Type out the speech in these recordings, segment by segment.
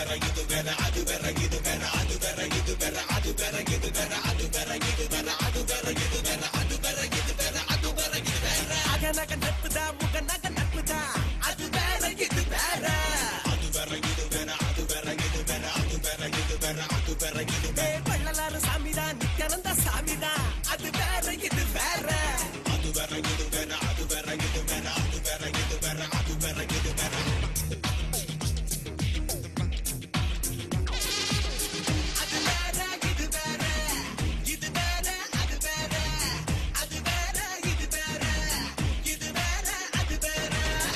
அக நக நட்புதா முக நக நட்புதா அது வேற இது வேற ஏய், வள்ளலாறு சாமிதா நித்யானந்த சாமிதா அது வேற இது வேற அது வேற இது வேற இது வேற அது வேற அது வேற இது வேற இது வேற அது வேற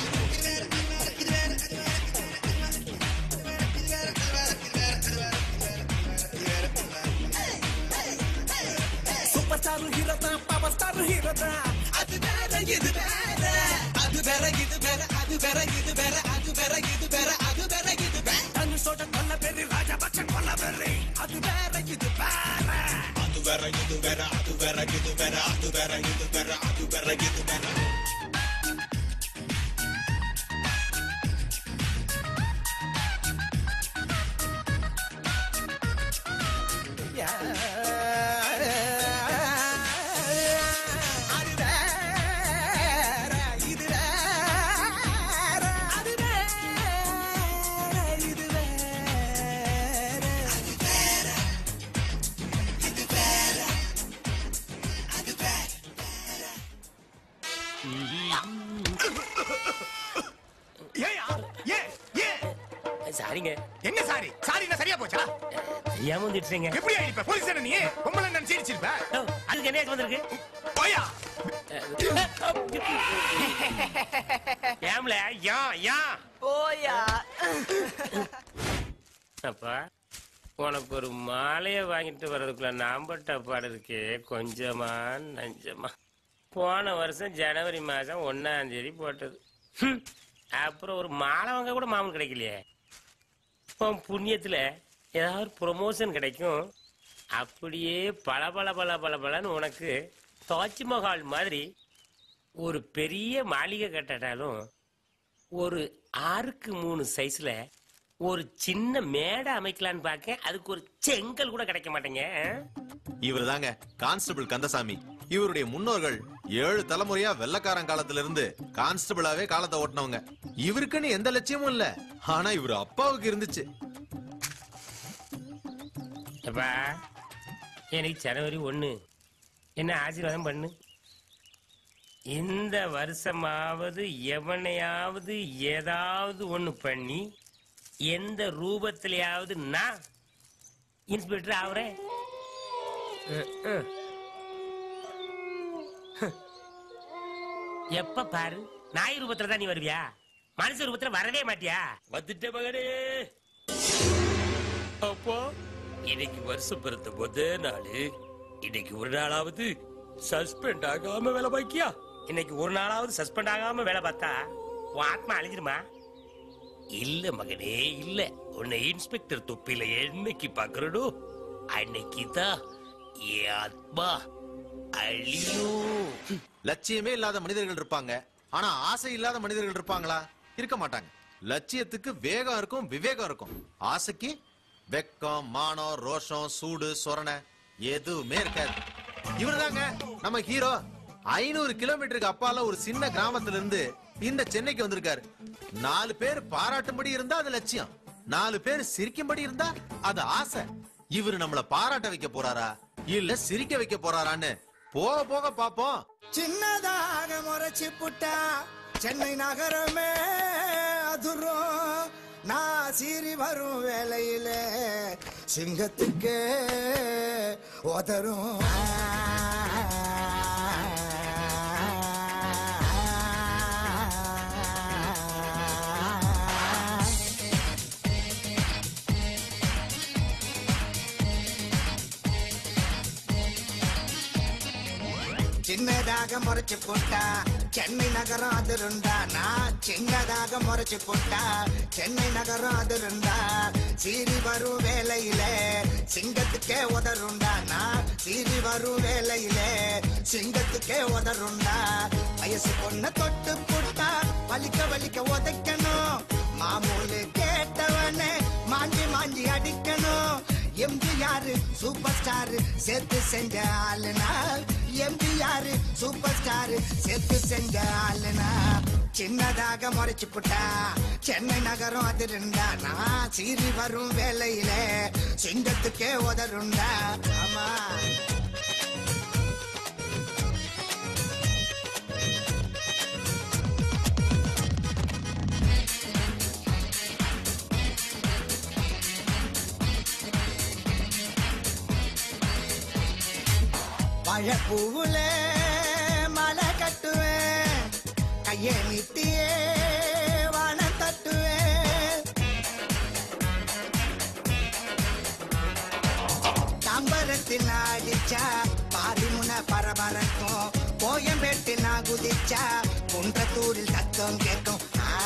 சூப்பர் ஸ்டார் ஹீரோ தான் பவர் ஸ்டார் ஹீரோ தான் அது வேற இது வேற அது வேற இது வேற அது வேற இது வேற அது வேற இது வேற அது வேற இது வேற தனு சோட கொல்ல பேரு ராஜபக்ஷ கொல்ல பேரு அது வேற இது வேற அது வேற இது வேற அது வேற இது வேற அது வேற இது வேற அது வேற இது வேற அது வேற, இது வேற, அது வேற, இது வேற. அது வேற, இது வேற, அது வேற. ஏயா ஏன் ஏன் சாரிங்க என்ன சாரி சாரி என்ன சரியா போச்சா தெரியாம வந்துட்டுங்க எப்படி ஆயிடுப்ப போலீஸ் தானே நீ பொம்பளை நான் சீரிச்சிருப்ப அதுக்கு என்ன வந்திருக்கு போயா ஏம்ல யா யா போயா அப்பா உனக்கு ஒரு மாலையை வாங்கிட்டு வர்றதுக்குள்ள நாம்பட்ட பாடு இருக்கே கொஞ்சமா நஞ்சமா போன வருஷம் ஜனவரி மாசம் ஒன்னாம் தேதி போட்டது ஹம். அப்புறம் ஒரு மாலை வாங்க கூட மாமன் கிடைக்கலையே உன் புண்ணியத்துல ஏதாவது ப்ரொமோஷன் கிடைக்கும் அப்படியே பல பல பல பல பலன்னு உனக்கு தாஜ்மஹால் மாதிரி ஒரு பெரிய மாளிகை கட்டட்டாலும் ஒரு ஆறுக்கு மூணு சைஸ்ல ஒரு சின்ன மேடை அமைக்கலான்னு பார்க்க அதுக்கு ஒரு செங்கல் கூட கிடைக்க மாட்டேங்க இவர் தாங்க கான்ஸ்டபிள் கந்தசாமி இவருடைய முன்னோர்கள் ஏழு தலைமுறையா வெள்ளக்காரன் காலத்துல இருந்து கான்ஸ்டபிளாவே காலத்தை ஓட்டினவங்க இவருக்குன்னு எந்த லட்சியமும் இல்ல ஆனா இவர் அப்பாவுக்கு இருந்துச்சு அப்பா எனக்கு ஜனவரி ஒண்ணு என்ன ஆசீர்வாதம் பண்ணு இந்த வருஷமாவது எவனையாவது ஏதாவது ஒண்ணு பண்ணி எந்த ரூபத்திலேயாவது நான் இன்ஸ்பெக்டர் ஆகுறேன் ம், ம். எப்ப பாரு நாய் ரூபத்துல தான் நீ வருவியா மனுஷ ரூபத்துல வரவே மாட்டியா வந்துட்ட மகனே அப்போ இன்னைக்கு வருஷம் பிறந்த முத நாளு இன்னைக்கு ஒரு நாளாவது சஸ்பெண்ட் ஆகாம வேலை பாக்கியா இன்னைக்கு ஒரு நாளாவது சஸ்பெண்ட் ஆகாம வேலை பார்த்தா உன் ஆத்மா அழிஞ்சிருமா இல்ல மகனே இல்ல உன்னை இன்ஸ்பெக்டர் தொப்பில என்னைக்கு பாக்குறடோ அன்னைக்கு தான் என் ஆத்மா அழியும் லட்சியமே இல்லாத மனிதர்கள் இருப்பாங்க ஆனா ஆசை இல்லாத மனிதர்கள் இருப்பாங்களா இருக்க மாட்டாங்க லட்சியத்துக்கு வேகம் இருக்கும் விவேகம் இருக்கும் ஆசைக்கு வெக்கம் மானம் ரோஷம் சூடு சொரணை எதுவுமே இருக்காது இவருதாங்க நம்ம ஹீரோ ஐநூறு கிலோமீட்டருக்கு அப்பால ஒரு சின்ன கிராமத்துல இருந்து இந்த சென்னைக்கு வந்திருக்காரு நாலு பேர் பாராட்டும்படி இருந்தா அது லட்சியம் நாலு பேர் சிரிக்கும்படி இருந்தா அது ஆசை இவரு நம்மள பாராட்ட வைக்க போறாரா இல்ல சிரிக்க வைக்க போறாரான்னு போக போக பாப்போம் சின்னதாக முறைச்சு புட்டா சென்னை நகரமே அதுரும் நான் சீறி வரும் வேலையில சிங்கத்துக்கு உதரும் சின்னதாக முறைச்சு போட்டா சென்னை நகரம் அதிருந்தா நான் சின்னதாக முறைச்சு போட்டா சென்னை நகரம் அதிருந்தா சீறி வரும் வேலையில சிங்கத்துக்கே உதருண்டா நான் சீறி வரும் வேலையில சிங்கத்துக்கே உதருண்டா வயசு பொண்ண தொட்டு புட்டா வலிக்க வலிக்க உதைக்கணும் மாமூலு கேட்டவனே மாஞ்சி மாஞ்சி அடிக்கணும் எம்ஜிஆர் சூப்பர் ஸ்டார் சேர்த்து செஞ்ச ஆளுனா எம்ஜிஆர் சூப்பர் ஸ்டார் சேர்த்து செஞ்ச ஆளுனா சின்னதாக முறைச்சு புட்டா சென்னை நகரம் அது இருந்தா நான் சீறி வரும் வேலையில சிங்கத்துக்கே உதருண்டா ஆமா வாழைப்பூவுல மலை கட்டுவேன் கையை நீட்டியே வானம் தட்டுவேன் தாம்பரத்தில் அடிச்சா பாரிமுன பரபரக்கும் கோயம்பேட்டில் நான் குதிச்சா குன்றத்தூரில் சத்தம் கேட்கும் ஆ.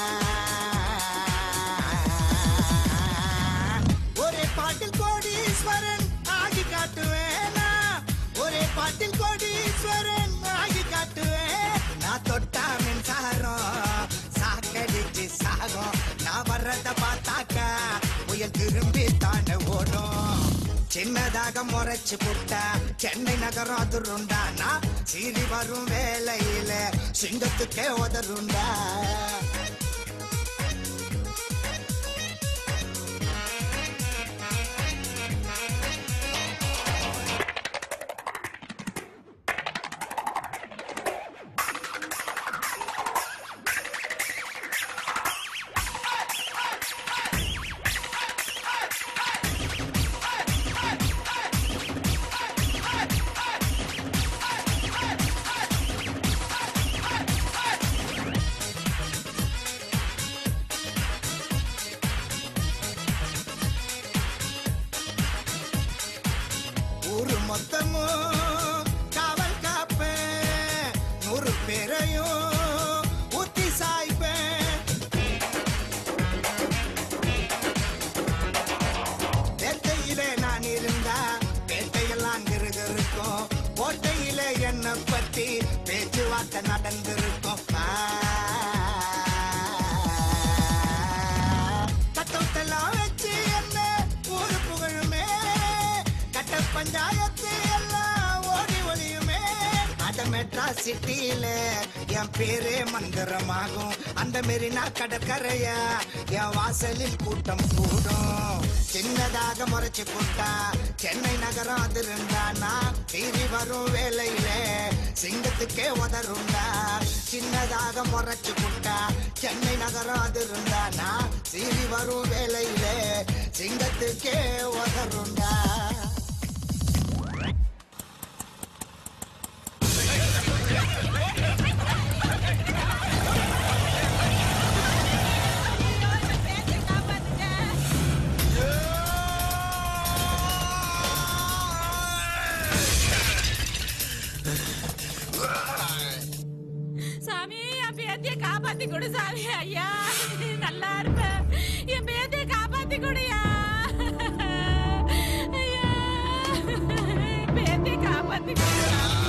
ஒரே பாட்டில் கோடீஸ்வரன் ஆகி காட்டுவேனா ஒரே பாட்டில் கோடீஸ்வரன் ஆகி காட்டுவேன் நான் தொட்டா மின்சாரம் சாக்கடிச்சு சாகும் நான் வர்றத பார்த்தாக்கா புயல் திரும்பி தாண்ட ஓடும் சின்னதாக முறைச்சு புட்டா சென்னை நகரம் அதிருண்டா நான் சீறி வரும் வேலையில சிங்கத்துக்கே உதருண்டா ஊரு மொத்தமும் காவல் காப்பேன் நூறு பேரையும் ஊத்தி சாய்ப்பேன் வேட்டையிலே நான் இருந்தா வேட்டையெல்லாம் இருக்கும் கோட்டையிலே என்ன பத்தி பேச்சுவார்த்தை நடந்திருக்கும் ஆ. கட்டவுத்தெல்லாம் வச்சு என்ன ஊரு புகழுமே கட்ட பஞ்சாயத்து எல்லாம் ஓடி ஒளியுமே அத மெட்ராஸ் சிட்டியில என் பேரே மந்திரமாகும் அந்த மெரினா கடற்கரையா என் வாசலில் கூட்டம் கூடும் சின்னதாக முறைச்சு போட்டா சென்னை நகரம் அது இருந்தானா தீரி வரும் வேலையில சிங்கத்துக்கே உதருண்டா சின்னதாக முறைச்சு போட்டா சென்னை நகரம் அது இருந்தானா சீறி வரும் வேலையில சிங்கத்துக்கே உதருண்டா சாமி என் பேத்திய காப்பாத்தி கொடு சாமி ஐயா நல்லா இருப்பேன் என் பேத்திய காப்பாத்தி கொடுயா ஐயா பேத்திய காப்பாத்தி கொடு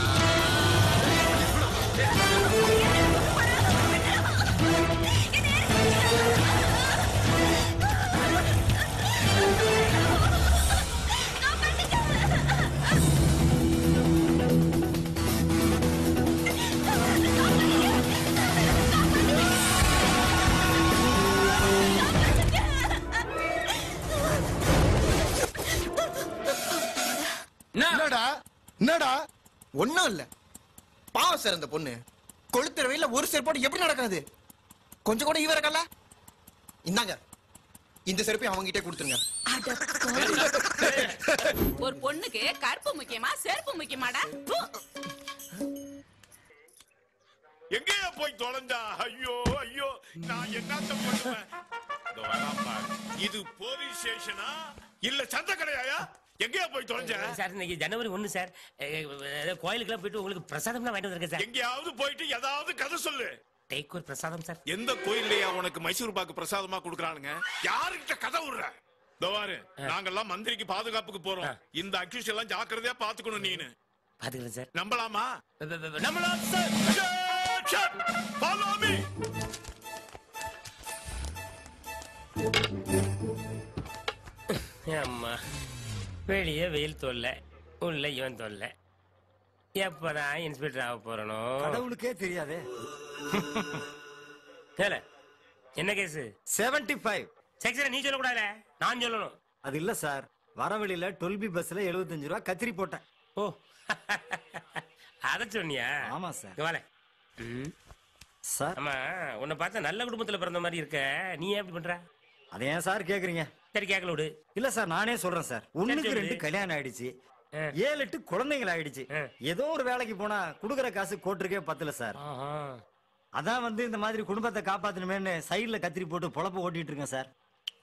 என்னடா என்னடா ஒண்ணும் இல்ல பாவம் சார் அந்த பொண்ணு கொளுத்துற வெயில ஒரு செருப்போடு எப்படி நடக்காது கொஞ்சம் கூட ஈவ இருக்கல இந்தாங்க இந்த செருப்பை அவங்ககிட்ட கொடுத்துருங்க ஒரு பொண்ணுக்கு கருப்பு முக்கியமா செருப்பு முக்கியமாடா பு. எங்கேயா போய் தொலைஞ்சா ஐயோ ஐயோ நான் என்னத்த பண்ணுவேன் இதோ வரான் பாரு. இது போலீஸ் ஸ்டேஷனா இல்ல சந்த கடையாயா எங்கேயா போய் தொலைஞ்ச சார் இன்னைக்கு ஜனவரி ஒண்ணு சார் கோயிலுக்குலாம் போயிட்டு உங்களுக்கு பிரசாதம்லாம் வாங்கிட்டு வந்திருக்கேன் சார் எங்கேயாவது போயிட்டு ஏதாவது கதை சொல்லு டேக் ஒரு பிரசாதம் சார் எந்த கோயில்லையா உனக்கு மைசூர் பாக்கு பிரசாதமா கொடுக்கறானுங்க யாருகிட்ட கதை விடுற இதோ பாரு நாங்கெல்லாம் மந்திரிக்கு பாதுகாப்புக்கு போறோம் இந்த அக்யூஸ் எல்லாம் ஜாக்கிரதையா பாத்துக்கணும் நீனு பாத்துக்கிறேன் சார் நம்பலாமா நம்மளாம் சார் Follow me. அம்மா வெளியே வெயில் தொல்லை உள்ள இவன் தொல்லை எப்பதான் இன்ஸ்பெக்டர் ஆக போறனோ கடவுளுக்கே தெரியாதே கேள என்ன கேஸ் செவன்டி ஃபைவ் செக்ஷன் நீ சொல்லக்கூடாதுல நான் சொல்லணும் அது இல்ல சார் வரவழியில டுவெல் பி பஸ்ல எழுபத்தஞ்சு ரூபா கத்திரி போட்டேன் ஓ அத சொன்னியா ஆமா சார். இங்க வாலே. ம். சார் ஆமா உன்னை பார்த்தா நல்ல குடும்பத்துல பிறந்த மாதிரி இருக்க நீ ஏன் இப்படி பண்ற அதை ஏன் சார் கேக்குறீங்க சரி கேட்கல விடு இல்ல சார் நானே சொல்றேன் சார் ஒண்ணுக்கு சொல்லு. ரெண்டு கல்யாணம் ஆயிடுச்சு ஆ. ஏழு எட்டு குழந்தைகள் ஆயிடுச்சு ஆ. ஏதோ ஒரு வேலைக்கு போனா குடுக்குற காசு கோட்டுருக்கே பத்தல சார் ஆஹா. அதான் வந்து இந்த மாதிரி குடும்பத்தை காப்பாத்தணுமேன்னு சைடுல கத்திரி போட்டு பொழப்பு ஓட்டிட்டு இருக்கேன் சார்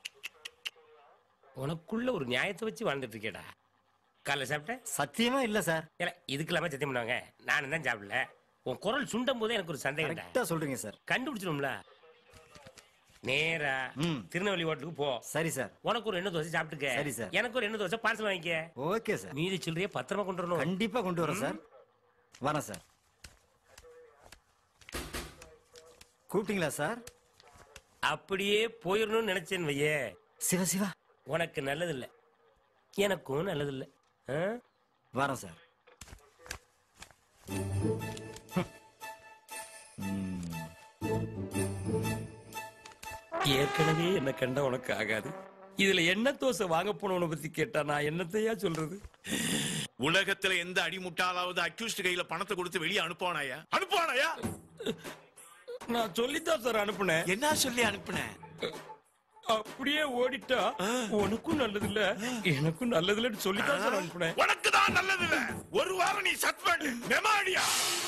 உனக்குள்ள ஒரு நியாயத்தை வச்சு வாழ்ந்துட்டு இருக்கேடா காலைல சாப்பிட்ட சத்தியமா இல்ல சார் இல்ல இதுக்கு இல்லாம சத்தியம் பண்ணுவாங்க நானும் தான் சாப்பிடல உன் குரல் சுண்டும் போதே எனக்கு ஒரு சந்தேகம்டா கரெக்டா சொல்றீங்க சார் கண்டுபிடிச்சிடும்ல நேரா ம். திருநெல்வேலி ஹோட்டலுக்கு போ சரி சார் உனக்கு ஒரு எண்ணெய் தோசை சாப்பிட்டுக்க சரி, சார். எனக்கு ஒரு எண்ணெய் தோசை பார்சல் வாங்கிக்க ஓகே சார் மீதி சில்லறைய பத்திரமா கொண்டு வரணும் கண்டிப்பா கொண்டு வரேன் சார் வரேன் சார் கூப்பிட்டீங்களா சார் அப்படியே போயிடணும்னு நினைச்சேன் வையே சிவா சிவா உனக்கு நல்லதில்ல எனக்கும் நல்லதில்ல ஆ? வரேன் சார் ஏற்கனவே என்ன கண்ட உனக்கு ஆகாது இதுல என்ன தோசை வாங்க போனவனை பத்தி கேட்டா நான் என்னத்தையா சொல்றது உலகத்துல எந்த அடிமுட்டாலாவது அக்யூஸ்ட் கையில பணத்தை கொடுத்து வெளியே அனுப்புவானாயா அனுப்புவானாயா நான் சொல்லித்தான் சார் அனுப்புனேன் என்ன சொல்லி அனுப்புன அப்படியே ஓடிட்டா உனக்கும் நல்லதில்ல எனக்கும் நல்லதில்லன்னு சொல்லித்தான் சார் அனுப்புனேன் உனக்கு தான் நல்லது இல்ல ஒரு வாரம் நீ சஸ்பெண்ட் மெமாடியா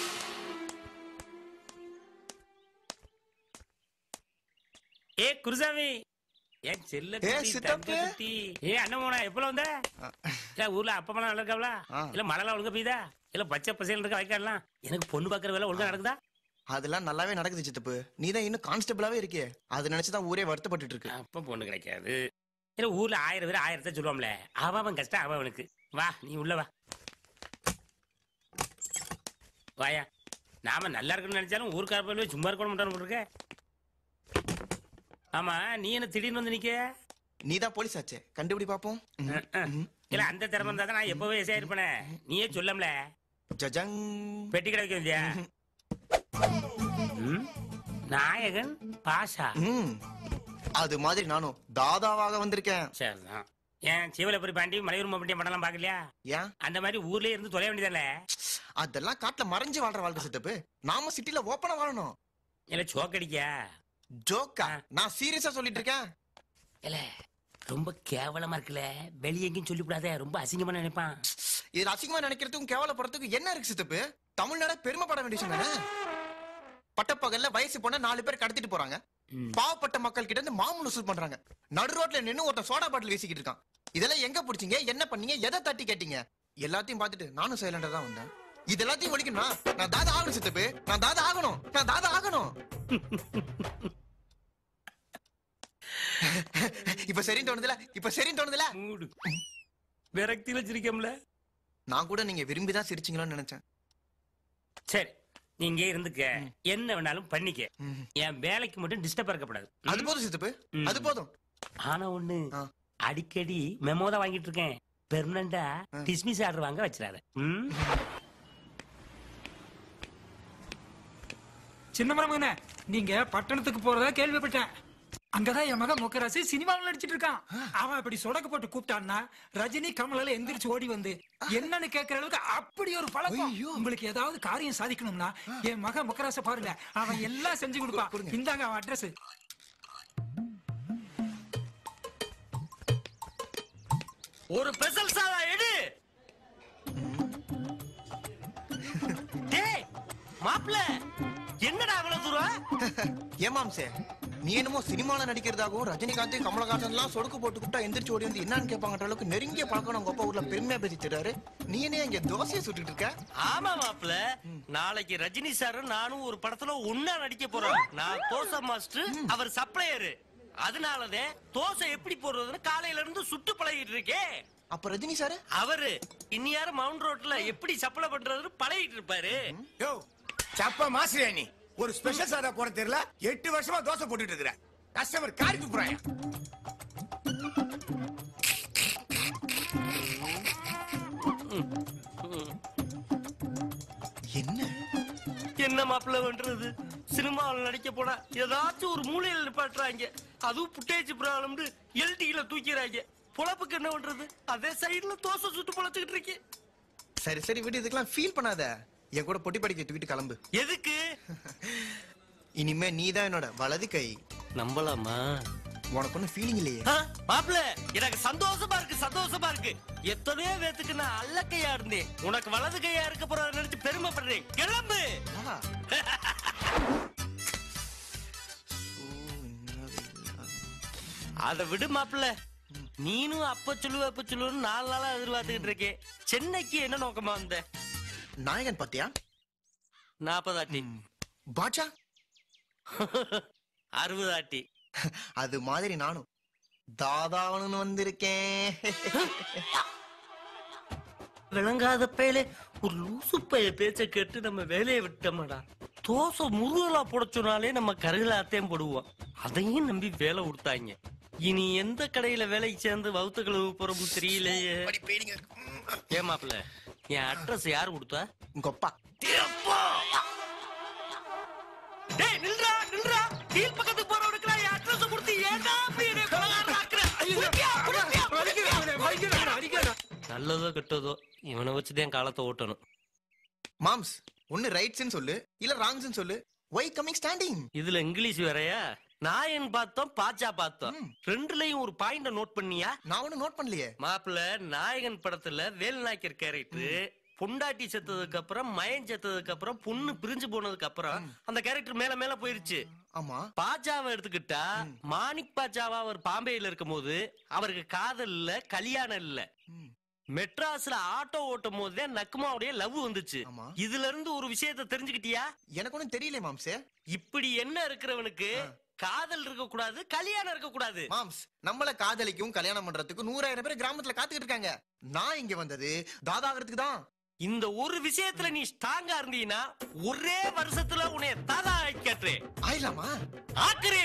ஏ குருசாமி ஏன் செல்ல ஏ, குட்டி, சித்தப்பு. தங்க குட்டி. ஏ அண்ணன் எப்பல வந்த இல்ல ஊர்ல அப்பா அம்மா நல்லா இருக்காங்களா ஆ. இல்ல மழைலாம் ஒழுங்கா பெய்யுதா இல்ல பச்சை பசையில் இருக்க வைக்கலாம் எனக்கு பொண்ணு பாக்குற வேலை ஒழுங்கா நடக்குதா அதெல்லாம் நல்லாவே நடக்குது சித்தப்பு நீ தான் இன்னும் கான்ஸ்டபிளாவே இருக்கியே அது நினைச்சுதான் ஊரே வருத்தப்பட்டு இருக்கு அப்ப பொண்ணு கிடைக்காது இல்ல ஊர்ல ஆயிரம் பேர் ஆயிரத்தை சொல்லுவாம்ல அவன் அவன் கஷ்டம் அவன் அவனுக்கு வா நீ உள்ள வா வாயா நாம நல்லா இருக்கணும்னு நினைச்சாலும் ஊருக்கார போய் சும்மா இருக்கணும் மாட்டான்னு இருக்க ஆமா நீ என்ன திடீர்னு வந்து நிக்க நீ தான் போலீஸ் ஆச்சே கண்டுபிடி பாப்போம் ம். இல்ல அந்த திறமை இருந்தா தான் நான் எப்பவே எஸ்ஐ இருப்பேனே நீயே சொல்லம்ல ஜஜங் பெட்டி கடை வைக்க வந்தியா ம்? நாயகன் பாஷா ம். அது மாதிரி நானும் தாதாவாக வந்திருக்கேன் சரிதான் ஏன் சிவலபுரி பாண்டி மலையூர் பண்டியம் படம்லாம் பாக்கலையா ஏன் அந்த மாதிரி ஊர்லயே இருந்து தொலைய வேண்டியதானே அதெல்லாம் காட்டுல மறைஞ்சு வாழ்ற வாழ்க்கை சித்தப்பு நாம சிட்டில ஓப்பனா வாழணும் இல்ல சோக்கடிக்கா ஜோக்கா நான் சீரியஸா சொல்லிட்டு இருக்கேன் இல்ல ரொம்ப கேவலமா இருக்குல்ல வெளிய எங்கேயும் சொல்லிவிடாத ரொம்ப அசிங்கமா நினைப்பான் இதுல அசிங்கமா நினைக்கிறதுக்கும் கேவலப்படுறதுக்கும் என்ன இருக்கு சித்தப்பு தமிழ்நாட பெருமைப்பட வேண்டிய விஷயம் தானே பட்டப்பகல்ல வயசு பொண்ண நாலு பேர் கடத்திட்டு போறாங்க ம். பாவப்பட்ட மக்கள் கிட்ட இருந்து மாமூல் வசூல் பண்றாங்க நடு ரோட்ல நின்னு ஒருத்தன் சோடா பாட்டில் வீசிக்கிட்டு இருக்கான் இதெல்லாம் எங்க பிடிச்சீங்க என்ன பண்ணீங்க எதை தட்டி கேட்டீங்க எல்லாத்தையும் பார்த்துட்டு நானும் சைலண்டா தான் வந்தேன் இது எல்லாத்தையும் ஒழிக்கணும்னா நான் தாதா ஆகணும் சித்தப்பு நான் தாதா ஆகணும் நான் தாதா ஆகணும் இப்ப சரின்னு தோணுதுல இப்ப சரின்னு தோணுதுல மூடு விரக்தியில சிரிக்கம்ல நான் கூட நீங்க விரும்பி தான் சிரிச்சீங்களோன்னு நினைச்சேன் சரி நீ இங்கே இருந்துக்க என்ன வேணாலும் பண்ணிக்க ம். என் வேலைக்கு மட்டும் டிஸ்டர்ப் இருக்கக்கூடாது அது போதும் சித்தப்பு ம். அது போதும் ஆனா ஒண்ணு ஆ. அடிக்கடி மெமோ தான் வாங்கிட்டு இருக்கேன் பெர்மனண்டா டிஸ்மிஸ் ஆர்டர் வாங்க வச்சிடாத ம்? சின்ன மரமகனே நீங்க பட்டணத்துக்கு போறதா கேள்விப்பட்டேன் அங்கதான் என் மகன் முக்கராசி சினிமாவில் நடிச்சிட்டு இருக்கான் அவன் அப்படி சொடக்கு போட்டு கூப்பிட்டான்னா ரஜினி கமலால எந்திரிச்சு ஓடி வந்து என்னன்னு கேட்கிற அளவுக்கு அப்படி ஒரு பழக்கம் உங்களுக்கு ஏதாவது காரியம் சாதிக்கணும்னா என் மகன் முக்கராச பாருங்க அவன் எல்லாம் செஞ்சு கொடுப்பான் இந்தாங்க அவன் அட்ரஸ் ஒரு பெசல் சாதா எடு டேய் மாப்ள என்னடா அவ்வளவு தூரம் ஏமாம்சே நீ என்னமோ சினிமால நடிக்கிறதாகவும் ரஜினிகாந்த் கமலஹாசன் எல்லாம் சொடுக்கு போட்டு கூப்பிட்டா எந்திரிச்சு ஓடி வந்து என்னன்னு கேட்பாங்கன்ற அளவுக்கு நெருங்கிய பழக்கம் உங்க அப்பா ஊர்ல பெருமையா பேசி தர்றாரு நீ என்ன இங்க தோசையை சுட்டுட்டு இருக்க ஆமா மாப்ள நாளைக்கு ரஜினி சாரும் நானும் ஒரு படத்துல ஒன்னா நடிக்க போறோம் நான் தோசை மாஸ்டர் அவர் சப்ளையரு அதனாலதான் தோசை எப்படி போடுறதுன்னு காலையில இருந்து சுட்டு பழகிட்டு இருக்கேன் அப்ப ரஜினி சாரு அவரு இன்னியாரும் மவுண்ட் ரோட்ல எப்படி சப்ளை பண்றதுன்னு பழகிட்டு இருப்பாரு யோ சப்ப மாசிரியா நீ ஒரு ஸ்பெஷல் சாதா போட தெரியல எட்டு வருஷமா தோசை போட்டுட்டு இருக்கிற கஸ்டமர் காரி துப்புறாயா என்ன என்ன மாப்பிள்ள பண்றது சினிமாவில் நடிக்க போனா ஏதாச்சும் ஒரு மூலையில நிப்பாட்டுறாங்க அதுவும் புட்டேஜ் ப்ராப்ளம்னு எல்டில தூக்கிறாங்க பொழப்புக்கு என்ன பண்றது அதே சைடுல தோசை சுட்டு பொழைச்சுக்கிட்டு இருக்கேன் சரி சரி விடு இதுக்கெல்லாம் ஃபீல் பண்ணாத என் கூட பொட்டி படிக்க தூக்கிட்டு கிளம்பு எதுக்கு இனிமே நீ தான் என்னோட வலது கை நம்பலாமா உனக்கு ஒன்றும் ஃபீலிங் இல்லையே மாப்பிள்ள எனக்கு சந்தோஷமா இருக்கு சந்தோஷமா இருக்கு எத்தனையோ பேத்துக்கு நான் அல்ல கையா இருந்தேன் உனக்கு வலது கையா இருக்க போறத நினைச்சு பெருமைப்படுறேன் கிளம்பு ஆ. அத விடு மாப்பிள்ள நீனும் அப்ப சொல்லுவ அப்ப சொல்லுவன்னு நாலு நாளா எதிர்பார்த்துக்கிட்டு இருக்கேன் சென்னைக்கு என்ன நோக்கமா வந்த நாயகன் பாத்தியா நாற்பதாட்டி பாட்சா அறுபதாட்டி அது மாதிரி நானும் தாதாவனு வந்திருக்கேன் விளங்காத பயலே ஒரு லூசு பைய பேச்ச கேட்டு நம்ம வேலையை விட்டோம்டா தோசை முருகலா போட சொன்னாலே நம்ம கருகலாத்தையும் போடுவோம் அதையும் நம்பி வேலை கொடுத்தாங்க இனி எந்த கடையில வேலைக்கு சேர்ந்து வவுத்து கழுவு போறோம் தெரியலையே ஏன் மாப்பிள்ள என் அட்ரஸ் யார் கொடுத்தா உங்க அப்பா டேய் நில்றா நில்றா கீழ் பக்கத்துக்கு போறவனுக்கு நான் என் அட்ரஸ் கொடுத்து ஏன்டா அப்படி என்னை கொலகாரன் ஆக்குற? குடிப்பியா, குடிப்பியா, குடிப்பியா? நல்லதோ கெட்டதோ இவனை வச்சுதான் காலத்தை ஓட்டணும் மாம்ஸ் ஒன்னு ரைட்ஸ்னு சொல்லு இல்ல ராங்ஸ்னு சொல்லு ஒய் கமிங் ஸ்டாண்டிங் இதுல இங்கிலீஷ் வேறயா நாயன் பார்த்தோம் பாச்சா பார்த்தோம் ரெண்டுலயும் ஒரு பாயிண்ட நோட் பண்ணியா நான் ஒன்னும் நோட் பண்ணலையே மாப்பிள்ள நாயகன் படத்துல வேல்நாயக்கர் கேரக்டர் பொண்டாட்டி செத்ததுக்கு அப்புறம் மயன் செத்ததுக்கு அப்புறம் பொண்ணு பிரிஞ்சு போனதுக்கு அப்புறம் அந்த கேரக்டர் மேல மேல போயிருச்சு ஆமா பாஜாவை எடுத்துக்கிட்டா மாணிக் பாஜாவா அவர் பாம்பேல இருக்கும்போது அவருக்கு காதல் இல்ல கல்யாணம் இல்ல மெட்ராஸ்ல ஆட்டோ ஓட்டும் போதே நக்குமாவுடைய லவ் வந்துச்சு ஆமா. இதுல இருந்து ஒரு விஷயத்தை தெரிஞ்சுக்கிட்டியா எனக்கு ஒன்னும் தெரியல மாம்ஸே இப்படி என்ன இருக்கிறவனுக்கு காதல் இருக்க கூடாது கல்யாணம் இருக்க கூடாது மாம்ஸ் நம்மள காதலிக்கும் கல்யாணம் பண்றதுக்கு நூறாயிரம் பேர் கிராமத்துல காத்துக்கிட்டு இருக்காங்க நான் இங்க வந்தது தாதாகிறதுக்கு தான் இந்த ஒரு விஷயத்துல நீ ஸ்ட்ராங்கா இருந்தீனா ஒரே வருஷத்துல உன்னை தாதா கேட்டுறேன் ஆயிலாமா ஆக்குறே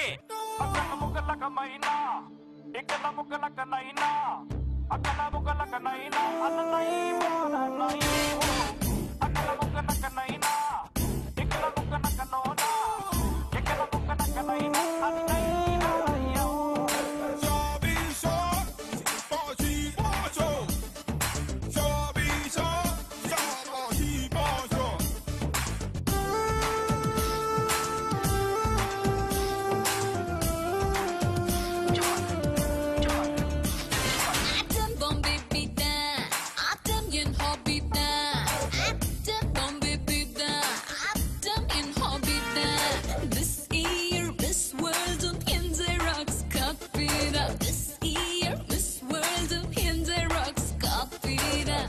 Atom bomb baby da, atom yin hobby da, atom bomb baby da, atom yin hobby da. This year, Miss World of Hinze rocks copy da. This year, Miss World of Hinze rocks copy da.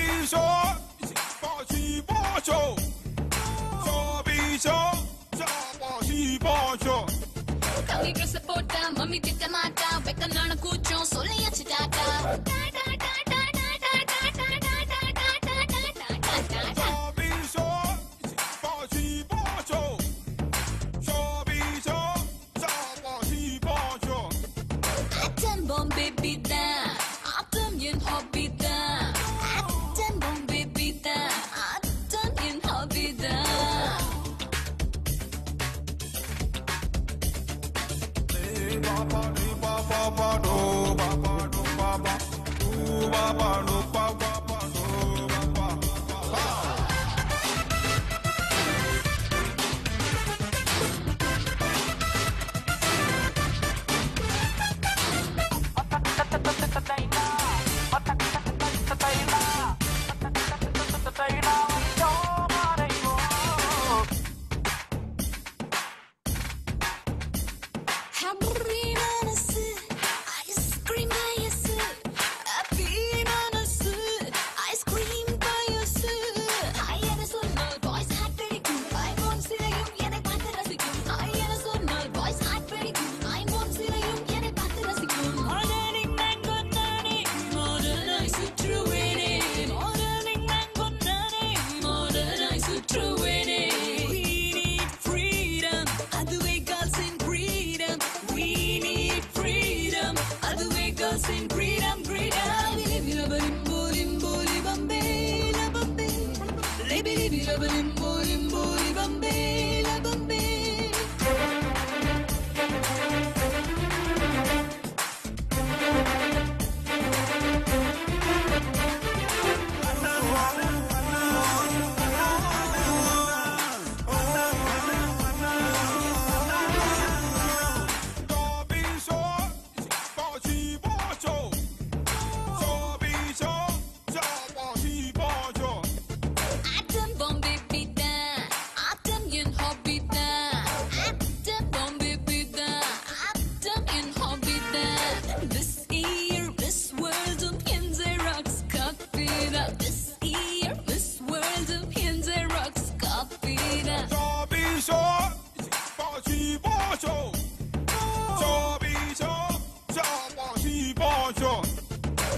கவி dress போட்டா mummy திட்ட மாட்டா வெக்கனான கூச்சம் சொல்லியாச்சு டாட்டா Atom bomb baby da, atom yin hobby da, atom bomb baby da, atom yin hobby da. Happy nanası, ice cream ayısı. Happy nanası,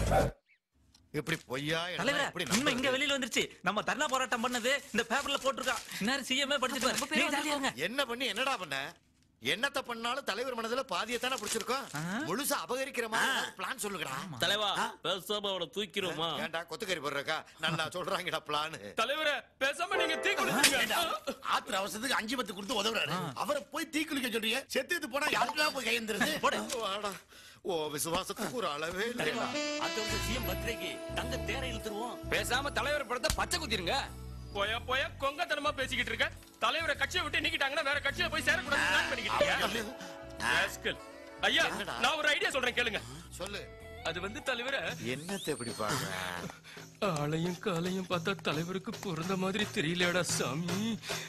இப்படி பொய்யா எல்லாம் தலைவரே எப்படி உண்மை நம்புறது? இங்க வெளியில வந்துருச்சு நம்ம தர்ணா போராட்டம் பண்ணது இந்த பேப்பர்ல போட்டிருக்கான் இந்நேரம் சிஎம்ஏ படிச்சிட்டு நீங்க ஜாலியா இருங்க என்ன பண்ணி என்னடா பண்ண என்னத்த பண்ணாலும் தலைவர் மனதுல பாதியத்தானே பிடிச்சிருக்கோம் முழுசா அபகரிக்கிற மாதிரி பிளான் சொல்லுங்கடா தலைவா பேசாம அவனை தூக்கிடுவோமா ஏன்டா கொத்துக்கறி போடுறக்கா நல்லா சொல்றாங்கடா பிளான் தலைவரே பேசாம நீங்க தீ குளிச்சுங்க ஆத்திர அவசரத்துக்கு அஞ்சு பத்து கொடுத்து உதவுறாரு அவரை போய் தீ குளிக்க சொல்றீங்க செத்துட்டு போனா யாருக்கெல்லாம் போய் கையெழுந்துருது வாடா ஓ விசுவாசத்துக்கு ஒரு அளவே இல்லைடா அடுத்த வருஷம் சிஎம் பர்த்டேக்கு தங்க தேரை இழுத்துருவோம் பேசாம தலைவர் படத்தை பச்சை குத்திருங்க போயா போயா கொங்கத்தனமா பேசிக்கிட்டு இருக்க தலைவரை கட்சியை விட்டு நீக்கிட்டாங்கன்னா வேற கட்சியில போய் சேரக்கூடாது பிளான் பண்ணிக்கிட்டீங்க Rascal. ஐயா நான் ஒரு ஐடியா சொல்றேன் கேளுங்க சொல்லு அது வந்து தலைவரை என்னத்தை இப்படி பாக்குற ஆளையும் காலையும் பார்த்தா தலைவருக்கு பிறந்த மாதிரி தெரியலடா சாமி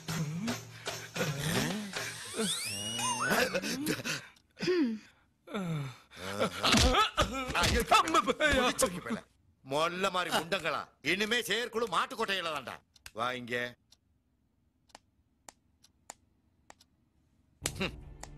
மொல்ல மாதிரி முண்டங்களா இனிமே செயற்குழு மாட்டுக்கொட்டையில தான்டா வா இங்க ஹம்.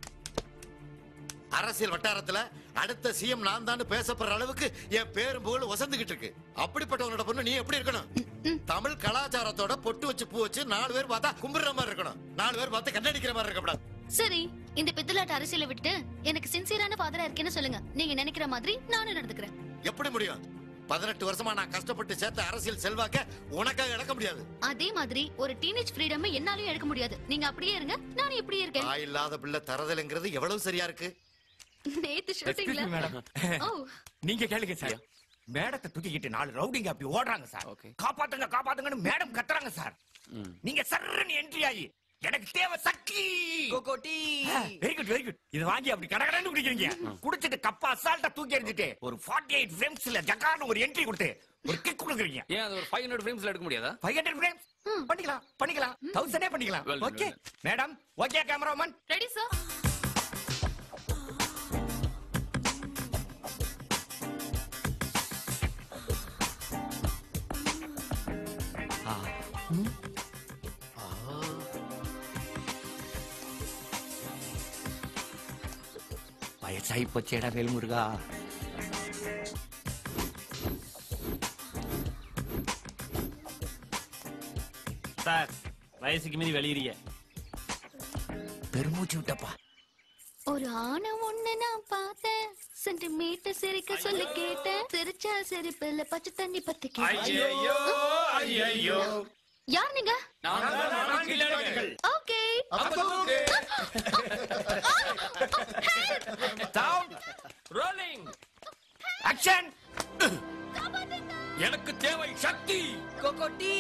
அரசியல் வட்டாரத்துல அடுத்த சிஎம் நான் தான் பேசப்படுற அளவுக்கு என் பேரும் புகழ் வசந்துகிட்டு இருக்கு அப்படிப்பட்டவனோட பொண்ணு நீ எப்படி இருக்கணும் தமிழ் கலாச்சாரத்தோட பொட்டு வச்சு பூ வச்சு நாலு பேர் பார்த்தா கும்பிடுற மாதிரி இருக்கணும் நாலு பேர் பார்த்தா கண்ணடிக்கிற மாதிரி இருக்கக்கூடாது சரி இந்த பித்தலாட்ட அரசியலை விட்டுட்டு எனக்கு சின்சியரான ஃபாதரா இருக்கேன்னு சொல்லுங்க நீங்க நினைக்கிற மாதிரி நானும் நடந்துக்கிறேன் எப்படி முடியும் பதினெட்டு வருஷமா நான் கஷ்டப்பட்டு சேர்த்த அரசியல் செல்வாக்க உனக்காக இழக்க முடியாது அதே மாதிரி ஒரு டீனேஜ் ஃப்ரீடம் என்னாலயும் எடுக்க முடியாது நீங்க அப்படியே இருங்க நானும் இப்படியே இருக்கேன் தாய் இல்லாத பிள்ளை தரதலைங்கிறது எவ்வளவு சரியா இருக்கு நேத்து ஷூட்டிங்ல ஓ நீங்க கேளுங்க சார் மேடத்தை தூக்கிக்கிட்டு நாலு ரவுடிங்க அப்படி ஓடுறாங்க சார் காப்பாத்துங்க காப்பாத்துங்கன்னு மேடம் கத்துறாங்க சார் நீங்க சர்ன்னு என்ட்ரி ஆகி எனக்கு தேவை சக்தி கோகோட்டி வெரி குட் வெரி குட் இது வாங்கி அப்படி கடகடன்னு குடிக்கிறீங்க குடிச்சிட்டு கப்பா அசால்ட்டா தூக்கி எறிஞ்சிட்டு ஒரு 48 எயிட் ஃப்ரேம்ஸ்ல ஜக்கான ஒரு என்ட்ரி கொடுத்து ஒரு கிக் கொடுக்குறீங்க ஏன் அது ஒரு ஃபைவ் ஹண்ட்ரட் ஃப்ரேம்ஸ்ல எடுக்க முடியாதா ஃபைவ் ஹண்ட்ரட் ஃப்ரேம்ஸ் பண்ணிக்கலாம் பண்ணிக்கலாம் தௌசண்டே பண்ணிக்கலாம் Well done, okay well madam okay cameraman ready sir வயசாகி போச்சேடா வேல்முருகா சார் வயசுக்கு மீறி வெளியிறிய பெருமூச்சு விட்டப்பா ஒரு ஆணை ஒண்ணு நான் பார்த்தேன் சென்டிமீட்டர் சிரிக்க சொல்லி கேட்டேன் சிரிச்சா சிரிப்பில் பச்சை தண்ணி பத்தி ஐயையோ, ஐயையோ. யார் நீங்க ஓகே ரோலிங் ஆக்ஷன் எனக்கு தேவை சக்தி கோகோட்டி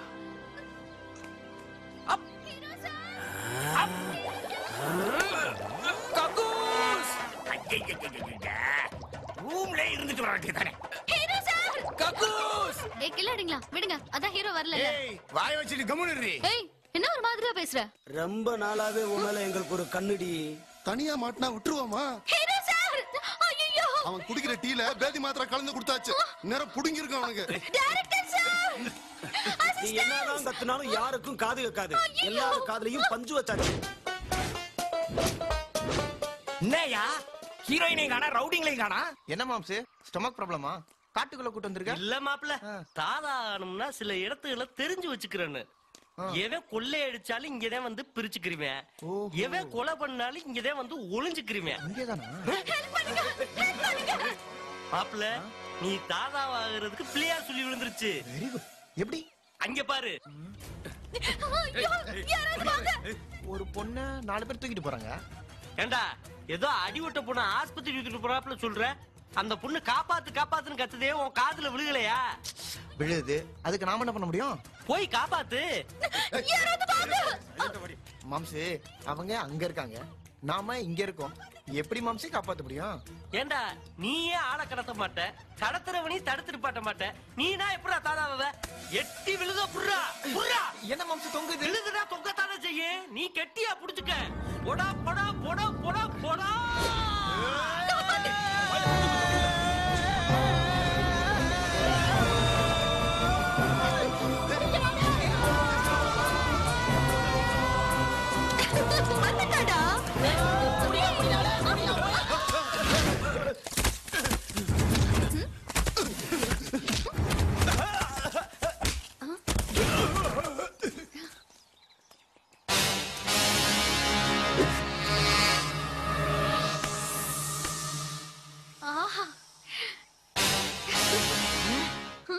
கக்கூஸ் ரூம்ல இருந்துட்டு வர வேண்டியதானே ஹீரோ சார் கக்கூஸ் ஏய் கில்லாடிங்களா விடுங்க அதான் ஹீரோ வரல வாய வச்சுட்டு கம்முன்னு ஏய் என்ன ஒரு மாதிரியா பேசுற ரொம்ப நாளாவே உன் மேல எங்களுக்கு ஒரு கண்ணுடி தனியா மாட்டினா விட்டுருவாமா ஹீரோ சார் ஐயோ அவன் குடிக்கிற டீல பேதி மாத்திரை கலந்து கொடுத்தாச்சு நேரம் புடுங்கி இருக்கான் அவனுக்கு டைரக்டர் சார் நீ என்னதான் கத்துனாலும் யாருக்கும் காது கேட்காது எல்லாரும் காதுலயும் பஞ்சு வச்சாச்சு என்னையா ஹீரோயினையும் காணா ரவுடிங்களையும் காணா என்ன மாம்சு ஸ்டொமக் ப்ராப்ளமா காட்டுக்குள்ள கூட்டு வந்திருக்க இல்ல மாப்ள தாதா ஆகணும்னா சில இடத்துகளை தெரிஞ்சு வச்சுக்கிறேன்னு எவன் கொள்ளை அடிச்சாலும் இங்கதான் வந்து பிரிச்சுக்கிருவேன் எவன் கொலை பண்ணாலும் இங்கதான் வந்து ஒளிஞ்சுக்கிருவேன் மாப்ள நீ தாதாவாகிறதுக்கு பிள்ளையார் சொல்லி விழுந்துருச்சு எப்படி அங்க பாரு ஒரு பொண்ண நாலு பேர் தூக்கிட்டு போறாங்க ஏண்டா ஏதோ அடிவிட்ட பொண்ணு ஆஸ்பத்திரி தூக்கிட்டு போறாப்புல சொல்ற அந்த பொண்ணு காப்பாத்து காப்பாத்துன்னு கத்துதே உன் காதுல விழுகலையா விழுது அதுக்கு நாம என்ன பண்ண முடியும் போய் காப்பாத்து மாம்சு அவங்க அங்க இருக்காங்க நாம இங்க இருக்கோம் எப்படி மாம்சு காப்பாத்த முடியும் ஏண்டா நீயே ஆளை கடத்த மாட்ட கடத்துறவனி தடுத்துட்டு பாட்ட மாட்ட நீனா எப்படா தாதாவ எட்டி விழுத புர்ரா புர்ரா என்ன மாம்சு தொங்குது விழுதுடா தொங்கத்தானே செய்ய நீ கெட்டியா புடிச்சுக்க போடா போடா போடா போடா போடா வந்துட்டாடா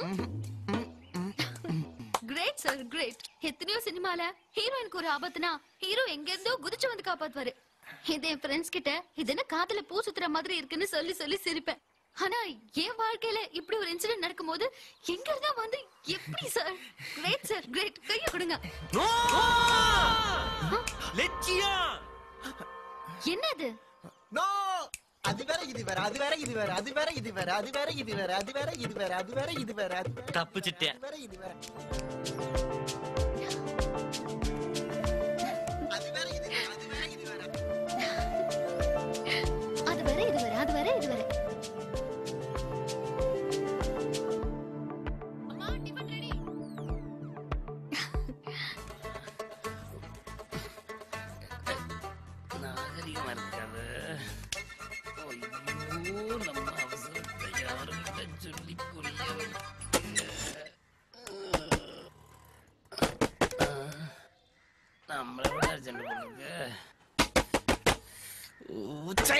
கிரேட் சார் கிரேட் எத்தனையோ சினிமால ஹீரோயினுக்கு ஒரு ஆபத்துனா ஹீரோ எங்க இருந்தோ குதிச்சு வந்து காப்பாத்துவாரு இது என் ஃப்ரெண்ட்ஸ் கிட்ட இது என்ன காதுல பூ சுத்துற மாதிரி இருக்குன்னு சொல்லி சொல்லி சிரிப்பேன் ஆனா என் வாழ்க்கையில இப்படி ஒரு இன்சிடென்ட் நடக்கும்போது எங்க இருந்தா வந்து எப்படி சார் கிரேட் சார் கிரேட் கைய கொடுங்க லட்சியம் என்னது நோ அது வேற இது வேற அது வேற இது வேற அது வேற இது வேற அது வேற இது வேற அது வேற இது வேற அது வேற இது வேற அது வேற தப்பிச்சிட்டேன் வேற இது வேற அது வேற இது வேற அது வேற இது வேற நாகரிகமா இருக்காது ஐயோ நம்ம அவசரத்தை யாருக்கிட்ட சொல்லி புரிய நம்மளை விட அர்ஜென்ட் பண்ணுங்க உச்சை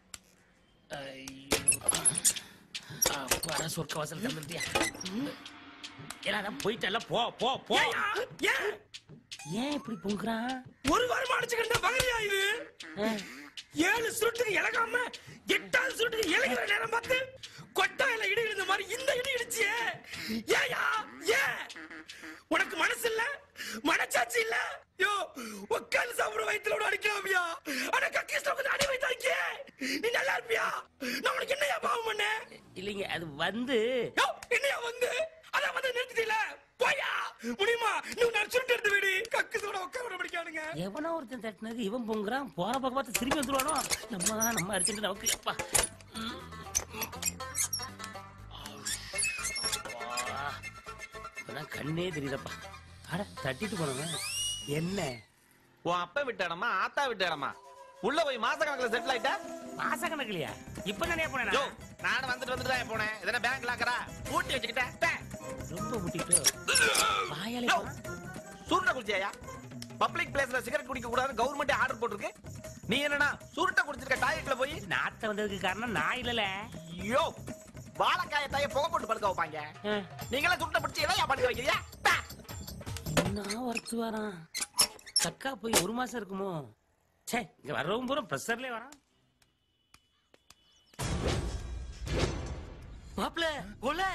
ஐயோ அப்பாடா சொர்க்க வாசல் திறந்துட்டியா எல்லாரும் போயிட்டல போ போ போ ஏன் இப்படி பொங்குறான் ஒரு வாரம் அடிச்சுக்கிட்டு பகலியா இது ஏழு சுருட்டுக்கு இழகாம எட்டாவது சுருட்டுக்கு இழகிற நேரம் பார்த்து கொட்டாயில இடி இழுந்த மாதிரி இந்த இடி இடிச்சியே ஏயா ஏன் உனக்கு மனசு இல்ல மனச்சாட்சி இல்ல யோ உட்கார்ந்து சாப்பிடுற வயிற்றுல அடிக்கலாமியா ஆனா கக்கீஸ்ல உட்காந்து அடி வைத்து அடிக்கியே நீ நல்லா இருப்பியா நான் உனக்கு என்னையா பாவம் பண்ணேன் இல்லைங்க அது வந்து யோ, என்னையா வந்து அதான் வந்து நிறுத்திட்டீல போயா முடியுமா நீ நான் சுருட்டு எடுத்து விடு கக்கு சோட உட்கார விட பிடிக்கானுங்க எவனோ ஒருத்தன் தட்டினது இவன் பொங்குறான் போற பக்கம் பார்த்து திரும்பி வந்துருவானோ நம்ம நம்ம அடிச்சுட்டு நமக்கு எப்பா இப்பதான் கண்ணே தெரியுதப்பா அட தட்டிட்டு போனவன் என்ன உன் அப்பா விட்ட இடமா ஆத்தா விட்ட இடமா உள்ள போய் மாச கணக்குல செட்டில் ஆயிட்டா மாச கணக்குலையா இப்ப தானே யோ, போனேன் நானும் வந்துட்டு வந்துட்டு தான் போனேன் இதென்ன பேங்க் லாக்கரா பூட்டி வச்சுக்கிட்டேன் டே. ரொம்ப முட்டிட்டு வாயாலே யோ, சுருட்டை குடிச்சியா பப்ளிக் பிளேஸ்ல சிகரெட் குடிக்க கூடாது கவர்மெண்ட் ஆர்டர் போட்டிருக்கு நீ என்னன்னா சுருட்டை குடிச்சிருக்க டாய்லெட்ல போய் நாத்த வந்ததுக்கு காரணம் நான் இல்லல ஐயோ வாழைக்காய தாய புகை போட்டு படுக்க வைப்பாங்க நீங்களே சுருட்டை பிடிச்சி எல்லாம் படுக்க வைக்கிறியா டே. என்ன ஒருத்து வரான் சக்கா போய் ஒரு மாசம் இருக்குமோ சே இங்க வர்றவங்க பூரா ப்ரெஷர்லயே வரான் மாப்ள கொலை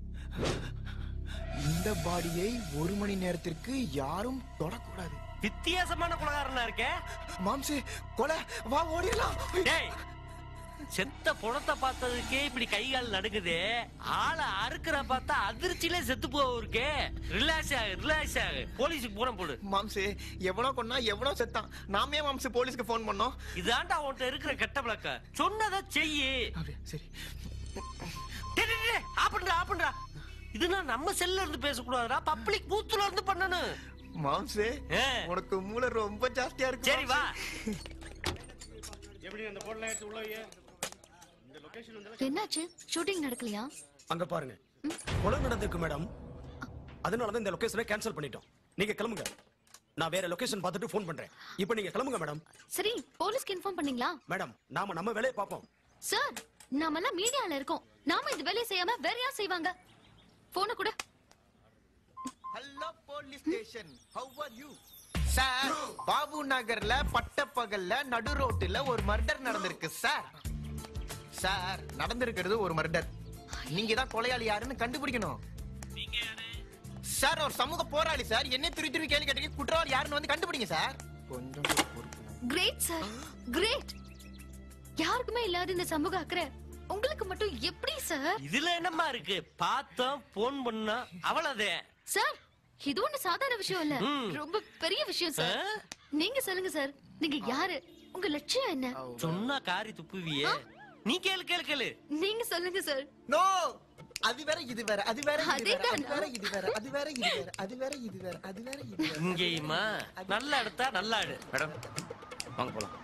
இந்த பாடியை ஒரு மணி நேரத்திற்கு யாரும் தொடக்கூடாது வித்தியாசமான கொலகாரனா இருக்க மாம்சே கொலை வா ஓடிடலாம் டேய் செத்த புணத்தை பார்த்ததுக்கே இப்படி கை கால் நடுக்குது ஆளை அறுக்கிற பார்த்தா அதிர்ச்சியில செத்து போவருக்கு ரிலாக்ஸ் ஆகு ரிலாக்ஸ் ஆகு போலீஸுக்கு போன போடு மாம்சே எவனோ கொன்னா எவனோ செத்தான் நாமே மாம்சே போலீஸ்க்கு ஃபோன் பண்ணோம் இதாண்டா அவன்கிட்ட இருக்கிற கெட்ட பழக்க சொன்னதை செய்யு சரி டேய், டேய், டேய், ஆப்பண்றா ஆப்பண்றா இதுனா நம்ம செல்ல இருந்து பேசக்கூடாதுடா பப்ளிக் பூத்துல இருந்து பண்ணணும் மாம்சே உனக்கு மூளை ரொம்ப ஜாஸ்தியா இருக்கு சரி வா எப்படி அந்த போன்ல எடுத்து உள்ள வைய இந்த லொகேஷன் வந்து என்னாச்சு ஷூட்டிங் நடக்கலையா அங்க பாருங்க கொலை நடந்திருக்கு மேடம் அதனாலதான் இந்த லொகேஷனை கேன்சல் பண்ணிட்டோம் நீங்க கிளம்புங்க நான் வேற லொகேஷன் பார்த்துட்டு ஃபோன் பண்றேன் இப்போ நீங்க கிளம்புங்க மேடம் சரி போலீஸ்க்கு இன்ஃபார்ம் பண்ணீங்களா மேடம் நாம நம்ம வேலையை பார்ப்போம் சார் நாம எல்லாம் மீடியால இருக்கோம் நாம இந்த வேலையை செய்யாம வேற யார் செய்வாங்க போன கூட hello police station how are you sir Babu நகர்ல பட்டப்பகல்ல நடு ரோட்டுல ஒரு மர்டர் நடந்திருக்கு சார் சார் நடந்திருக்கிறது ஒரு மர்டர் நீங்க தான் கொலையாளி யாருன்னு கண்டுபிடிக்கணும் சார் ஒரு சமூக போராளி சார் என்ன துரி துரி கேள்வி கேட்டீங்க குற்றவாளி யாருன்னு வந்து கண்டுபிடிங்க சார் கொஞ்சம் கிரேட் சார் கிரேட் யாருக்குமே இல்லாத இந்த சமூக அக்கறை உங்களுக்கு மட்டும் எப்படி சார் இதுல என்னம்மா இருக்கு பார்த்தோம் போன் பண்ணா அவ்வளவுதே சார் இது ஒண்ணு சாதாரண விஷயம் இல்ல ம். ரொம்ப பெரிய விஷயம் சார் நீங்க சொல்லுங்க சார் நீங்க யாரு உங்க லட்சியம் என்ன சொன்னா காரி துப்புவியே நீ கேளு கேளு கேளு நீங்க சொல்லுங்க சார் நோ அது வேற இது வேற அது வேற இது வேற அது அதேதானா? வேற இது வேற அது வேற இது வேற அது வேற இது வேற அது வேற இது வேற இங்கேயுமா நல்லா எடுத்தா நல்லா ஆடு மேடம் வாங்க போலாம்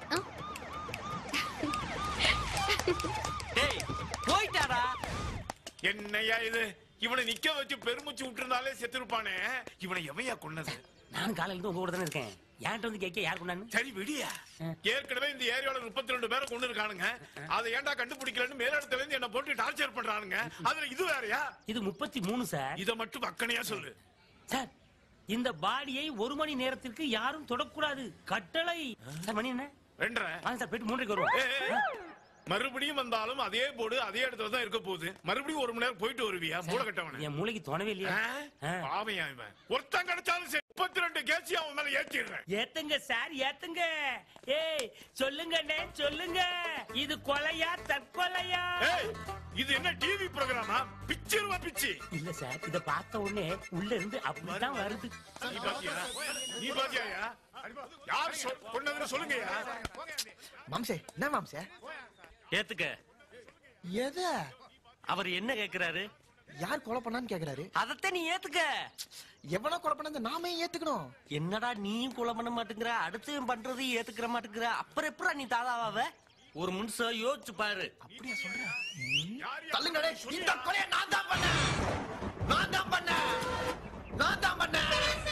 டேய் போயிட்டாடா என்னையா இது இவனை நிக்க வச்சு பெருமூச்சு விட்டுருந்தாலே செத்துருப்பானே இவனை எவையா கொன்னது நான் காலையில இருந்து உங்க கூட தானே இருக்கேன் என்கிட்ட வந்து கேட்க யார் கொண்டாந்து சரி விடியா ஏற்கனவே இந்த ஏரியால முப்பத்தி ரெண்டு பேரை கொண்டு இருக்கானுங்க அதை ஏன்டா கண்டுபிடிக்கலன்னு மேலிடத்துல இருந்து என்ன போட்டு டார்ச்சர் பண்றானுங்க அதுல இது வேறயா இது முப்பத்தி மூணு சார் இத மட்டும் அக்கனையா சொல்லு சார் இந்த பாடியை ஒரு மணி நேரத்திற்கு யாரும் தொடக்கூடாது கட்டளை சார் மணி என்ன ரெண்டரை வாங்க சார் போயிட்டு மூன்றைக்கு வருவோம் ஏய், ஏய். மறுபடியும் வந்தாலும் அதே போர்டு அதே இடத்துல தான் இருக்க போகுது மறுபடியும் ஒரு மணி நேரம் போயிட்டு வருவியா மூளை கட்டவன என் மூளைக்கு தோணவே இல்லையா பாவையா இவன் ஒருத்தன் கிடைச்சாலும் சரி முப்பத்தி ரெண்டு கேசி அவன் மேல ஏற்றிடுறேன் ஏத்துங்க சார் ஏத்துங்க ஏய் சொல்லுங்கண்ணே சொல்லுங்க இது கொலையா தற்கொலையா ஏய், இது என்ன டிவி ப்ரோகிராமா பிச்சிருவா பிச்சி இல்ல சார் இத பார்த்த உடனே உள்ள இருந்து அப்படிதான் வருது நீ பாத்தியா நீ பாத்தியாயா யார் சொல்- கொன்னதுன்னு சொல்லுங்கயா மாம்சே என்ன மாம்சே ஏத்துக்க எத அவர் என்ன கேக்குறாரு யார் கொலை பண்ணான்னு கேக்குறாரு அதத்தான் நீ ஏத்துக்க எவனோ கொலை பண்ணது நாமே ஏத்துக்கணும் என்னடா நீயும் கொலை பண்ண மாட்டேங்கிற அடுத்தவன் பண்றது ஏத்துக்கிற மாட்டேங்கிற அப்புறம் எப்படா நீ தாதாவாவ ஒரு நிமிஷம் யோசிச்சு பாரு அப்படியா சொல்ற தள்ளுங்க டேய். இந்த கொலையை நான் தான் பண்ணேன் நான் தான் பண்ணேன் நான் தான் பண்ணேன்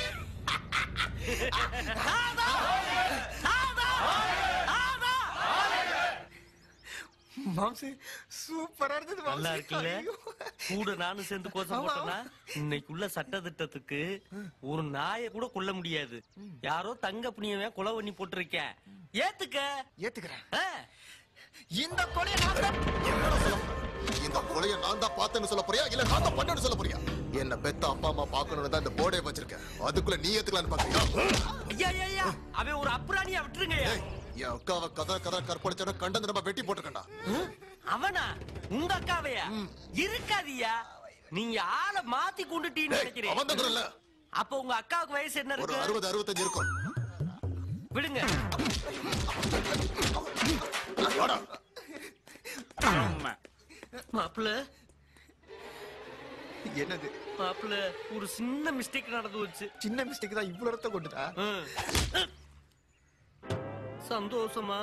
மாம்சே சூப்பரா இருந்தது நல்லா மாம்சே. இருக்குல்ல ஐயோ. கூட நானும் சேர்ந்து கோசம் ஆமா, போட்டேன்னா இன்னைக்குள்ள சட்ட திட்டத்துக்கு ஒரு நாயை கூட கொல்ல முடியாது யாரோ தங்க புனியவன் கொலை பண்ணி போட்டிருக்க ஏத்துக்க ஏத்துக்கிறேன் ஆ. இந்த கொலையை நான் தான் என்னடா சொல்ல போற? இந்த கொலையை நான் தான் பார்த்தேன்னு சொல்ல போறியா இல்ல நான் தான் பண்ணேன்னு சொல்ல போறியா என்ன பெத்த அப்பா அம்மா பார்க்கணும்னு தான் இந்த போர்டே வச்சிருக்கேன் அதுக்குள்ள நீ ஏத்துக்கலான்னு பாக்குறியா ஐயா ஐயா, ஐயா அவன் ஒரு அப்புறாணியா விட்டுருங்க ஏய், என் அக்காவை கதா கதா கற்பழிச்சவன கண்டந்து நம்ம வெட்டி போட்டுக்கண்டா அவனா உங்க அக்காவையா இருக்காதியா நீங்க ஆளை மாத்தி கொண்டுட்டீன்னு நினைக்கிறேன் அவன் தான் இல்ல அப்ப உங்க அக்காவுக்கு வயசு என்ன ஒரு இருக்கு அறுபது அறுபத்தஞ்சு இருக்கும் விடுங்க வாடா. மாப்பிள்ள என்னது மாப்பிள்ள ஒரு சின்ன மிஸ்டேக் நடந்து வச்சு சின்ன மிஸ்டேக் தான் இவ்வளவு ரத்தம் கொண்டுட்டா சந்தோஷமா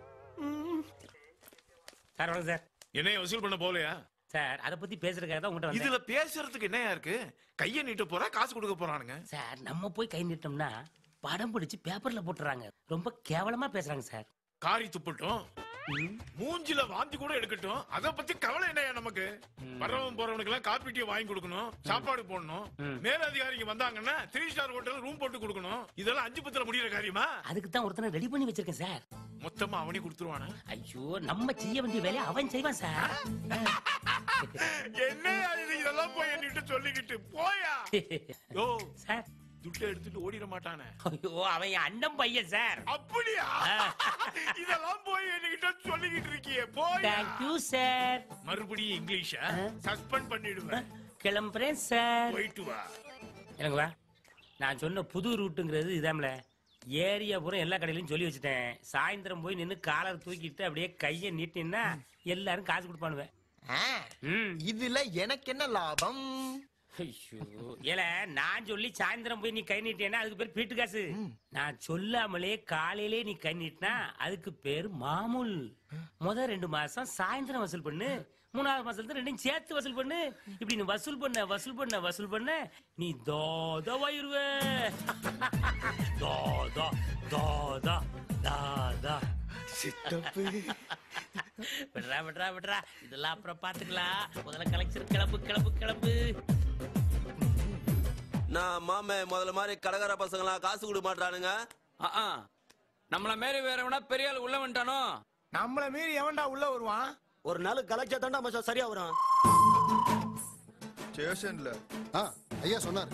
சார் வணக்கம் சார் என்னைய வசூல் பண்ண போலையா சார் அத பத்தி பேசுறதுக்காக தான் உங்கள்கிட்ட இதுல வந்தேன் பேசுறதுக்கு என்னையா இருக்கு கைய நீட்ட போறா காசு கொடுக்க போறானுங்க சார் நம்ம போய் கை நீட்டோம்னா படம் பிடிச்சு பேப்பர்ல போட்டுறாங்க ரொம்ப கேவலமா பேசுறாங்க சார் காரி துப்பட்டும் மூஞ்சில வாந்தி கூட எடுக்கட்டும் அத பத்தி கவலை என்னையா நமக்கு வர்றவன் போறவனுக்கு எல்லாம் காப்பி டீ வாங்கி கொடுக்கணும் சாப்பாடு போடணும் மேலதிகாரிங்க வந்தாங்கன்னா த்ரீ ஸ்டார் ஹோட்டல் ரூம் போட்டு கொடுக்கணும் இதெல்லாம் அஞ்சு பத்துல முடியற காரியமா அதுக்கு தான் ஒருத்தனை ரெடி பண்ணி வச்சிருக்கேன் சார் மொத்தமா அவனே கொடுத்துருவானா ஐயோ நம்ம செய்ய வேண்டிய வேலையை அவன் செய்வான் சார் என்ன இது இதெல்லாம் போய் என்கிட்ட சொல்லிக்கிட்டு போயா யோ சார் துட்டை எடுத்துட்டு ஓடிட மாட்டானே ஐயோ அவன் என் அண்ணன் பையன் சார் அப்படியா இதெல்லாம் போய் என்கிட்ட சொல்லிக்கிட்டு இருக்கியே போயா தேங்க்யூ சார் மறுபடியும் இங்கிலீஷா சஸ்பெண்ட் பண்ணிடுவேன் கிளம்புறேன் சார் போயிட்டு வா எனக்கு வா நான் சொன்ன புது ரூட்டுங்கிறது இதாம்ல ஏரியா பூரா எல்லா கடையிலையும் சொல்லி வச்சுட்டேன் சாயந்தரம் போய் நின்னு காலர் தூக்கிட்டு அப்படியே கையை நீட்டினா எல்லாரும் காசு கொடுப்பானுவேன் இதுல எனக்கு என்ன லாபம் ஐயோ ஏல நான் சொல்லி சாயந்தரம் போய் நீ கை நீட்டினா அதுக்கு பேர் பீட்டு காசு நான் சொல்லாமலே காலையிலே நீ கை நீட்டினா அதுக்கு பேர் மாமூல் முத ரெண்டு மாசம் சாயந்தரம் வசூல் பண்ணு மூணாவது மாசத்துல ரெண்டையும் சேர்த்து வசூல் பண்ணு இப்படி நீ வசூல் பண்ண வசூல் பண்ண வசூல் பண்ண நீ தோதவாயிருவ தோதா தோதா தாதா சித்தப்பு விடுறா விடுறா விடுறா இதெல்லாம் அப்புறம் பாத்துக்கலாம் முதல்ல கலெக்டர் கிளம்பு கிளம்பு கிளம்பு நான் மாமே முதல்ல மாதிரி கடகார பசங்களாம் காசு கொடுக்க மாட்டானுங்க நம்மள மாரி வேற எவனா பெரிய ஆள் உள்ள வந்துட்டானோ நம்மள மீறி எவன்டா உள்ள வருவான் ஒரு நாள் கலெக்டர் தாண்டா மச்சான் சரியா வரும் ஸ்டேஷன்ல ஆ ஐயா சொன்னாரு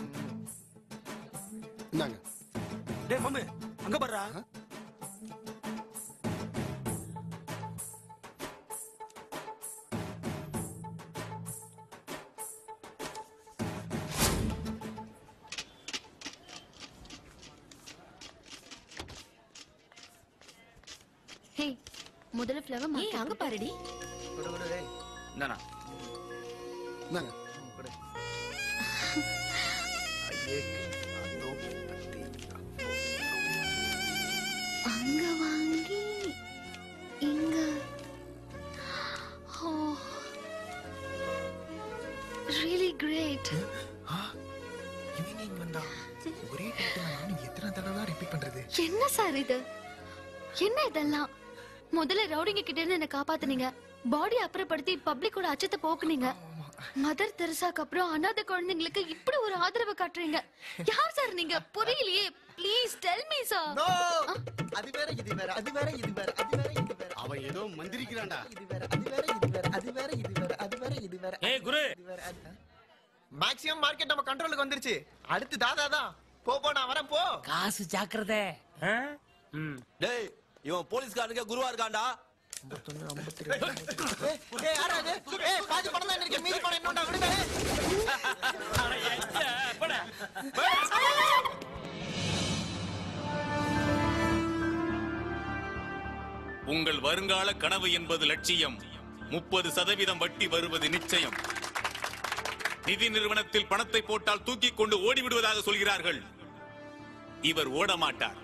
இந்தாங்க டேய் மம்மு அங்க பாருடா ஹே முதல்ல ஃப்ளவர் மார்க்கெட் அங்க பாருடி இந்தாண்ணா இந்தாங்க அங்க வாங்கி இங்க ஓ ரியலி கிரேட் இவன் இங்க வந்தா ஒரே டைட்டில் நானும் எத்தனை தடவை ரிப்பீட் பண்றது என்ன சார் இது என்ன இதெல்லாம் முதல்ல ரவுடிங்க கிட்ட இருந்து என்ன காப்பாத்துனீங்க பாடி அப்புறப்படுத்தி பப்ளிக்கோட அச்சத்தை போக்குனீங்க மதர் தெரசாக்கு அப்புறம் அனாதை குழந்தைங்களுக்கு இப்படி ஒரு ஆதரவு காட்டுறீங்க யார் சார் நீங்க புரியலையே please tell me sir no அது வேற இது வேற அது வேற இது வேற அது வேற இது வேற அவன் ஏதோ மந்திரிக்கிறான்டா இது வேற அது வேற இது வேற அது வேற இது வேற அது வேற இது வேற ஏய் குரு மேக்ஸிமம் மார்க்கெட் நம்ம கண்ட்ரோலுக்கு வந்துருச்சு அடுத்து தாதா தான் போ போ நான் வரேன் போ காசு ஜாக்கிரதை டேய் இவன் போலீஸ்காரனுக்கு குருவா இருக்கான்டா ஏய் யாரா இது ஏய் பாதி பணம் தான் இருக்கு மீதி பணம் என்னடா விடுங்க உங்கள் வருங்கால கனவு என்பது லட்சியம் முப்பது சதவீதம் வட்டி வருவது நிச்சயம் நிதி நிறுவனத்தில் பணத்தை போட்டால் தூக்கிக் கொண்டு ஓடிவிடுவதாக சொல்கிறார்கள் இவர் ஓட மாட்டார்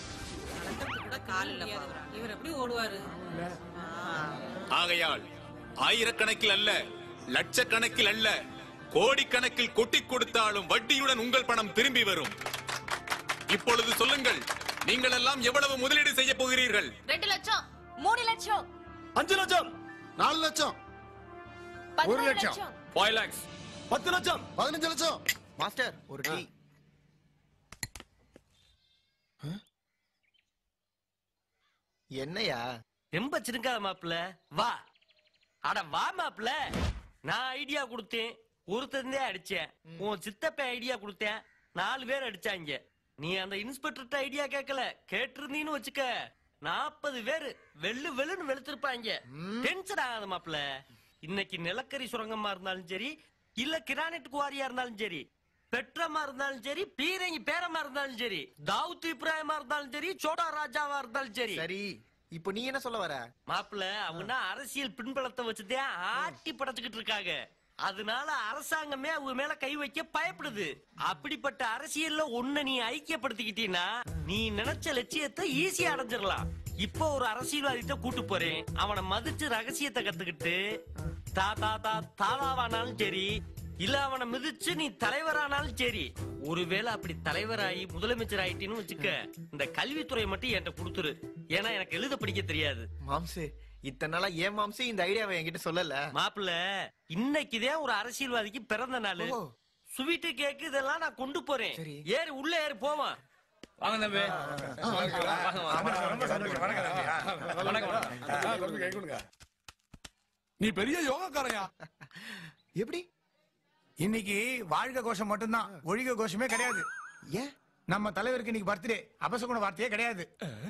இவர் எப்படி ஓடுவாரு ஆகையால் ஆயிரக்கணக்கில் அல்ல லட்சக்கணக்கில் அல்ல கோடிக்கணக்கில் கொட்டிக் கொடுத்தாலும் வட்டியுடன் உங்கள் பணம் திரும்பி வரும் இப்பொழுது சொல்லுங்கள் நீங்கள் எல்லாம் எவ்வளவு முதலீடு செய்ய போகிறீர்கள் ரெண்டு லட்சம் மூணு லட்சம் அஞ்சு லட்சம் நாலு லட்சம் ஒரு லட்சம் ஃபைவ் லேக்ஸ் பத்து லட்சம் பதினஞ்சு லட்சம் மாஸ்டர் ஒரு டீ என்னையா ரொம்ப சிரிக்காத மாப்பிள்ள வா அட வா மாப்பிள்ள நான் ஐடியா கொடுத்தேன் ஒருத்தந்தே அடிச்சேன் உன் சித்தப்ப ஐடியா கொடுத்தேன் நாலு பேர் அடிச்சாங்க நீ அந்த இன்ஸ்பெக்டர்ட்ட ஐடியா கேட்கல கேட்டிருந்தீன்னு வச்சுக்க நாற்பது பேரு வெள்ளு வெள்ளுன்னு வெளுத்திருப்பாங்க டென்ஷன் ஆகாத மாப்பிள்ள இன்னைக்கு நிலக்கரி சுரங்கமா இருந்தாலும் சரி இல்ல கிரானைட் குவாரியா இருந்தாலும் சரி பெட்ரமா இருந்தாலும் சரி பீரங்கி பேரமா இருந்தாலும் சரி தாவூத் இப்ராஹிமா இருந்தாலும் சரி சோடா ராஜாவா இருந்தாலும் சரி சரி இப்போ நீ என்ன சொல்ல வர மாப்பிள்ள அவங்க அரசியல் பின்பலத்தை வச்சுதான் ஆட்டி படைச்சுக்கிட்டு இருக்காங்க அதனால அரசாங்கமே அவங்க மேல கை வைக்க பயப்படுது அப்படிப்பட்ட அரசியல்ல ஒன்ன நீ ஐக்கியப்படுத்திக்கிட்டீன்னா நீ நினைச்ச லட்சியத்தை ஈஸியா அடைஞ்சிடலாம் இப்போ ஒரு அரசியல்வாதிட்ட கூட்டு போறேன் அவனை மதிச்சு ரகசியத்தை கத்துக்கிட்டு தா தா தா தாதாவானாலும் சரி இல்ல அவனை மிதிச்சு நீ தலைவரானாலும் சரி ஒருவேளை அப்படி தலைவராகி முதலமைச்சர் ஆயிட்டீன்னு வச்சுக்க இந்த கல்வித்துறை மட்டும் என்கிட்ட கொடுத்துரு ஏன்னா எனக்கு எழுத படிக்க தெரியாது மாம்சு இத்தனை நாளா ஏன் மாம்சு இந்த ஐடியாவை என்கிட்ட சொல்லல மாப்பிள்ள இன்னைக்குதான் ஒரு அரசியல்வாதிக்கு பிறந்த நாள் ஸ்வீட்டு கேக்கு இதெல்லாம் நான் கொண்டு போறேன் ஏறி உள்ள ஏறி போவான் வாங்க தம்பி நீ பெரிய யோகாக்காரையா எப்படி இன்னைக்கு வாழ்க கோஷம் மட்டும்தான் ஒழிக கோஷமே கிடையாது ஏன் நம்ம தலைவருக்கு இன்னைக்கு பர்த்டே அபசகுண வார்த்தையே கிடையாது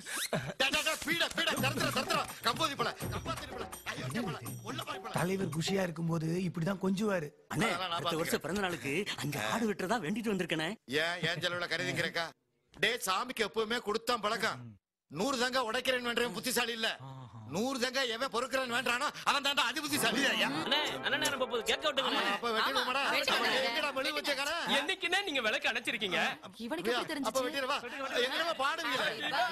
தலைவர் குஷியா இருக்கும்போது இப்படிதான் கொஞ்சுவாரு அண்ணே அடுத்த வருஷம் பிறந்த நாளுக்கு அங்க ஆடு வெட்டுறதா வேண்டிட்டு வந்திருக்கனே ஏன் ஏன் செலவுல கருதிங்கிறக்கா டே சாமிக்கு எப்பவுமே கொடுத்தான் பழக்கம் நூறு தங்க உடைக்கிறேன் வேண்டவன் புத்திசாலி இல்ல நூறு தங்க எவன் பொறுக்கிறேன் வேண்டானோ அவன் தாண்டா அதி புத்திசாலி ஐயா அண்ணே அண்ணன் நேரம் போகுது கேட்க விட்டுங்க அப்ப வெட்டிடுமாடா எங்கடா வெளிய வச்ச கடை என்னைக்குன்னா நீங்க விளக்கு அணைச்சிருக்கீங்க இவனுக்கு எப்படி தெரிஞ்சுச்சு அப்ப வெட்டிடுவா என்னமா பாடுவீங்க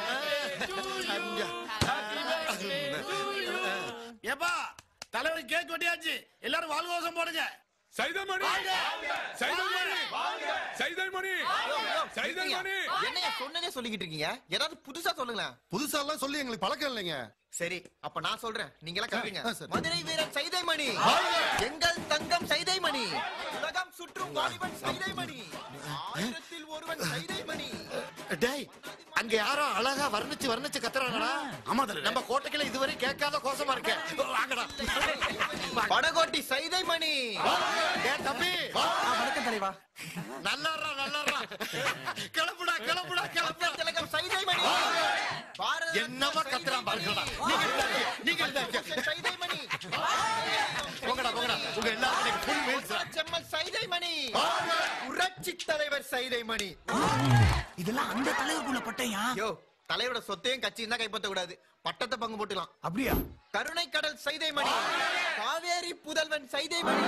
ஏப்பா தலைவர் கேக் வெட்டியாச்சு எல்லாரும் வாழ்கோசம் போடுங்க சைதமணி சைதமணி சைதமணி சைதமணி என்னையா சொன்னதே சொல்லிக்கிட்டு இருக்கீங்க ஏதாவது புதுசா சொல்லுங்களேன் புதுசா எல்லாம் சொல்லி எங்களுக்கு பழக்கம் இல்லைங்க சரி அப்ப நான் சொல்றேன் நீங்க எல்லாம் கேக்குறீங்க ஆ, சரி. மதுரை வீரன் சைதைமணி எங்கள் தங்கம் சைதைமணி உலகம் சுற்றும் வாலிபன் சைதைமணி ஆயிரத்தில் ஒருவன் சைதைமணி டேய் அங்க யாரோ அழகா வர்ணிச்சு வர்ணிச்சு கத்துறாங்கடா ஆமா தலைவர். நம்ம கோட்டைக்குள்ள இதுவரை கேட்காத கோசமா இருக்க வாங்கடா படகோட்டி சைதைமணி டேய் தம்பி வணக்கம் தலைவா நல்லாடுறா நல்லாடுறா கிளம்புடா கிளம்புடா கிளம்புடா திலகம் சைதைமணி பாரத என்னமா கத்துறான் பாருங்கடா நீங்க இருந்தாங்க, நீங்க இருந்தாங்க. சைதைமணி போங்கடா போங்கடா உங்க எல்லாரும் ஃபுல் மீல்ஸ் செம்மல் சைதைமணி புரட்சி தலைவர் சைதைமணி இதெல்லாம் அந்த தலைவருக்குள்ள பட்டையா யோ தலைவரோட சொத்தையும் கட்சியும் தான் கைப்பற்ற கூடாது பட்டத்தை பங்கு போட்டுக்கலாம் அப்படியா கருணை கடல் சைதைமணி காவேரி புதல்வன் சைதைமணி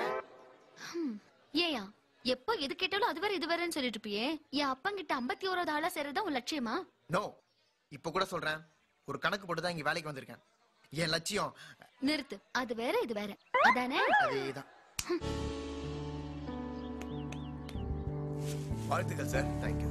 ஏயா எப்போ எது கேட்டாலும் அது வேற இது வேறன்னு சொல்லிட்டு இருப்பியே என் அப்பங்கிட்ட ஐம்பத்தி ஓராவது ஆளா சேர்றதா உன் லட்சியமா நோ இப்ப கூட சொல்றேன் ஒரு கணக்கு போட்டு தான் இங்க வேலைக்கு வந்திருக்கேன் என் லட்சியம் நிறுத்து அது வேற இது வேற அதானே அதேதான் வாழ்த்துக்கள் சார் தேங்க்யூ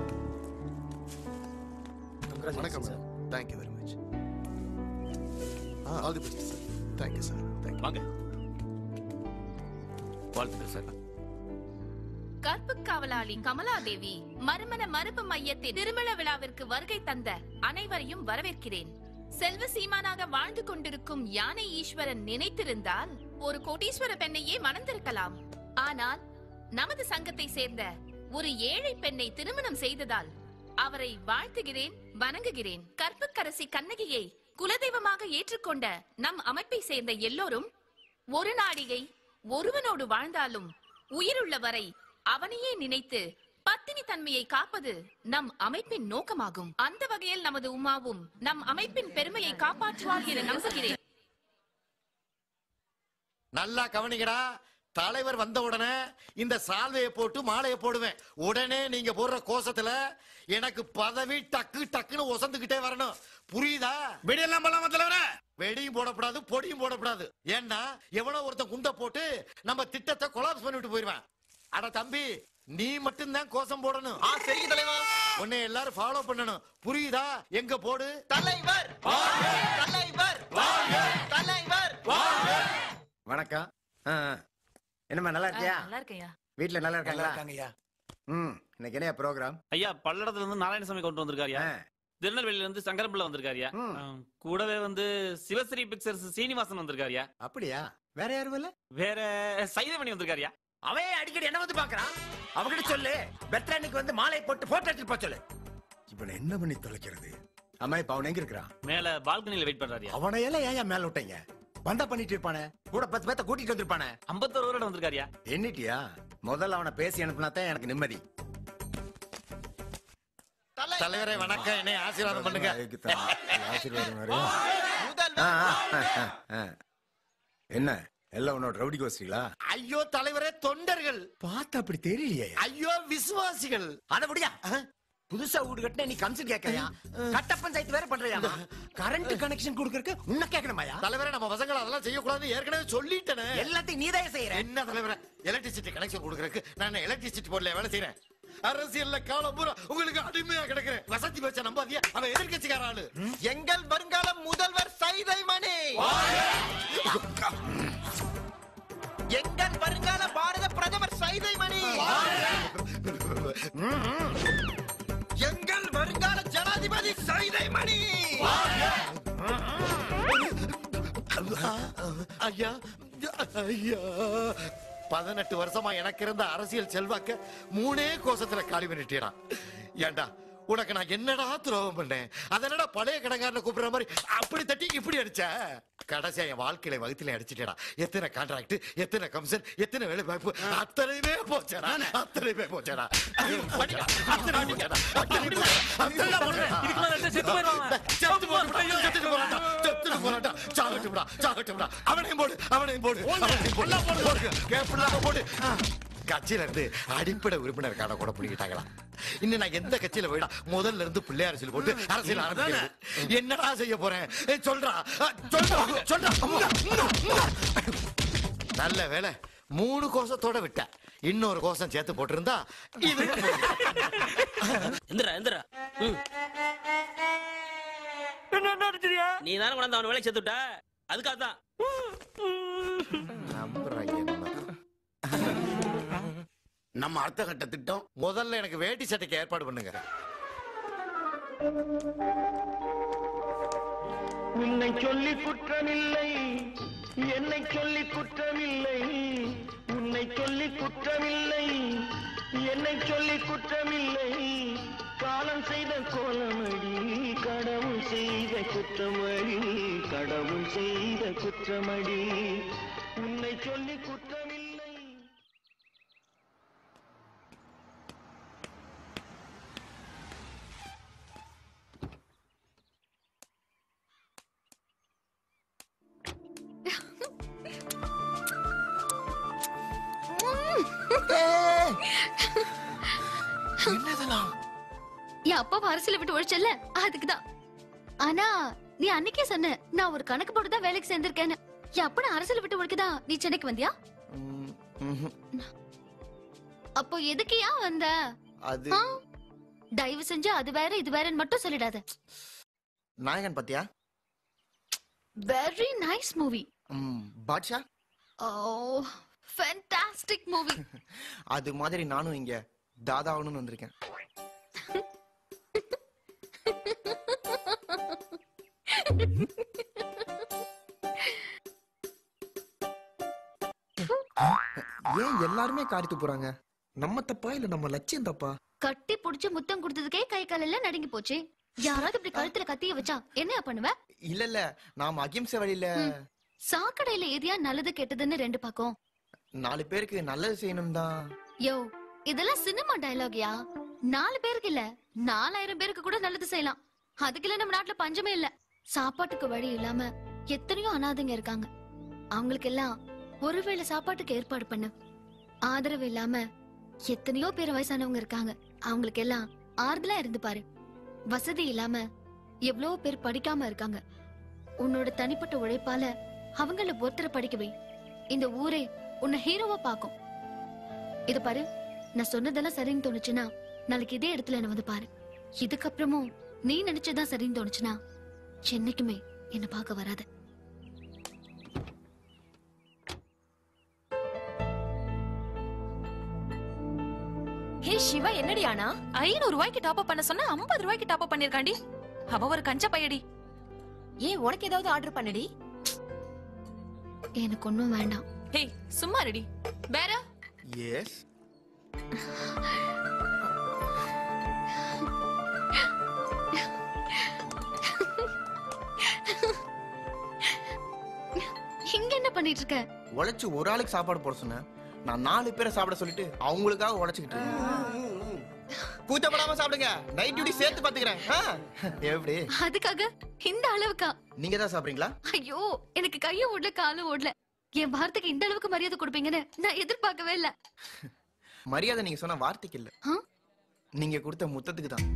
வணக்கம் sir thank you very much all the best sir thank you sir thank you வாங்க வாழ்த்துக்கள் சார் கற்பு காவலாளி கமலாதேவி மறுமண மறுப்பு மையத்தின் திருமண விழாவிற்கு வருகை தந்த அனைவரையும் வரவேற்கிறேன் செல்வ சீமானாக வாழ்ந்து கொண்டிருக்கும் யானை ஈஸ்வரன் நினைத்திருந்தால் ஒரு கோடீஸ்வர பெண்ணையே மணந்திருக்கலாம் ஆனால் நமது சங்கத்தை சேர்ந்த ஒரு ஏழை பெண்ணை திருமணம் செய்ததால் அவரை வாழ்த்துகிறேன் வணங்குகிறேன் கற்புக்கரசி கண்ணகியை குலதெய்வமாக ஏற்றுக்கொண்ட நம் அமைப்பை சேர்ந்த எல்லோரும் ஒரு நாடிகை ஒருவனோடு வாழ்ந்தாலும் உயிருள்ள வரை அவனையே நினைத்து பத்தினி தன்மையை காப்பது நம் அமைப்பின் நோக்கமாகும் அந்த வகையில் நமது உமாவும் நம் அமைப்பின் பெருமையை காப்பாற்றுவார் என நம்புகிறேன் நல்லா கவனிக்கடா தலைவர் வந்த உடனே இந்த சால்வையை போட்டு மாலையை போடுவேன் உடனே நீங்க போடுற கோஷத்துல எனக்கு பதவி டக்கு டக்குன்னு ஒசந்துகிட்டே வரணும் புரியுதா வெடியெல்லாம் பண்ணலாமா தலைவரே வெடியும் போடக்கூடாது பொடியும் போடக்கூடாது ஏன்னா எவனோ ஒருத்தன் குண்ட போட்டு நம்ம திட்டத்தை கொலாப்ஸ் பண்ணிட்டு போயிருவேன் அட தம்பி நீ மட்டும்தான் கோஷம் போடணும் ஆ சரி தலைவா உன்னை எல்லாரும் ஃபாலோ பண்ணணும் புரியுதா எங்க போடு தலைவர் தலைவர் தலைவர் வணக்கம் ஆ, ஆ. என்னம்மா நல்லா இருக்கியா நல்லா இருக்கையா வீட்ல நல்லா இருக்காங்களா இருக்காங்கய்யா ம் இன்னைக்கு என்ன ப்ரோக்ராம் ஐயா பல்லடத்துல இருந்து நாராயணசாமி கொண்டு வந்திருக்காருயா திருநெல்வேலியில இருந்து சங்கரம்பிள்ள வந்திருக்காருயா ஆம், கூடவே வந்து சிவஸ்ரீ பிக்சர்ஸ் சீனிவாசன் வந்திருக்காருயா அப்படியா வேற யாரும் இல்ல வேற சைதமணி வந்திருக்காருயா அவன் அடிக்கடி என்ன வந்து பாக்குறான் அவகிட்ட சொல்லு பெத்ரானிக்கு வந்து மாலை போட்டு போட்டோ எடுத்துட்டு போக சொல்லு இவனை என்ன பண்ணி தொலைக்கிறது அம்மா இப்ப அவன் எங்க இருக்கிறான் மேல பால்கனில வெயிட் பண்றாருயா அவனை எல்லாம் ஏன் மேல விட்டீங்க வந்தா பண்ணிட்டு இருப்பானே கூட பத்து பேத்த கூட்டிட்டு வந்திருப்பானே ஐம்பத்தோரு வருடம் வந்திருக்காருயா எண்ணிட்டியா முதல்ல அவனை பேசி அனுப்புனா தான் எனக்கு நிம்மதி தலைவரே வணக்கம் என்னை ஆசீர்வாதம் பண்ணுங்க ஆசீர்வாதம் வேறயா? ஆ, ஆ, ஆ, ஆ. என்ன எல்லாம் உன்னோட ரவுடி கோஷ்டிகளா ஐயோ தலைவரே தொண்டர்கள் பார்த்து அப்படி தெரியலையே ஐயோ விசுவாசிகள் அத முடியா புதுசா வீடு கட்டின நீ கமிஷன் கேட்கறியா கட்ட பஞ்சாயத்து வேற பண்றியா கரண்ட் கனெக்ஷன் கொடுக்கறதுக்கு உன்ன கேட்கணுமாயா தலைவரே நம்ம பசங்களை அதெல்லாம் செய்யக்கூடாது ஏற்கனவே சொல்லிட்டேனே எல்லாத்தையும் நீதான் செய்யற என்ன தலைவரே எலக்ட்ரிசிட்டி கனெக்ஷன் கொடுக்கறதுக்கு நான் எலக்ட்ரிசிட்டி போர்ட்ல வேலை செய்யறேன் அரசியல்ல காலம் பூரா உங்களுக்கு அடிமையா கிடக்குறேன் வசதி பேச்ச நம்பாதியா அவன் எதிர்கட்சிக்கார ஆளு எங்கள் வருங்கால முதல்வர் சைதை மணி எங்கள் வருங்கால பாரத பிரதமர் சைதை மணி எங்கள் வருங்கால ஜனாதிபதி சைதை மணி ஐயா ஐயா பதினெட்டு வருஷமா எனக்கு இருந்த அரசியல் செல்வாக்க மூணே கோஷத்துல காலி பண்ணிட்டேன் ஏண்டா உனக்கு நான் என்னடா துரோகம் பண்ணேன் அதனடா பழைய கடைக்காரனை கூப்பிடுற மாதிரி அப்படி தட்டி இப்படி அடிச்ச கடைசியா என் வாழ்க்கையில வகுத்துல அடிச்சிட்டேடா எத்தனை கான்ட்ராக்ட் எத்தனை கமிஷன் எத்தனை வேலை வாய்ப்பு அத்தனையுமே போச்சடா அத்தனையுமே போச்சடா படிடா, அத்தனை போச்சடா அத்தனை போச்சடா, அத்தனை போச்சடா. செத்து போறான்டா, செத்துட்டு போறான்டா, செத்துட்டு போறான்டா. சாகட்டும்டா, சாகட்டும்டா. அவனையும் போடு அவனையும் போடு அவனையும் போடு போடு. கேப்பில்லாம போடு கட்சியில இருந்து அடிப்படை உறுப்பினர் கார்டை கூட பிடிக்கிட்டாங்களா இன்னும் நான் எந்த கட்சியில போயிடா முதல்ல இருந்து பிள்ளை அரசியல் போட்டு அரசியல் ஆரம்பிக்கிறது என்னடா செய்ய போறேன் ஏய், சொல்றா அஹ், சொல்றா சொல்றா உங்க, உங்க, உங்க. நல்ல வேலை மூணு கோஷத்தோட விட்ட இன்னொரு கோஷம் சேர்த்து போட்டிருந்தா இது எந்திரா எந்திரா நீ தானே கொண்டாந்து அவன் வேலையை சேர்த்துட்ட அதுக்காக தான் நம்ம அடுத்த கட்ட திட்டம் முதல்ல எனக்கு வேட்டி சட்டைக்கு ஏற்பாடு பண்ணுங்க உன்னை சொல்லி குற்றமில்லை என்னை சொல்லி குற்றமில்லை உன்னை சொல்லி குற்றமில்லை என்னை சொல்லி குற்றமில்லை காலம் செய்த கோலமடி கடவுள் செய்த குற்றமடி கடவுள் செய்த குற்றமடி உன்னை சொல்லி குற்றமில்லை என்னதெல்லாம் என் அப்பாவை அரசியல விட்டு ஒழிச்சல அதுக்குதான் ஆனா நீ அன்னைக்கே சொன்ன நான் ஒரு கணக்கு போட்டு தான் வேலைக்கு சேர்ந்திருக்கேன்னு என் அப்பா அரசியல விட்டு ஒழிக்கதா நீ சென்னைக்கு வந்தியா அப்போ எதுக்கு ஏன் வந்த அது ஆ, தயவு செஞ்சு அது வேற இது வேறன்னு மட்டும் சொல்லிடாத நாயகன் பாத்தியா வெரி நைஸ் மூவி ம், பாட்ஷா ஓ ஃபேண்டாஸ்டிக் மூவி அது மாதிரி நானும் இங்க தாதா ஆகணும்னு வந்திருக்கேன் ஏன் எல்லாருமே காரி துப்புறாங்க நம்ம தப்பா இல்ல நம்ம லட்சியம் தப்பா கட்டி புடிச்சு முத்தம் கொடுத்ததுக்கே கை கால் எல்லாம் நடுங்கி போச்சு யாராவது இப்படி கழுத்துல கத்திய வச்சா என்ன பண்ணுவ இல்ல இல்ல நாம அகிம்சை வழியில சாக்கடையில எதையா நல்லது கெட்டதுன்னு ரெண்டு பக்கம் நாலு பேருக்கு நல்லது செய்யணும் தான் யோ இதெல்லாம் சினிமா டயலாக்யா நாலு பேருக்கு இல்ல நாலாயிரம் பேருக்கு கூட நல்லது செய்யலாம் அதுக்குள்ள நம்ம நாட்டுல பஞ்சமே இல்ல சாப்பாட்டுக்கு வழி இல்லாம எத்தனையோ அனாதைங்க இருக்காங்க அவங்களுக்கு எல்லாம் ஒருவேளை சாப்பாட்டுக்கு ஏற்பாடு பண்ணு ஆதரவு இல்லாம எத்தனையோ பேர் வயசானவங்க இருக்காங்க அவங்களுக்கு எல்லாம் ஆறுதலா இருந்து பாரு வசதி இல்லாம எவ்வளவோ பேர் படிக்காம இருக்காங்க உன்னோட தனிப்பட்ட உழைப்பால அவங்கள ஒருத்தரை படிக்க வை இந்த ஊரே உன்னை ஹீரோவா பாக்கும் இது பாரு நான் சொன்னதெல்லாம் சரின்னு தோணுச்சுன்னா நாளைக்கு இதே இடத்துல என்ன வந்து பாரு இதுக்கப்புறமும் நீ நினைச்சதான் சரின்னு தோணுச்சுன்னா என்னைக்குமே என்ன பார்க்க வராத ஹே சிவா என்னடி ஆனா ஐநூறு ரூபாய்க்கு டாப் அப் பண்ண சொன்னா ஐம்பது ரூபாய்க்கு டாப் அப் பண்ணிருக்காண்டி அவ ஒரு கஞ்ச பையடி ஏன் உனக்கு ஏதாவது ஆர்டர் பண்ணடி எனக்கு ஒண்ணும் வேண்டாம் ஹே சும்மா ரெடி வேற எஸ் இங்க என்ன பண்ணிட்டு இருக்க உழைச்சு ஒரு ஆளுக்கு சாப்பாடு போட சொன்னேன் நான் நாலு பேரை சாப்பிட சொல்லிட்டு அவங்களுக்காக உழைச்சுக்கிட்டு இருக்கேன் கூச்சப்படாம சாப்பிடுங்க நைட் டியூட்டி சேர்த்து பாத்துக்கிறேன் ஆ? எப்படி அதுக்காக இந்த அளவுக்கா நீங்க தான் சாப்பிடுறீங்களா ஐயோ எனக்கு கையும் ஓடல காலும் ஓடல என் வார்த்தைக்கு இந்த அளவுக்கு மரியாதை கொடுப்பீங்கன்னு நான் எதிர்பார்க்கவே இல்ல மரியாதை நீங்க சொன்ன வார்த்தைக்கு இல்ல ஆ? நீங்க கொடுத்த முத்தத்துக்கு தான்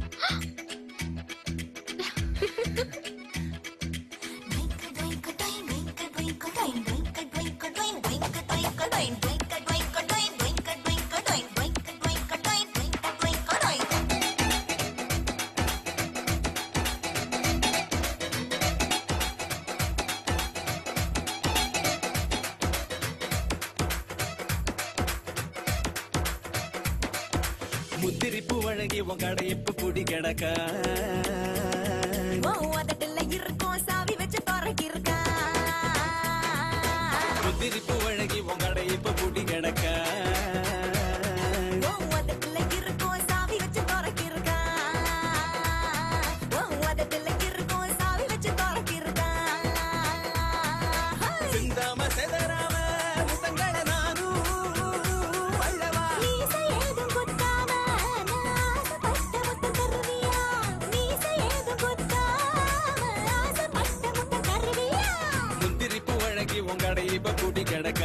முத்திரிப்பு வழங்கி உன் கடையப்பு புடி கிடக்க இருக்கும் சாவி வச்சு துறக்கி இருக்கா முத்திரிப்பு வழங்கி உன் கடையப்பு புடி கிடக்க இருக்கும் சாவி வச்சு துறக்கி இருக்கா இருக்கும் சாவி வச்சு துறக்கி இருக்கா சிந்தாம செதறாம முத்தங்களை நானும் வள்ளவா மீசை ஏதும் குத்தாம ஆசைப்பட்ட முத்தம் தருவியா மீசை ஏதும் குத்தாம ஆசைப்பட்ட முத்தம் தருவியா முத்திரிப்பு வழங்கி உன் கடையப்பு புடி கிடக்க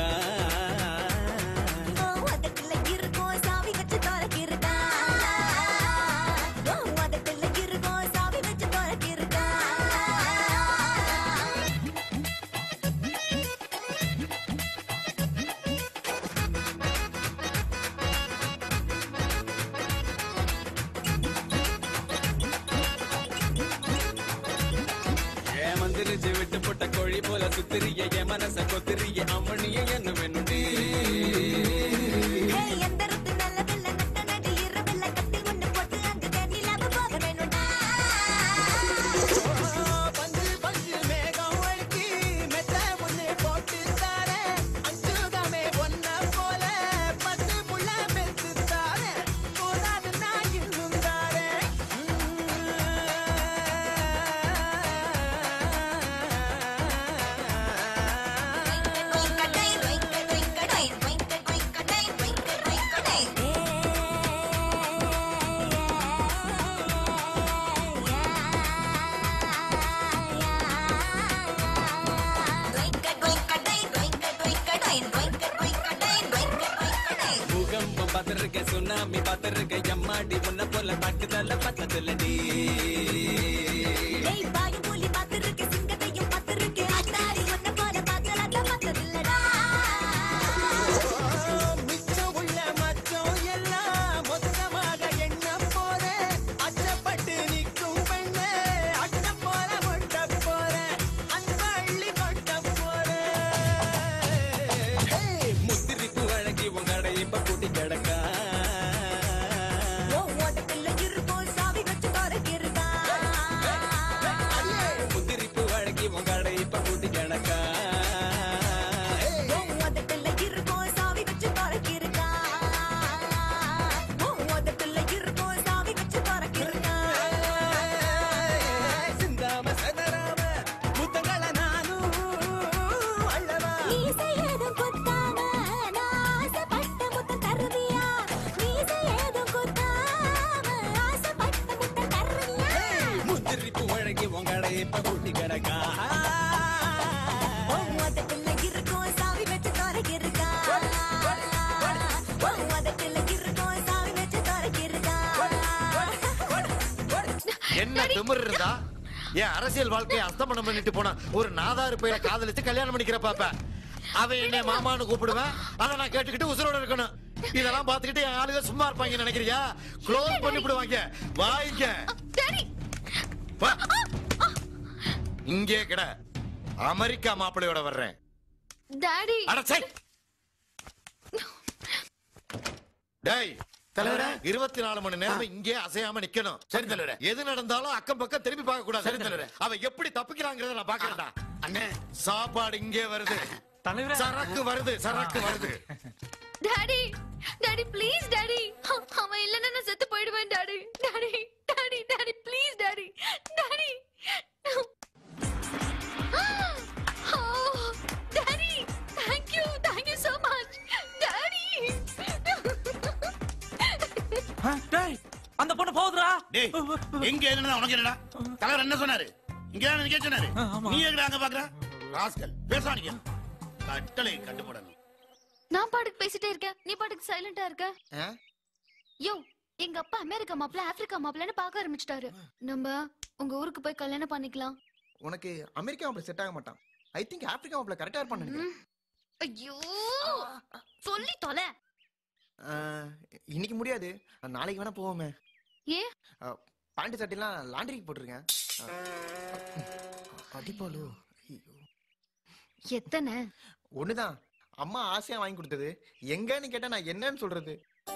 உதட்டுல இருக்கும் சாவி வச்சு துறக்கி இருக்கா உதட்டுல இருக்கும் சாவி வச்சு துறக்கி இருக்கா ஏன் மந்திரிச்சு விட்டு போட்ட கோழி போல சுத்திரிய என் மனச கொத்திரிய அம்மணிய என்ன வேணுண்டி எந்தரத்து நல்ல வெள்ள நட்ட நடு இரவெல்ல கட்டி ஒண்ணு போட்டு அங்கு தண்ணிலாம போக வேணும்டா பஞ்சு பஞ்சு மேகம் வழுக்கி மெத்த ஒண்ணு போட்டு தார அஞ்சுகமே ஒன்ன போல பத்து புள்ள பெத்து தார போதாது நான் இன்னும் தாரே பூகம்பம் பார்த்திருக்க சுனாமி பார்த்திருக்க எம்மாடி உன்ன போல தாக்குதல பத்ததுலடி ஏய் பாயும் புலி பாத்திருக்கு சிங்கத்தையும் பாத்திருக்கு அத்தாடி ஒன்ன போல பாக்கலாட்ட பார்த்ததில்லடா மிச்சம் உள்ள மச்சம் எல்லாம் மொத்தமாக எண்ணி இப்ப பூட்டி கிடக்கா முந்திரிப்பு வழங்கி உன் கடை இப்ப பூட்டி கிடக்கா சிந்தாம சதராம முத்தங்கள நானும் அள்ளவா முந்திரிப்பு வழங்கி உன் கடை இப்ப பூட்டி கிடக்கா என்ன திமிர் இருந்தா என் அரசியல் வாழ்க்கையை அஸ்தமனம் பண்ணிட்டு போனா ஒரு நாதாரு பையில காதலிச்சு கல்யாணம் பண்ணிக்கிற பாப்ப அவன் என்னை மாமான்னு கூப்பிடுவேன் அதை நான் கேட்டுக்கிட்டு உசுரோட இருக்கணும் இதெல்லாம் பார்த்துக்கிட்டு என் ஆளுங்க சும்மா இருப்பாங்க நினைக்கிறியா க்ளோஸ் பண்ணி விடுவாங்க வாங்க வா. இங்கே கிட அமெரிக்கா மாப்பிள்ளையோட வர்றேன் டாடி அட சை டேய் தலைவரே இருபத்தி நாலு மணி நேரம் இங்கே அசையாம நிக்கணும் சரி தலைவரே எது நடந்தாலும் அக்கம் பக்கம் திரும்பி பார்க்க கூடாது சரி தலைவரே அவன் எப்படி தப்பிக்கிறாங்கிறத நான் பாக்குறேன்டா அண்ணே சாப்பாடு இங்கே வருது தலைவரே சரக்கு வருது சரக்கு வருது டாடி டாடி ப்ளீஸ் டாடி அவன் இல்லைன்னா நான் செத்து போயிடுவேன் daddy daddy daddy daddy please daddy daddy daddy thank you thank you so much daddy டேய் அந்த பொண்ணு போகுதுடா டேய் எங்க என்னடா உனக்கு என்னடா தலைவர் என்ன சொன்னாரு இங்க தான் நிக்க சொன்னாரு நீ எங்கடா அங்க பாக்குற ராஸ்கல் பேசாதீங்க கட்டளை கட்டுப்படணும் நான் பாட்டுக்கு பேசிட்டே இருக்கேன் நீ பாட்டுக்கு சைலண்டா இருக்க யோ எங்க அப்பா அமெரிக்கா மாப்பிள்ள ஆப்பிரிக்கா மாப்பிள்ளன்னு பார்க்க ஆரம்பிச்சிட்டாரு நம்ம உங்க ஊருக்கு போய் கல்யாணம் பண்ணிக்கலாம் உனக்கு அமெரிக்கா மாப்பிள்ள செட் ஆக மாட்டான் ஐ திங்க் ஆப்பிரிக்கா மாப்பிள்ள கரெக்டா இருப்பான்னு நினைக்கிறேன் ஐயோ சொல்லி தொலை ஆஹ், இன்னைக்கு முடியாது நாளைக்கு வேணா போவோமே ஏன் பேண்ட் சட்டைலாம் லாண்டரிக்கு போட்டிருக்கேன் அடிப்பாலு எத்தனை ஒண்ணுதான் அம்மா ஆசையா வாங்கி கொடுத்தது எங்கன்னு கேட்டா நான் என்னன்னு சொல்றது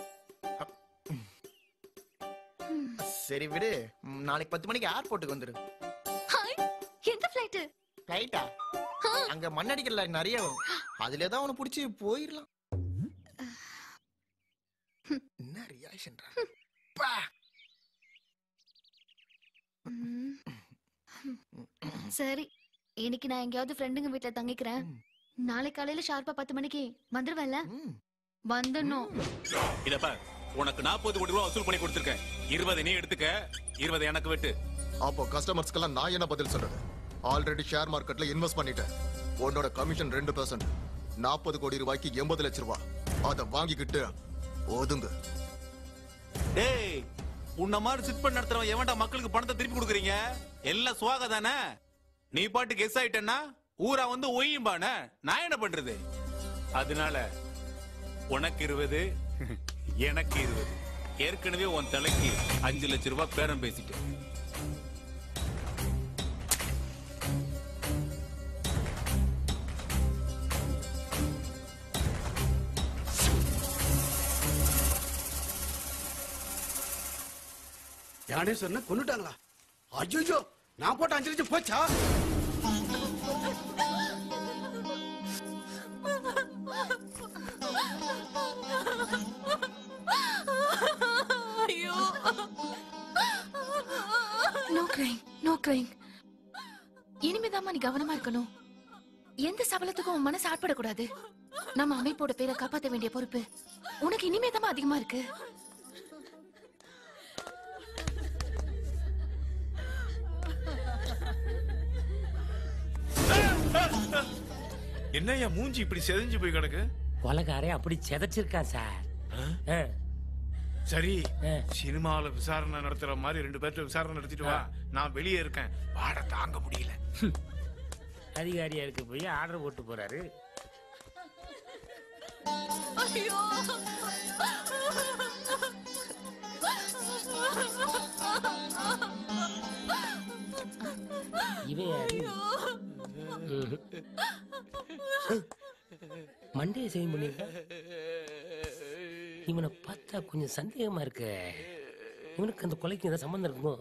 சரி விடு ம், நாளைக்கு பத்து மணிக்கு ஏர்போர்ட்டுக்கு வந்துரு ஹாய் எந்த ஃப்ளைட் ஃபிளைட்டா அங்க மண்ணடிக்கல நிறைய வரும் அதுல தான் அவனை பிடிச்சி போயிடலாம் என்ன ரியாக்ஷன் சரி இன்னைக்கு நான் எங்கேயாவது ஃப்ரெண்டுங்க வீட்ல தங்கிக்கிறேன் நாளை காலையில ஷார்ப்பா பத்து மணிக்கு வந்துருவேன்ல வந்துடணும் இதப்ப உனக்கு நாற்பது கோடி ரூபாய் வசூல் பண்ணி கொடுத்துருக்கேன் இருபது நீ எடுத்துக்க இருபது எனக்கு வெட்டு அப்போ கஸ்டமர்ஸ்க்கெல்லாம் நான் என்ன பதில் சொல்றது ஆல்ரெடி ஷேர் மார்க்கெட்ல இன்வெஸ்ட் பண்ணிட்டேன் உன்னோட கமிஷன் ரெண்டு பர்சன்ட் நாற்பது கோடி ரூபாய்க்கு எண்பது லட்சம் ரூபாய் அதை வாங்கிக்கிட்டு ஒதுங்க டேய் உன்ன மாதிரி சிட் பண்ண நடத்துறவன் எவன்டா மக்களுக்கு பணத்தை திருப்பி கொடுக்குறீங்க எல்லாம் சுவாக தானே நீ பாட்டு கெஸ் ஆயிட்டன்னா ஊரா வந்து ஒய்யும்பானே நான் என்ன பண்றது அதனால உனக்கு இருபது எனக்கு இருபது ஏற்கனவே உன் தலைக்கு அஞ்சு லட்சம் ரூபாய் பேரம் பேசிட்டேன் யானேஸ்வரனை கொண்டுட்டாங்களா ஐயோ நான் போட்ட அஞ்சு லட்சம் போச்சா ஐயோ நோ கிரைங் நோ கிரைங் இனிமேதாம்மா நீ கவனமா இருக்கணும் எந்த சபலத்துக்கும் உன் மனசு ஆட்படக்கூடாது நம்ம அமைப்போட பேரை காப்பாத்த வேண்டிய பொறுப்பு உனக்கு இனிமேதாம்மா அதிகமா இருக்கு என்னய்யா மூஞ்சி இப்படி செதஞ்சு போய் கிடக்கு கொலகாரே அப்படி செதைச்சிருக்கான் சார் ஆ. சரி சினிமாவுல விசாரணை நடத்துற மாதிரி ரெண்டு பேர்ட்ட விசாரணை நடத்திட்டு வா நான் வெளியே இருக்கேன் வாட தாங்க முடியல அதிகாரியா இருக்க போய் ஆர்டர் போட்டு போறாரு ஐயோ இவன் யாரு மண்டையை செய்ய முடியும் இவனை பார்த்தா கொஞ்சம் சந்தேகமா இருக்கு இவனுக்கு அந்த கொலைக்கு ஏதாவது சம்பந்தம் இருக்குமோ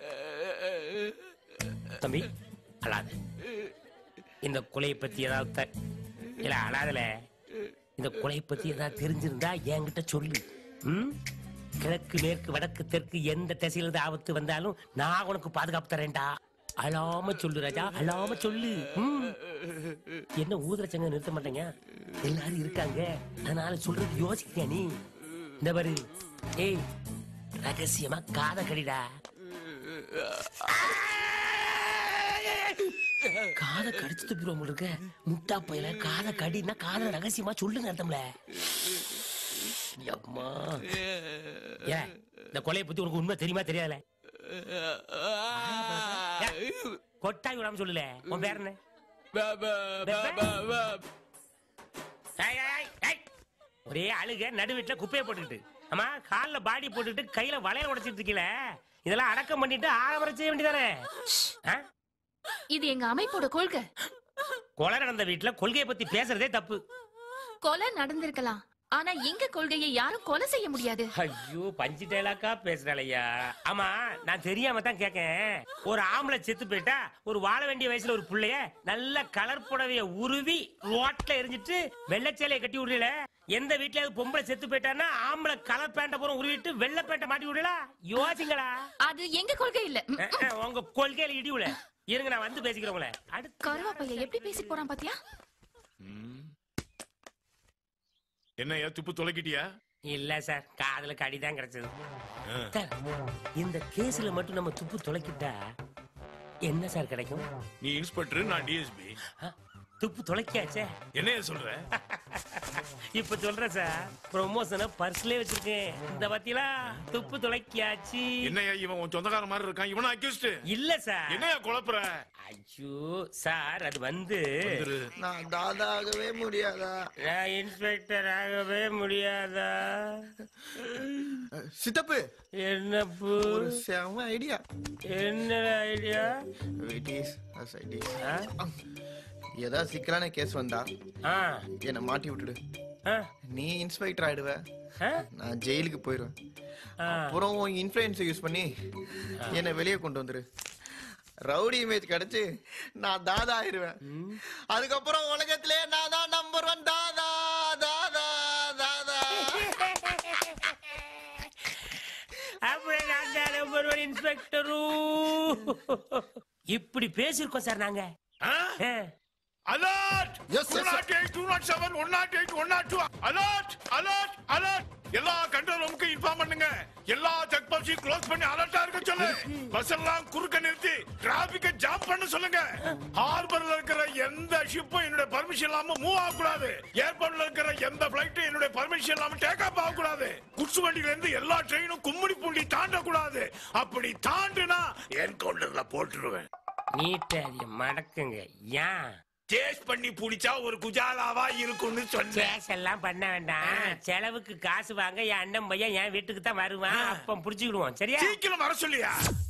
தம்பி அழாத இந்த கொலையை பத்தி ஏதாவது த- இல்ல அழாதல இந்த கொலையை பத்தி ஏதாவது தெரிஞ்சிருந்தா என்கிட்ட சொல்லு ம்? கிழக்கு மேற்கு வடக்கு தெற்கு எந்த திசையில இருந்து ஆபத்து வந்தாலும் நான் உனக்கு பாதுகாப்பு தரேன்டா அழாம சொல்லு ராஜா அழாம சொல்லு ம்? என்ன ஊதுற சங்க நிறுத்த மாட்டேங்க எல்லாரும் இருக்காங்க அதனால சொல்றது யோசிக்கிறியா நீ இந்த பாரு ஏய் ரகசியமா காத கடிடா காதை கடிச்சு துப்பிடுவோம் போல இருக்க முட்டா பையல காதை கடினா காதை ரகசியமா சொல்லுங்க அர்த்தம்ல அம்மா ஏன் இந்த கொலையை பத்தி உனக்கு உண்மை தெரியுமா தெரியாதுல கொட்டாய் விடாம சொல்லல உன் பேர் என்ன ஏய், ஏய், ஏய். ஒரே அழுக நடு வீட்டுல குப்பையை போட்டுக்கிட்டு ஆமா கால்ல பாடி போட்டுட்டு கையில வளையல் உடைச்சிட்டு இருக்கீல இதெல்லாம் அடக்கம் பண்ணிட்டு ஆரம்பரம் செய்ய வேண்டியதானே ஆ? இது எங்க அமைப்போட கொள்கை கொலை நடந்த வீட்டுல கொள்கையை பத்தி பேசுறதே தப்பு கொலை நடந்திருக்கலாம் ஆனா எங்க கொள்கையை யாரும் கொலை செய்ய முடியாது ஐயோ பஞ்சு டைலாக்கா பேசுறாளையா ஆமா நான் தெரியாம தான் கேக்கேன் ஒரு ஆம்பளை செத்து போயிட்டா ஒரு வாழ வேண்டிய வயசுல ஒரு புள்ளைய நல்ல கலர் புடவைய உருவி ரோட்ல எரிஞ்சிட்டு வெள்ளச்சேலையை கட்டி விடுறீல எந்த வீட்லயாவது பொம்பளை செத்து போயிட்டான்னா ஆம்பளை கலர் பேண்ட பூரா உருவிட்டு வெள்ளை பேண்ட மாட்டி விடலா யோசிங்களா அது எங்க கொள்கை இல்ல ம், அஹ், அஹ், உங்க கொள்கையில இடி விட இருங்க நான் வந்து பேசிக்கிறேன் உங்களை அடுத்து கருவா பையன் எப்படி பேசி போறான் பாத்தியா என்னையா துப்பு தொலைக்கிட்டியா இல்ல சார் காதுல கடிதான் கிடைச்சது சார், இந்த கேஸ்ல மட்டும் நம்ம துப்பு தொலைக்கிட்டா என்ன சார் கிடைக்கும் நீ இன்ஸ்பெக்டர் நான் டிஎஸ்பி துப்பு தொலைக்காச்சே என்னைய சொல்ற இப்ப சொல்றேன் சார் ப்ரொமோஷனை பர்ஸ்லயே வச்சிருக்கேன் இந்த பாத்தீங்களா துப்பு தொலைக்காச்சு என்னையா இவன் உன் சொந்தக்கார மாதிரி இருக்கான் இவனை அக்யூஸ்ட் இல்ல சார் என்னையா குழப்புற ஐயோ சார் அது வந்து நான் தாதாகவே முடியாதா நான் இன்ஸ்பெக்டர் ஆகவே முடியாதா சித்தப்பு என்னப்பு ஒரு செம ஐடியா என்ன idea it is as it is ஏதாவது சிக்கலான கேஸ் வந்தா என்ன மாட்டி விட்டுடு நீ இன்ஸ்பெக்டர் ஆயிடுவ நான் ஜெயிலுக்கு போயிடுவேன் அப்புறம் உன் இன்ஃபுளுன்ஸ் யூஸ் பண்ணி என்னை வெளியே கொண்டு வந்துரு ரவுடி இமேஜ் கிடைச்சு நான் தாதா ஆயிடுவேன் அதுக்கப்புறம் உலகத்திலே நான் தான் நம்பர் ஒன் தாதா தாதா தாதா அப்படியே நான் தான் நம்பர் ஒன் இன்ஸ்பெக்டரும் இப்படி பேசியிருக்கோம் சார் நாங்க alert Yes, two yes, not eight two not seven one not eight one not two alert alert alert எல்லா கண்ட்ரோல் ரூமுக்கு இன்ஃபார்ம் பண்ணுங்க எல்லா செக் போஸ்டையும் க்ளோஸ் பண்ணி அலர்ட்டா இருக்க சொல்லு பஸ் எல்லாம் குறுக்க நிறுத்தி டிராபிக்க ஜாம் பண்ண சொல்லுங்க ஹார்பர்ல இருக்கிற எந்த ஷிப்பும் என்னுடைய பர்மிஷன் இல்லாம மூவ் ஆக கூடாது ஏர்போர்ட்ல இருக்கிற எந்த பிளைட்டும் என்னுடைய பர்மிஷன் இல்லாம டேக் ஆஃப் ஆக கூடாது குட்ஸ் வண்டியில இருந்து எல்லா ட்ரெயினும் கும்மிடி பூண்டி தாண்ட கூடாது அப்படி தாண்டுனா என்கவுண்டர்ல போட்டுருவேன் நீட்டாதிய மடக்குங்க ஏன் டேஸ்ட் பண்ணி புடிச்சா ஒரு குஜாலாவா இருக்கும்னு சொன்னேன் கேஸ் எல்லாம் பண்ண வேண்டாம் செலவுக்கு காசு வாங்க என் அண்ணன் பையன் என் வீட்டுக்கு தான் வருவான் அப்ப புடிச்சுக்கிடுவோம் சரியா சீக்கிரம் வர சொல்லியா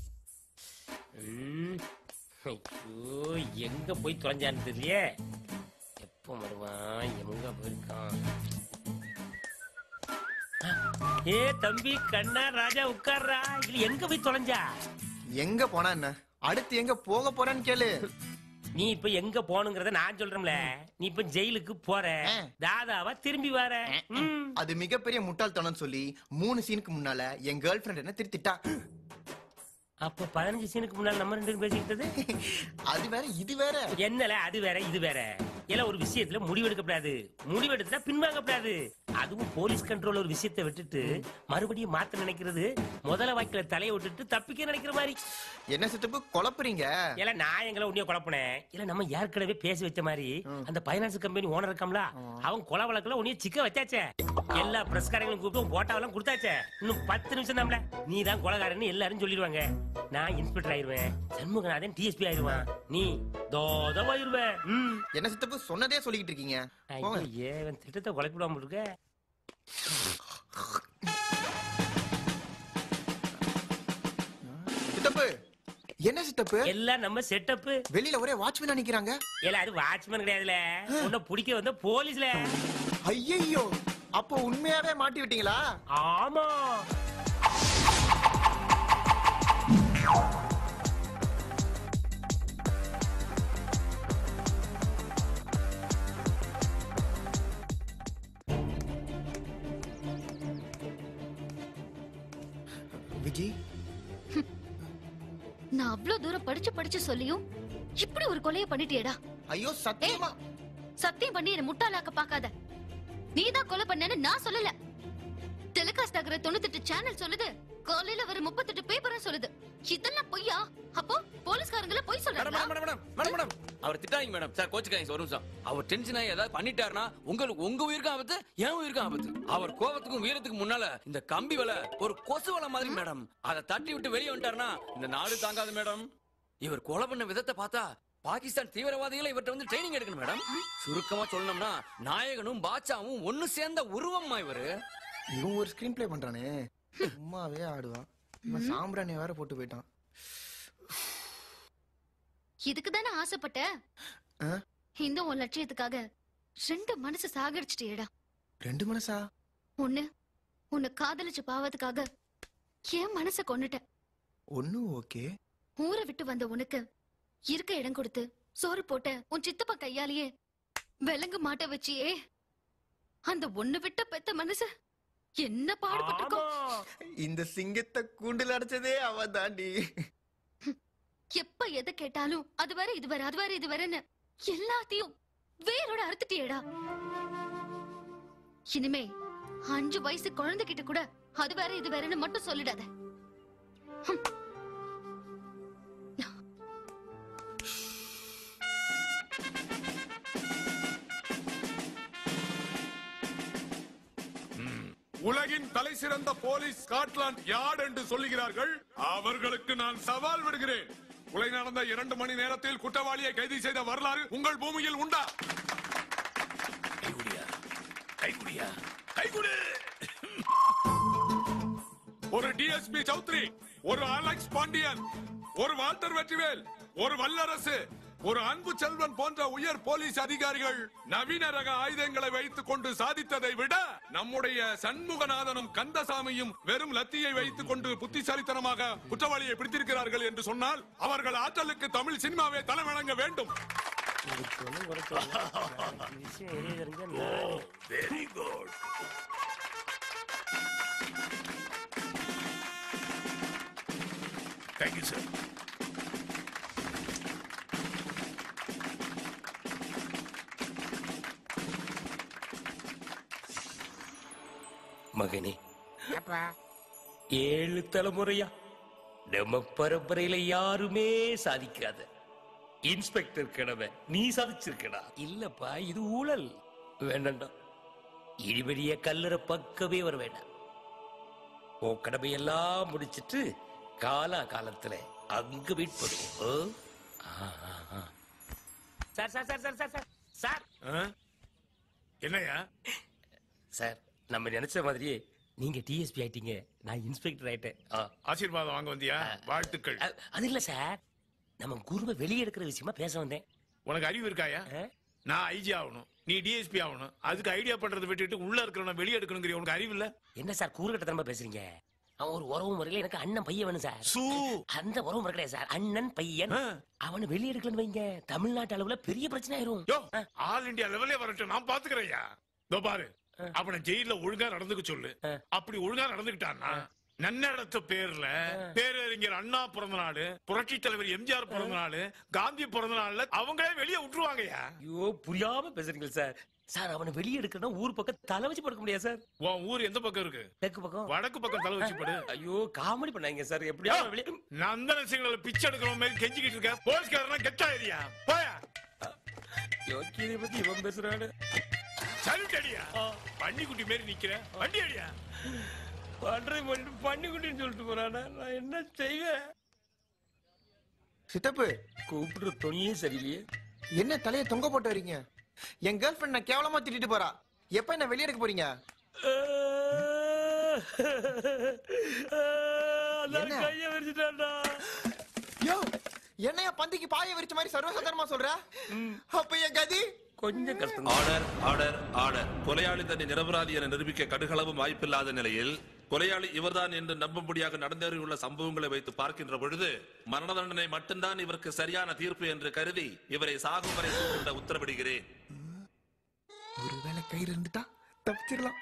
ம். ஐயோ எங்க போய் தொலைஞ்சான்னு தெரியலையே எப்போ வருவான் எங்க போயிருக்கான் ஏ தம்பி கண்ணா ராஜா உட்கார்றா இல்ல எங்க போய் தொலைஞ்சா எங்க போனா என்ன அடுத்து எங்க போக போறேன்னு கேளு நீ இப்ப எங்க போகணுங்கிறத நான் சொல்றேன்ல நீ இப்ப ஜெயிலுக்கு போற தாதாவா திரும்பி வர ம். அது மிகப்பெரிய முட்டாள்தனம் சொல்லி மூணு சீனுக்கு முன்னால என் கேர்ள் ஃபிரெண்ட் என்ன திருத்திட்டா அப்ப பதினஞ்சு சீனுக்கு முன்னால நம்ம ரெண்டு பேரும் பேசிக்கிட்டது அது வேற இது வேற என்னல அது வேற இது வேற எல்லாம் ஒரு விஷயத்துல முடிவெடுக்கப்படாது முடிவெடுத்தா பின்வாங்கப்படாது அதுவும் போலீஸ் கண்ட்ரோல் ஒரு விஷயத்தை விட்டுட்டு மறுபடியும் மாத்த நினைக்கிறது முதல வாய்க்கில தலையை விட்டுட்டு தப்பிக்க நினைக்கிற மாதிரி என்ன சித்தப்பு குழப்புறீங்க இல்ல நான் எங்களை உன்னைய குழப்பினேன் இல்ல நம்ம ஏற்கனவே பேசி வச்ச மாதிரி அந்த பைனான்ஸ் கம்பெனி ஓனர் இருக்காம்ல அவன் கொலை வழக்குல உன்னைய சிக்க வச்சாச்சே எல்லா பிரஸ்காரங்களும் கூப்பிட்டு போட்டாவெல்லாம் கொடுத்தாச்சே இன்னும் பத்து நிமிஷம் தான்ல நீ தான் கொலகாரன்னு எல்லாரும் சொல்லிடுவாங்க நான் இன்ஸ்பெக்டர் ஆயிருவேன் சண்முகநாதன் டிஎஸ்பி ஆயிருவான் நீ தோதவாயிருவேன் ம் என்ன சித்தப்பு சொன்னதே சொல்லிக்கிட்டு இருக்கீங்க போங்க. ஐயே இவன் திட்டத்தை குழப்பிடாம இருக்க சித்தப்பு என்ன சித்தப்பு எல்லாம் நம்ம செட்டப் வெளியில ஒரே வாட்ச்மேன் நிக்கிறாங்க இல்ல அது வாட்ச்மேன் கிடையாதுல உன்னை பிடிக்க வந்த போலீஸ்ல ஐயோ அப்போ உண்மையாவே மாட்டி விட்டீங்களா ஆமா விஜி நான் அவ்ளோ தூரம் படிச்சு படிச்சு சொல்லியும் இப்படி ஒரு கொலைய பண்ணிட்டியேடா ஐயோ சத்தியமா சத்தியம் பண்ணி என்ன முட்டாளாக்க பாக்காத நீதான் கொலை பண்ணேன்னு நான் சொல்லல டெலிகாஸ்ட் ஆகிற தொண்ணூத்தெட்டு சேனல் சொல்லுது காலையில வர முப்பத்தெட்டு பேப்பரும் சொல்லுது இதெல்லாம் பொய்யா அப்போ போலீஸ்காரங்கள பொய் மேடம் சொல்றாங்களா மேடம் மேடம் மேடம் மேடம் அவர் திட்டாதீங்க மேடம் சார் கோச்சுக்காதீங்க சார் ஒரு நிமிஷம் அவர் டென்ஷன் ஆகி ஏதாவது பண்ணிட்டாருன்னா உங்களுக்கு உங்க உயிருக்கும் ஆபத்து என் உயிருக்கும் ஆபத்து அவர் கோபத்துக்கும் வீரத்துக்கும் முன்னால இந்த கம்பி வலை ஒரு கொசு வலை மாதிரி மேடம் அதை தட்டி விட்டு வெளியே வந்துட்டாருன்னா இந்த நாடு தாங்காது மேடம் இவர் கொலை பண்ண விதத்தை பார்த்தா பாகிஸ்தான் தீவிரவாதிகளை இவர்ட்ட வந்து ட்ரைனிங் எடுக்கணும் மேடம் சுருக்கமா சொல்லணும்னா நாயகனும் பாட்சாவும் ஒண்ணு சேர்ந்த உருவம்மா இவரு இவன் ஒரு ஸ்கிரீன் ப்ளே பண்றானே சும்மாவே ஆடுவான் இவன் சாம்பிராணி வேற போட்டு போயிட்டான் இதுக்கு தானே ஆசைப்பட்ட ஆ? இந்த உன் லட்சியத்துக்காக ரெண்டு மனசு சாகடிச்சிட்டியேடா ரெண்டு மனசா ஒண்ணு உன்னை காதலிச்ச பாவத்துக்காக என் மனச கொன்னுட்ட ஒன்னும் ஓகே ஊரை விட்டு வந்த உனக்கு இருக்க இடம் கொடுத்து சோறு போட்ட உன் சித்தப்பா கையாலேயே விலங்கு மாட்ட வச்சியே அந்த ஒண்ணு விட்ட பெத்த மனசு என்ன பாடுபட்டிருக்கோம் இந்த சிங்கத்தை கூண்டில் அடைச்சதே அவன் தாண்டி எப்ப எதை கேட்டாலும் அது வேற இது வேற அது வேற இது வேறன்னு எல்லாத்தையும் வேரோட அறுத்துட்டியேடா இனிமே அஞ்சு வயசு குழந்தைகிட்ட கூட அது வேற இது வேறன்னு மட்டும் சொல்லிடாத ஹம். உலகின் தலை சிறந்த போலீஸ் ஸ்காட்லாந்து யார்டு என்று சொல்லுகிறார்கள் அவர்களுக்கு நான் சவால் விடுகிறேன் கொலை நடந்த இரண்டு மணி நேரத்தில் குற்றவாளியை கைது செய்த வரலாறு உங்கள் பூமியில் உண்டா கைகுடியா கைகுடு ஒரு டிஎஸ்பி சௌத்ரி ஒரு அலெக்ஸ் பாண்டியன் ஒரு வால்டர் வெற்றிவேல் ஒரு வல்லரசு ஒரு அன்பு செல்வன் போன்ற உயர் போலீஸ் அதிகாரிகள் நவீன ரக ஆயுதங்களை வைத்துக் கொண்டு சாதித்ததை விட நம்முடைய சண்முகநாதனும் கந்தசாமியும் வெறும் லத்தியை வைத்துக் கொண்டு புத்திசாலித்தனமாக குற்றவாளியை பிடித்திருக்கிறார்கள் என்று சொன்னால் அவர்கள் ஆற்றலுக்கு தமிழ் சினிமாவே தலை வழங்க வேண்டும் வெரி குட் தேங்க்யூ சார் மகனே ஏழு தலைமுறையா நம்ம பரம்பரையில யாருமே சாதிக்காத இன்ஸ்பெக்டர் கடமை நீ சாதிச்சிருக்கடா இல்லப்பா இது ஊழல் வேண்டாம்டா இடிபடிய கல்லற பக்கமே வர வேண்டாம் உன் கடமையெல்லாம் முடிச்சிட்டு காலா காலத்துல அங்க வெயிட் பண்ணுவோம் ஆ? ஆ, ஆ, ஆ. Sir sir sir sir sir sir sir என்னையா சார் நம்ம நினைச்ச மாதிரியே நீங்க டிஎஸ்பி ஆயிட்டீங்க நான் இன்ஸ்பெக்டர் ஆயிட்டேன் ஆ. ஆசீர்வாதம் வாங்க வந்தியா வாழ்த்துக்கள் அ- அது இல்ல சார் நம்ம குருவை வெளியே எடுக்கிற விஷயமா பேச வந்தேன் உனக்கு அறிவு இருக்காயா நான் ஐஜி ஆகணும் நீ டிஎஸ்பி ஆகணும் அதுக்கு ஐடியா பண்றதை விட்டுட்டு உள்ள இருக்கிறவன வெளியே எடுக்கணுங்கிற உனக்கு அறிவு இல்ல என்ன சார் கூறுகட்டத்தனமா பேசுறீங்க அவன் ஒரு உறவு முறையில எனக்கு அண்ணன் பையன் வேணும் சார் அந்த உறவு முறை கிடையாது சார் அண்ணன் பையன் அவனை வெளியே எடுக்கலன்னு வைங்க தமிழ்நாட்டு அளவுல பெரிய பிரச்சனை ஆயிரும் யோ ஆல் இந்தியா லெவலே வரட்டும் நான் பாத்துக்கிறேன்யா இதோ பாரு அவனை ஜெயில ஒழுங்கா நடந்துக்க சொல்லு அப்படி ஒழுங்கா நடந்துக்கிட்டான்னா நன்னடத்து பேர்ல பேரறிஞர் அண்ணா பிறந்த நாள் புரட்சி தலைவர் எம்ஜிஆர் பிறந்த நாள் காந்தி பிறந்த நாள்ல அவங்களே வெளியே விட்டுருவாங்கய்யா ஐயோ புரியாம பேசுறீங்க சார் சார் அவனை வெளியே எடுக்கணும் ஊர் பக்கம் தலை வச்சு படுக்க முடியாது சார் உன் ஊர் எந்த பக்கம் இருக்கு தெற்கு பக்கம் வடக்கு பக்கம் தலை வச்சு படு ஐயோ காமெடி பண்ணாங்க சார் எப்படியாவது வெளியே நந்தன சிங்கள பிச்சை எடுக்கிற மாதிரி கெஞ்சிக்கிட்டு இருக்க போலீஸ்காரனா கெட்டா ஏரியா போயா யோக்கியதை பத்தி இவன் பேசுறாரு சல்யூட் அடியா பன்னிக்குட்டி மாரி நிக்கிற வண்டி அடியா பண்றது பண்ணிட்டு பண்ணிக்குட்டின்னு சொல்லிட்டு போறானா நான் என்ன செய்வேன் சித்தப்பு கூப்பிடுற துணியே சரியில்லையே என்ன தலையை தொங்க போட்டு வரீங்க என் கேர்ள் ஃபிரெண்ட் நான் கேவலமா திட்டிட்டு போறா எப்ப என்ன வெளியே எடுக்க போறீங்க என்ன? கைய விரிச்சிட்டான்டா யோ என்னையா பந்திக்கு பாய விரிச்ச மாதிரி சர்வசாதாரணமா சொல்ற அப்ப என் கதி கொஞ்சம் கஷ்டம் ஆர்டர் ஆர்டர் ஆர்டர் கொலையாளி தன்னை நிரபராதி என நிரூபிக்க கடுகளவும் வாய்ப்பில்லாத நிலையில் கொலையாளி இவர்தான் என்று நம்பும்படியாக நடந்தேறியுள்ள சம்பவங்களை வைத்து பார்க்கின்ற பொழுது மரண தண்டனை மட்டும்தான் இவருக்கு சரியான தீர்ப்பு என்று கருதி இவரை சாகும் வரை தூக்கிட உத்தரவிடுகிறேன் ஒருவேளை கயிறு இருந்துட்டா தப்பிச்சிடலாம்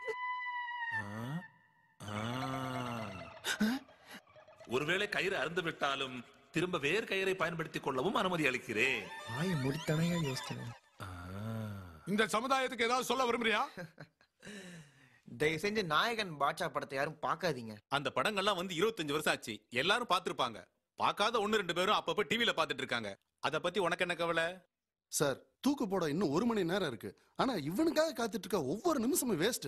ஒருவேளை கயிறு அறுந்து விட்டாலும் திரும்ப வேறு கயிறை பயன்படுத்திக் கொள்ளவும் அனுமதி அளிக்கிறேன் வாயை முடித்தனையா யோசிக்கணும் இந்த சமுதாயத்துக்கு ஏதாவது சொல்ல விரும்புறியா தயவு செஞ்சு நாயகன் பாட்சா படத்தை யாரும் பார்க்காதீங்க அந்த படங்கள்லாம் வந்து 25 வருஷம் ஆச்சு எல்லாரும் பார்த்திருப்பாங்க பார்க்காத ஒன்னு ரெண்டு பேரும் அப்பப்ப டிவில பார்த்துட்டு இருக்காங்க அத பத்தி உனக்கு என்ன கவலை சார் தூக்கு போட இன்னும் ஒரு மணி நேரம் இருக்கு ஆனா இவனுக்காக காத்துட்டு இருக்க ஒவ்வொரு நிமிஷமும் வேஸ்ட்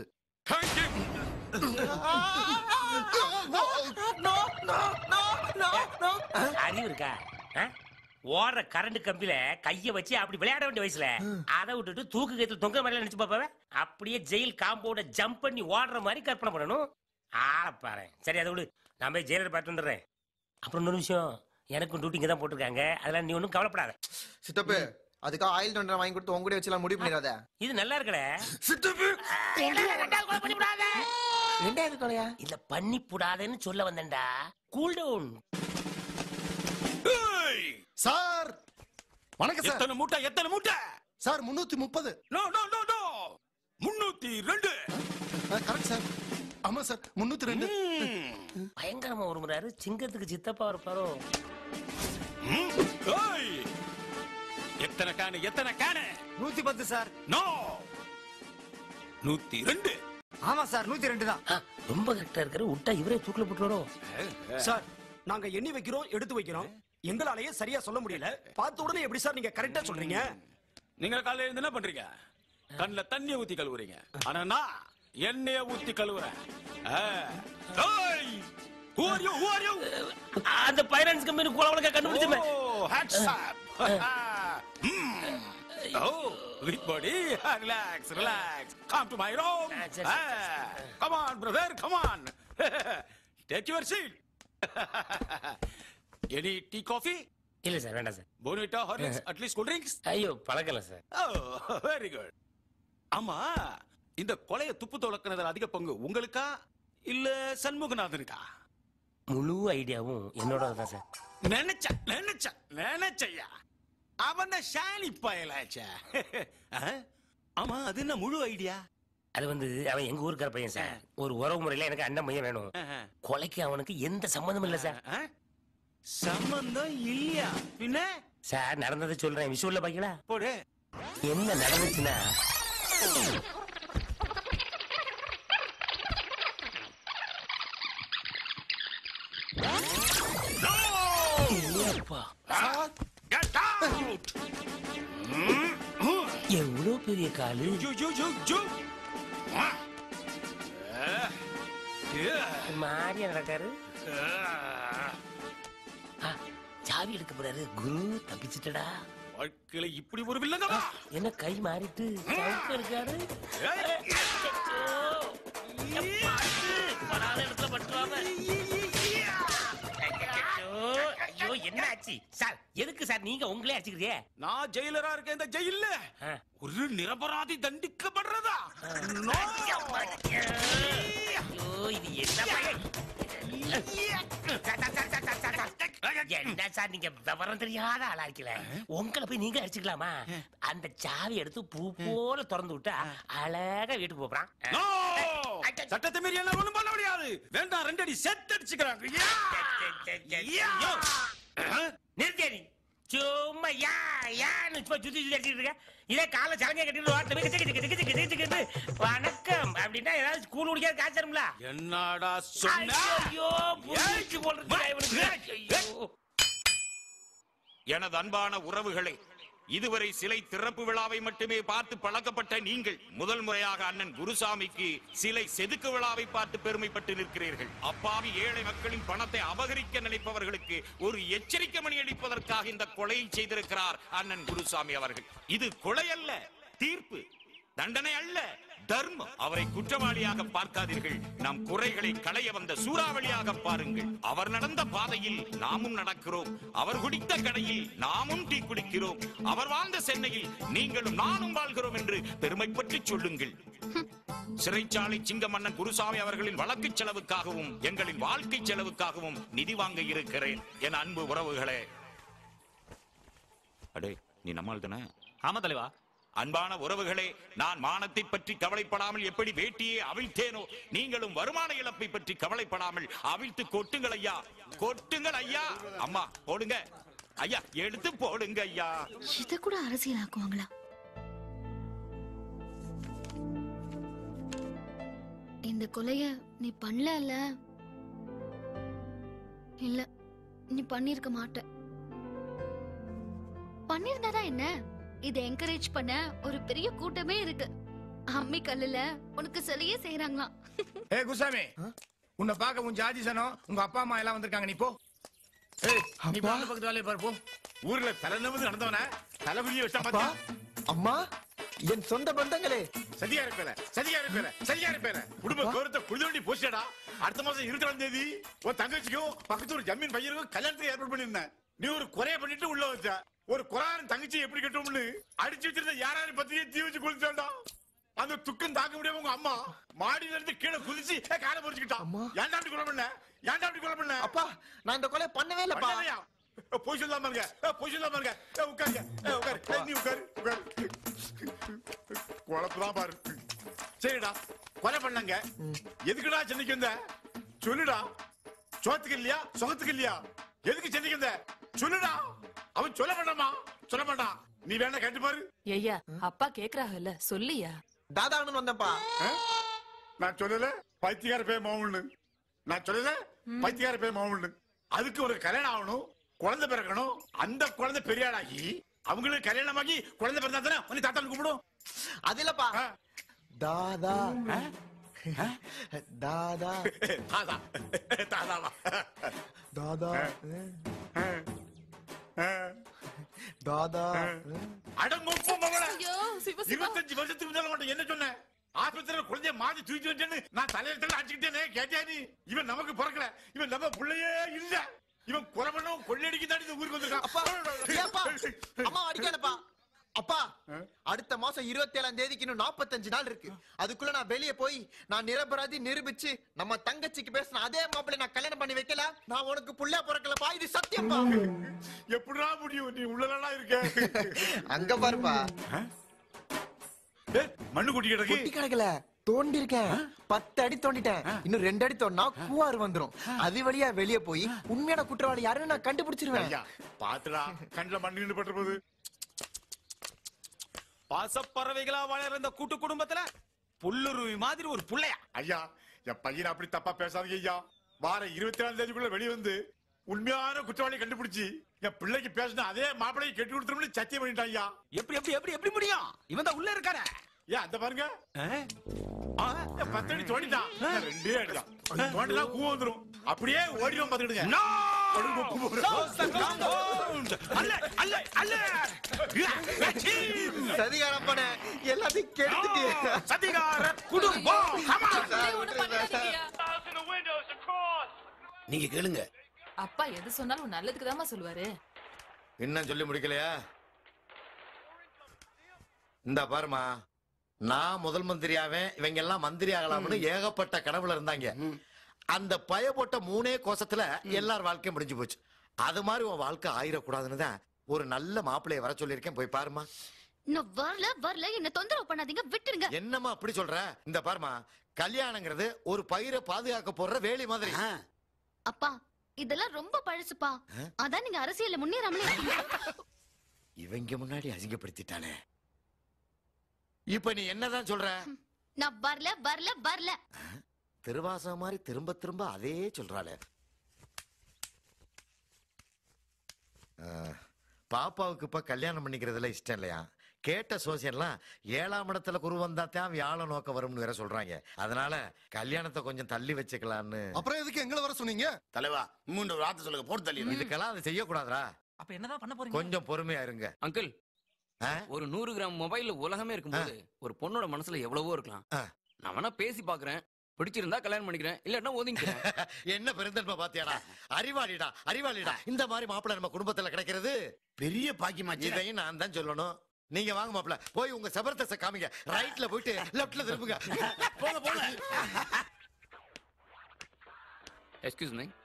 அறிவு இருக்கா ஆ? ஓடுற கரண்ட் கம்பியில கைய வச்சு அப்படி விளையாட வேண்டிய வயசுல அதை விட்டுட்டு தூக்கு கயித்துல தொங்க மாதிரி நினைச்சு பாப்பாவ அப்படியே ஜெயில் காம்பவுண்ட ஜம்ப் பண்ணி ஓடுற மாதிரி கற்பனை பண்ணணும் ஆள பாரு சரி அதை விடு நான் போய் ஜெயிலர் பார்த்து வந்துடுறேன் அப்புறம் இன்னொரு விஷயம் எனக்கும் டியூட்டி இங்க தான் போட்டிருக்காங்க அதெல்லாம் நீ ஒன்றும் கவலைப்படாத சித்தப்பு அதுக்காக ஆயில் தொண்டரை வாங்கி கொடுத்து உங்க கூட வச்சுலாம் முடிவு பண்ணிடாத இது நல்லா இருக்கல சித்தப்பு ரெண்டாவது கொலையா இல்ல பண்ணி புடாதேன்னு சொல்ல வந்தேன்டா கூல் டவுன் சார் வணக்கம் சார் எத்தனை மூட்டை எத்தனை மூட்டை சார் முன்னூத்தி முப்பது நோ நோ நோ நோ முன்னூத்தி ரெண்டு கரெக்ட் சார் ஆமா சார் முன்னூத்தி ரெண்டு பயங்கரமா உருமுறாரு சிங்கத்துக்கு சித்தப்பா இருப்பாரோ ஏய்! எத்தனை கேனு எத்தனை கேனு நூத்தி பத்து சார் நோ நூத்தி ரெண்டு ஆமா சார் நூத்தி ரெண்டு தான் ரொம்ப கரெக்டா இருக்கிற விட்டா இவரே தூக்கில போட்டுறோ சார் நாங்க எண்ணி வைக்கிறோம் எடுத்து வைக்கிறோம் எங்களாலேயே சரியா சொல்ல முடியல பார்த்த உடனே எப்படி சார் நீங்க கரெக்டா சொல்றீங்க நீங்க காலையில இருந்து என்ன பண்றீங்க கண்ணுல தண்ணிய ஊத்தி கழுவுறீங்க ஆனா நான் எண்ணெய ஊத்தி கழுவுறேன் ஆ. ஏய்! Who are you? Who are you? அந்த பைனான்ஸ் கம்பெனி குளவளக்க கண்டுபிடிச்சுமே Oh, hats up. Hmm. Oh, big body. Relax, relax. Come to my room. sir, Ah, Come on, brother. Come on. Take your seat. Any tea, coffee? இல்ல sir வேண்டாம் sir Bonita, Horlicks, at least cool drinks? ஐயோ பழக்கல sir Oh, very good. ஆமா இந்த கொலைய துப்பு துளக்குனதுல அதிக பங்கு உங்களுக்கா இல்ல சண்முகநாதனுக்கா முழு ஐடியாவும் என்னோட தான் சார் நினைச்ச நினைச்ச நினைச்சையா அவன் தான் ஷானி பயலாச்சா ஆமா அது என்ன முழு ஐடியா அது வந்து அவன் எங்க ஊருக்கார பையன் சார் ஒரு உறவு முறையில எனக்கு அண்ணன் பையன் வேணும் கொலைக்கு அவனுக்கு எந்த சம்மந்தமும் இல்ல சார் சம்பந்தம் இல்லையா பின்ன சார் நடந்ததை சொல்றேன் விஷுவல்ல பாக்கலா போடு என்ன நடந்துச்சுன்னா இல்லையாப்பா. எவ்வளவு பெரிய காலு மாறியா நடக்காரு ஆ, சாவி எடுக்க போறாரு குரு தப்பிச்சிட்டடா வாழ்க்கையில இப்படி ஒரு வில்லங்கமா என்ன கை மாறிட்டு சவுக்க இருக்காரு ஐயோ என்ன ஆச்சு சார் எதுக்கு சார் நீங்க உங்களே அடிச்சுக்கிறீங்க நான் ஜெயிலரா இருக்கேன் இந்த ஜெயில்ல ஒரு நிரபராதி தண்டிக்கப்படுறதா ஐயோ இது என்ன பயம்? Sir, sir, sir, sir, sir, sir, sir. என்ன சார் நீங்க விவரம் தெரியாத ஆளா இருக்கல உங்களை போய் நீங்க அடிச்சுக்கலாமா அந்த சாவி எடுத்து பூ போல திறந்து விட்டா அழகா வீட்டுக்கு போறான் நோ! சட்டத்தை மீறி என்ன ஒண்ணும் பண்ண முடியாது வேண்டாம் ரெண்டடி செட் அடிச்சுக்கிறாங்க நிறுத்தியா நீ சும்மா யா யான்னு சும்மா சுத்தி சுத்தி அடிச்சிட்டு இருக்க இதே காலை சலங்கை கட்டிட்டு ரோட்ல போய் கிச்சு கிச்சு கிச்சு கிச்சு கிச்சு கிச்சு வணக்கம் அப்படின்னா ஏதாவது ஸ்கூல் குடிக்காத காய்ச்சரும்ல என்னடா சொன்ன ஐயோ புரிஞ்சு போடுறது இவனுக்கு ஐயோ எனது அன்பான உறவுகளே இதுவரை சிலை திறப்பு விழாவை மட்டுமே பார்த்து பழக்கப்பட்ட நீங்கள் முதல் முறையாக அண்ணன் குருசாமிக்கு சிலை செதுக்கு விழாவை பார்த்து பெருமைப்பட்டு நிற்கிறீர்கள் அப்பாவி ஏழை மக்களின் பணத்தை அபகரிக்க நினைப்பவர்களுக்கு ஒரு எச்சரிக்கை மணி அளிப்பதற்காக இந்த கொலையை செய்திருக்கிறார் அண்ணன் குருசாமி அவர்கள் இது கொலை அல்ல தீர்ப்பு தண்டனை அல்ல தர்மம் அவரை குற்றவாளியாக பார்க்காதீர்கள் நம் குறைகளை களைய வந்த சூறாவளியாக பாருங்கள் அவர் நடந்த பாதையில் நாமும் நடக்கிறோம் அவர் குடித்த கடையில் நாமும் டீ குடிக்கிறோம் அவர் வாழ்ந்த சென்னையில் நீங்களும் நானும் வாழ்கிறோம் என்று பெருமை பற்றி சொல்லுங்கள் சிறைச்சாலை சிங்க மன்னன் குருசாமி அவர்களின் வழக்கு செலவுக்காகவும் எங்களின் வாழ்க்கை செலவுக்காகவும் நிதி வாங்க இருக்கிறேன் என் அன்பு உறவுகளே அடே நீ நம்மால் தானே ஆமா தலைவா அன்பான உறவுகளே நான் மானத்தை பற்றி கவலைப்படாமல் எப்படி வேட்டியை அவிழ்த்தேனோ நீங்களும் வருமான இழப்பை பற்றி கவலைப்படாமல் அவிழ்த்து கொட்டுங்கள் ஐயா கொட்டுங்கள் ஐயா அம்மா போடுங்க ஐயா எடுத்து போடுங்க ஐயா இத கூட அரசியலாக்குவாங்களா இந்த கொலைய நீ பண்ணல இல்ல நீ பண்ணிருக்க மாட்ட பண்ணிருந்தாதான் என்ன இதை என்கரேஜ் பண்ண ஒரு பெரிய கூட்டமே இருக்கு அம்மி கல்லுல உனக்கு சிலையே செய்யறாங்களாம் ஏ குசாமி உன்னை பார்க்க உன் ஜாதி சனம் உங்க அப்பா அம்மா எல்லாம் வந்திருக்காங்க நீ போ ஏய் நீ போ அந்த பக்கத்து வேலையை பாரு போ ஊர்ல தலை நிமிர்ந்து நடந்தவன தலைகுனிய வச்சா பாத்தியா அம்மா என் சொந்த பந்தங்களே சதியா இருப்பேல சதியா இருப்பேல சதியா இருப்பேல குடும்ப கௌரவத்தை குழுதோண்டி போச்சடா அடுத்த மாசம் இருபத்தி தேதி உன் தங்கச்சிக்கும் பக்கத்து ஒரு ஜமீன் பையனுக்கும் கல்யாணத்துக்கு ஏற்பாடு பண்ணிருந்தேன் நீ ஒரு குறைய பண்ணிட்டு உள்ள வச்ச ஒரு குறாரன் தங்கச்சி எப்படி கட்டும்னு அடிச்சு வச்சிருந்த யாராரு பத்தியே தீ வச்சு குளிச்சாண்டா அந்த துக்கம் தாங்க முடியாம உங்க அம்மா மாடியில இருந்து கீழே குதிச்சு ஏ, காலை பொறிச்சுக்கிட்டான் ஏன்டா அப்படி கொலை பண்ண ஏன்டா அப்படி கொலை பண்ண அப்பா நான் இந்த கொலை பண்ணவே இல்லப்பா பண்ணலையா? ஏ, பொய் சொல்லாம இருங்க ஏ, பொய் சொல்லாம இருங்க ஏ, உட்காருங்க ஏ, உட்காரு ஏ, நீ உட்காரு உட்காரு குழப்பதான் பாரு சரிடா கொலை பண்ணங்க எதுக்குடா சென்னைக்கு வந்த சொல்லுடா சோத்துக்கு இல்லையா சுகத்துக்கு இல்லையா எதுக்கு சென்னைக்கு வந்த சொல்லுடா அவன் சொல்ல மாட்டாமா சொல்ல மாட்டான் நீ வேணா கேட்டு பாரு ஐயா அப்பா கேக்குறாங்கல்ல சொல்லியா தாதான்னு வந்தப்பா நான் சொல்லல பைத்தியக்கார பேர் மாவுன்னு நான் சொல்லல பைத்தியக்கார பேர் மாவுன்னு அதுக்கு ஒரு கல்யாணம் ஆகணும் குழந்தை பிறக்கணும் அந்த குழந்தை பெரிய ஆளாகி அவங்களுக்கு கல்யாணமாகி குழந்தை பிறந்தா தானே உன்னை தாத்தா கூப்பிடும் அது இல்லப்பா தாதா தாதா தாதா தாதாவா தாதா தாதா அடங்கொப்பு மகள ஐயோ, சிவ, சிவா. இருபத்தஞ்சு வருஷத்துக்கு முன்னால உன்கிட்ட என்ன சொன்னேன் ஆஸ்பத்திரியில குழந்தைய மாத்தி தூக்கி வச்சேன்னு நான் தலையில தலை அடிச்சுக்கிட்டேனே கேட்டியா நீ இவன் நமக்கு பிறக்கல இவன் நம்ம பிள்ளையே இல்ல இவன் குறை பண்ணவும் கொள்ளையடிக்க தாண்டி இந்த ஊருக்கு ஏப்பா, வந்திருக்கான் அம்மா அடிக்காதப்பா அப்பா அடுத்த மாசம் இருபத்தி ஏழாம் தேதிக்கு இன்னும் நாற்பத்தஞ்சு நாள் இருக்கு அதுக்குள்ள நான் வெளியே போய் நான் நிரபராதி நிரூபிச்சு நம்ம தங்கச்சிக்கு பேசின அதே மாப்பிள்ளை நான் கல்யாணம் பண்ணி வைக்கல நான் உனக்கு புள்ள பிறக்கலப்பா இது சத்தியம்ப்பா எப்படிடா முடியும் நீ உள்ளலடா இருக்க அங்க பாருப்பா மண்ணு கொட்டி கிடக்கு கொட்டி கிடக்கல தோண்டி இருக்கேன் பத்து அடி தோண்டிட்டேன் இன்னும் ரெண்டு அடி தோண்டினா கூவாறு வந்துரும் அது வழியா வெளியே போய் உண்மையான குற்றவாளி யாருன்னு நான் கண்டுபிடிச்சிருவேன் ஐயா பாத்துடா கண்ணுல மண்ணு பட்டு போகுது பாசப்பறவைகளா வாழற இந்த கூட்டு குடும்பத்துல புல்லுருவி மாதிரி ஒரு புள்ளையா ஐயா என் பையனை அப்படி தப்பா பேசாதீங்க ஐயா வார இருபத்தி ஏழாம் தேதிக்குள்ள வெளிய வந்து உண்மையான குற்றவாளி கண்டுபிடிச்சு என் பிள்ளைக்கு பேசின அதே மாப்பிள்ளைக்கு கெட்டி கொடுத்துரும்னு சத்தியம் பண்ணிட்டான் ஐயா எப்படி எப்படி எப்படி எப்படி முடியும் இவன் தான் உள்ள இருக்கானே ஏன் அந்த பாருங்க ஆ, என் பத்து அடி தோண்டிட்டான் நான் ரெண்டே அடிதான் தோண்டினா கூ வந்துரும் அப்படியே ஓடிடும் பாத்துக்கிடுங்க சதிகாரம் பண்ண எல்லாத்தையும் கெடுத்துட்டு சதிகார குடும்பம் நீங்க கேளுங்க அப்பா எது சொன்னாலும் நல்லதுக்கு சொல்லுவாரு இன்னும் சொல்லி முடிக்கலையா இந்த பாருமா நான் முதல் மந்திரியாவேன் இவங்க எல்லாம் மந்திரி ஆகலாம்னு ஏகப்பட்ட கனவுல இருந்தாங்க அந்த பய போட்ட மூணே கோசத்துல எல்லார் வாழ்க்கையும் முடிஞ்சு போச்சு அது மாதிரி உன் வாழ்க்கை ஆயிடக்கூடாதுன்னு தான் ஒரு நல்ல மாப்பிள்ளைய வர சொல்லியிருக்கேன் போய் பாருமா நான் வரல வரல என்ன தொந்தரவு பண்ணாதீங்க விட்டுருங்க என்னம்மா அப்படி சொல்ற இந்த பாருமா கல்யாணங்கிறது ஒரு பயிரை பாதுகாக்க போடுற வேலி மாதிரி அப்பா இதெல்லாம் ரொம்ப பழசுப்பா அதான் நீங்க அரசியல்ல முன்னேறாமலே இருக்கீங்க. இவங்க முன்னாடி அசிங்கப்படுத்திட்டானே இப்ப நீ என்னதான் சொல்ற நான் வரல வரல வரல திருவாசகம் மாதிரி திரும்ப திரும்ப அதே சொல்றாளே ஆ, பாப்பாவுக்கு இப்ப கல்யாணம் பண்ணிக்கிறதுல இஷ்டம் இல்லையா கேட்ட சோசியெல்லாம் ஏழாம் இடத்துல குரு வந்தா தான் வியாழ நோக்க வரும்னு வேற சொல்றாங்க அதனால கல்யாணத்தை கொஞ்சம் தள்ளி வச்சுக்கலாம்னு அப்புறம் எதுக்கு எங்களை வர சொன்னீங்க தலைவா மூன்று வார்த்தை சொல்லுங்க போட்டு தள்ளி இதுக்கெல்லாம் அதை செய்யக்கூடாதா அப்ப என்னதான் பண்ண போறீங்க கொஞ்சம் பொறுமையா இருங்க அங்கிள் ஒரு நூறு கிராம் மொபைல்ல உலகமே இருக்கும்போது ஒரு பொண்ணோட மனசுல எவ்வளவோ இருக்கலாம் நான் வேணா பேசி பாக்குறேன் பிடிச்சிருந்தா கல்யாணம் பண்ணிக்கிறேன் இல்லன்னா ஒதுங்கிக்கிறேன் என்ன பெருந்தன்மை பாத்தியாடா அறிவாளிடா அறிவாளிடா இந்த மாதிரி மாப்பிள்ளை நம்ம குடும்பத்துல கிடைக்கிறது பெரிய பாக்கியமாச்சு இதையும் நான் தான் சொல்லணும் நீங்க வாங்க மாப்பிள்ள போய் உங்க சபரத்தை காமிங்க ரைட்ல போயிட்டு லெஃப்ட்ல திரும்புங்க போங்க போங்க எக்ஸ்கியூஸ் மீ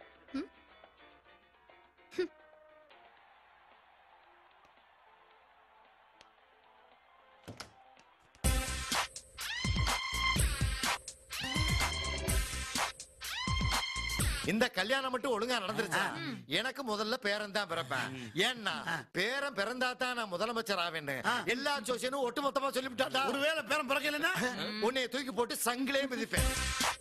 இந்த கல்யாணம் மட்டும் ஒழுங்கா நடந்துருச்சா எனக்கு முதல்ல பேரன் தான் பிறப்பேன் ஏன்னா பேரன் பிறந்தா தான் நான் முதலமைச்சர் ஆவேன்னு எல்லா ஜோசியனும் ஒட்டுமொத்தமா சொல்லிவிட்டாடா ஒருவேளை பேரன் பிறக்கலன்னா உன்னைய தூக்கி போட்டு சங்கிலே மிதிப்பேன்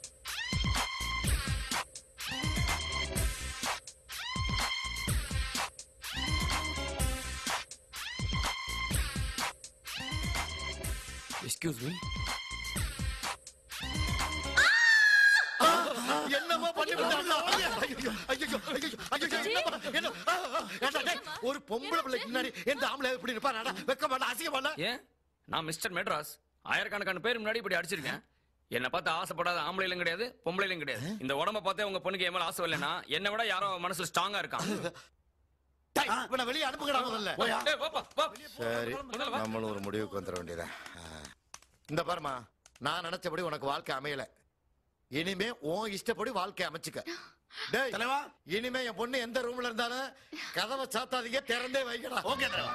எக்ஸ்கியூஸ் மீ என்னமோ பண்ணி விட்டான்டா. ஐயோ, ஐயோ, ஐயோ, ஐயோ, ஐயோ, என்னப்பா, என்ன? ஆ, ஆ, ஏன்டா, டேய், ஒரு பொம்பளை பிள்ளைக்கு முன்னாடி எந்த ஆம்பளை இப்படி இருப்பானா வெக்க மாட்டா அசிங்க மாட்டா ஏன் நான் மிஸ்டர் மெட்ராஸ் ஆயிரக்கணக்கான பேர் முன்னாடி இப்படி அடிச்சிருக்கேன் என்ன பார்த்து ஆசைப்படாத ஆம்பளைலும் கிடையாது பொம்பளைலும் கிடையாது இந்த உடம்ப பார்த்தே உங்க பொண்ணுக்கு என் மேல ஆசை இல்லைன்னா என்ன விட யாரோ மனசுல ஸ்ட்ராங்கா இருக்கான் டேய், இவனை வெளியே அனுப்புங்கடா முதல்ல ஏய், வாப்பா, வா. சரி நம்மளும் ஒரு முடிவுக்கு வந்துட வேண்டியதா இந்த பாருமா நான் நினைச்சபடி உனக்கு வாழ்க்கை அமையல இனிமே உன் இஷ்டப்படி வாழ்க்கை அமைச்சுக்க டேய் தலைவா இனிமே என் பொண்ணு எந்த ரூம்ல இருந்தாலும் கதவை சாத்தாதீங்க திறந்தே வைக்கடா ஓகே தலைவா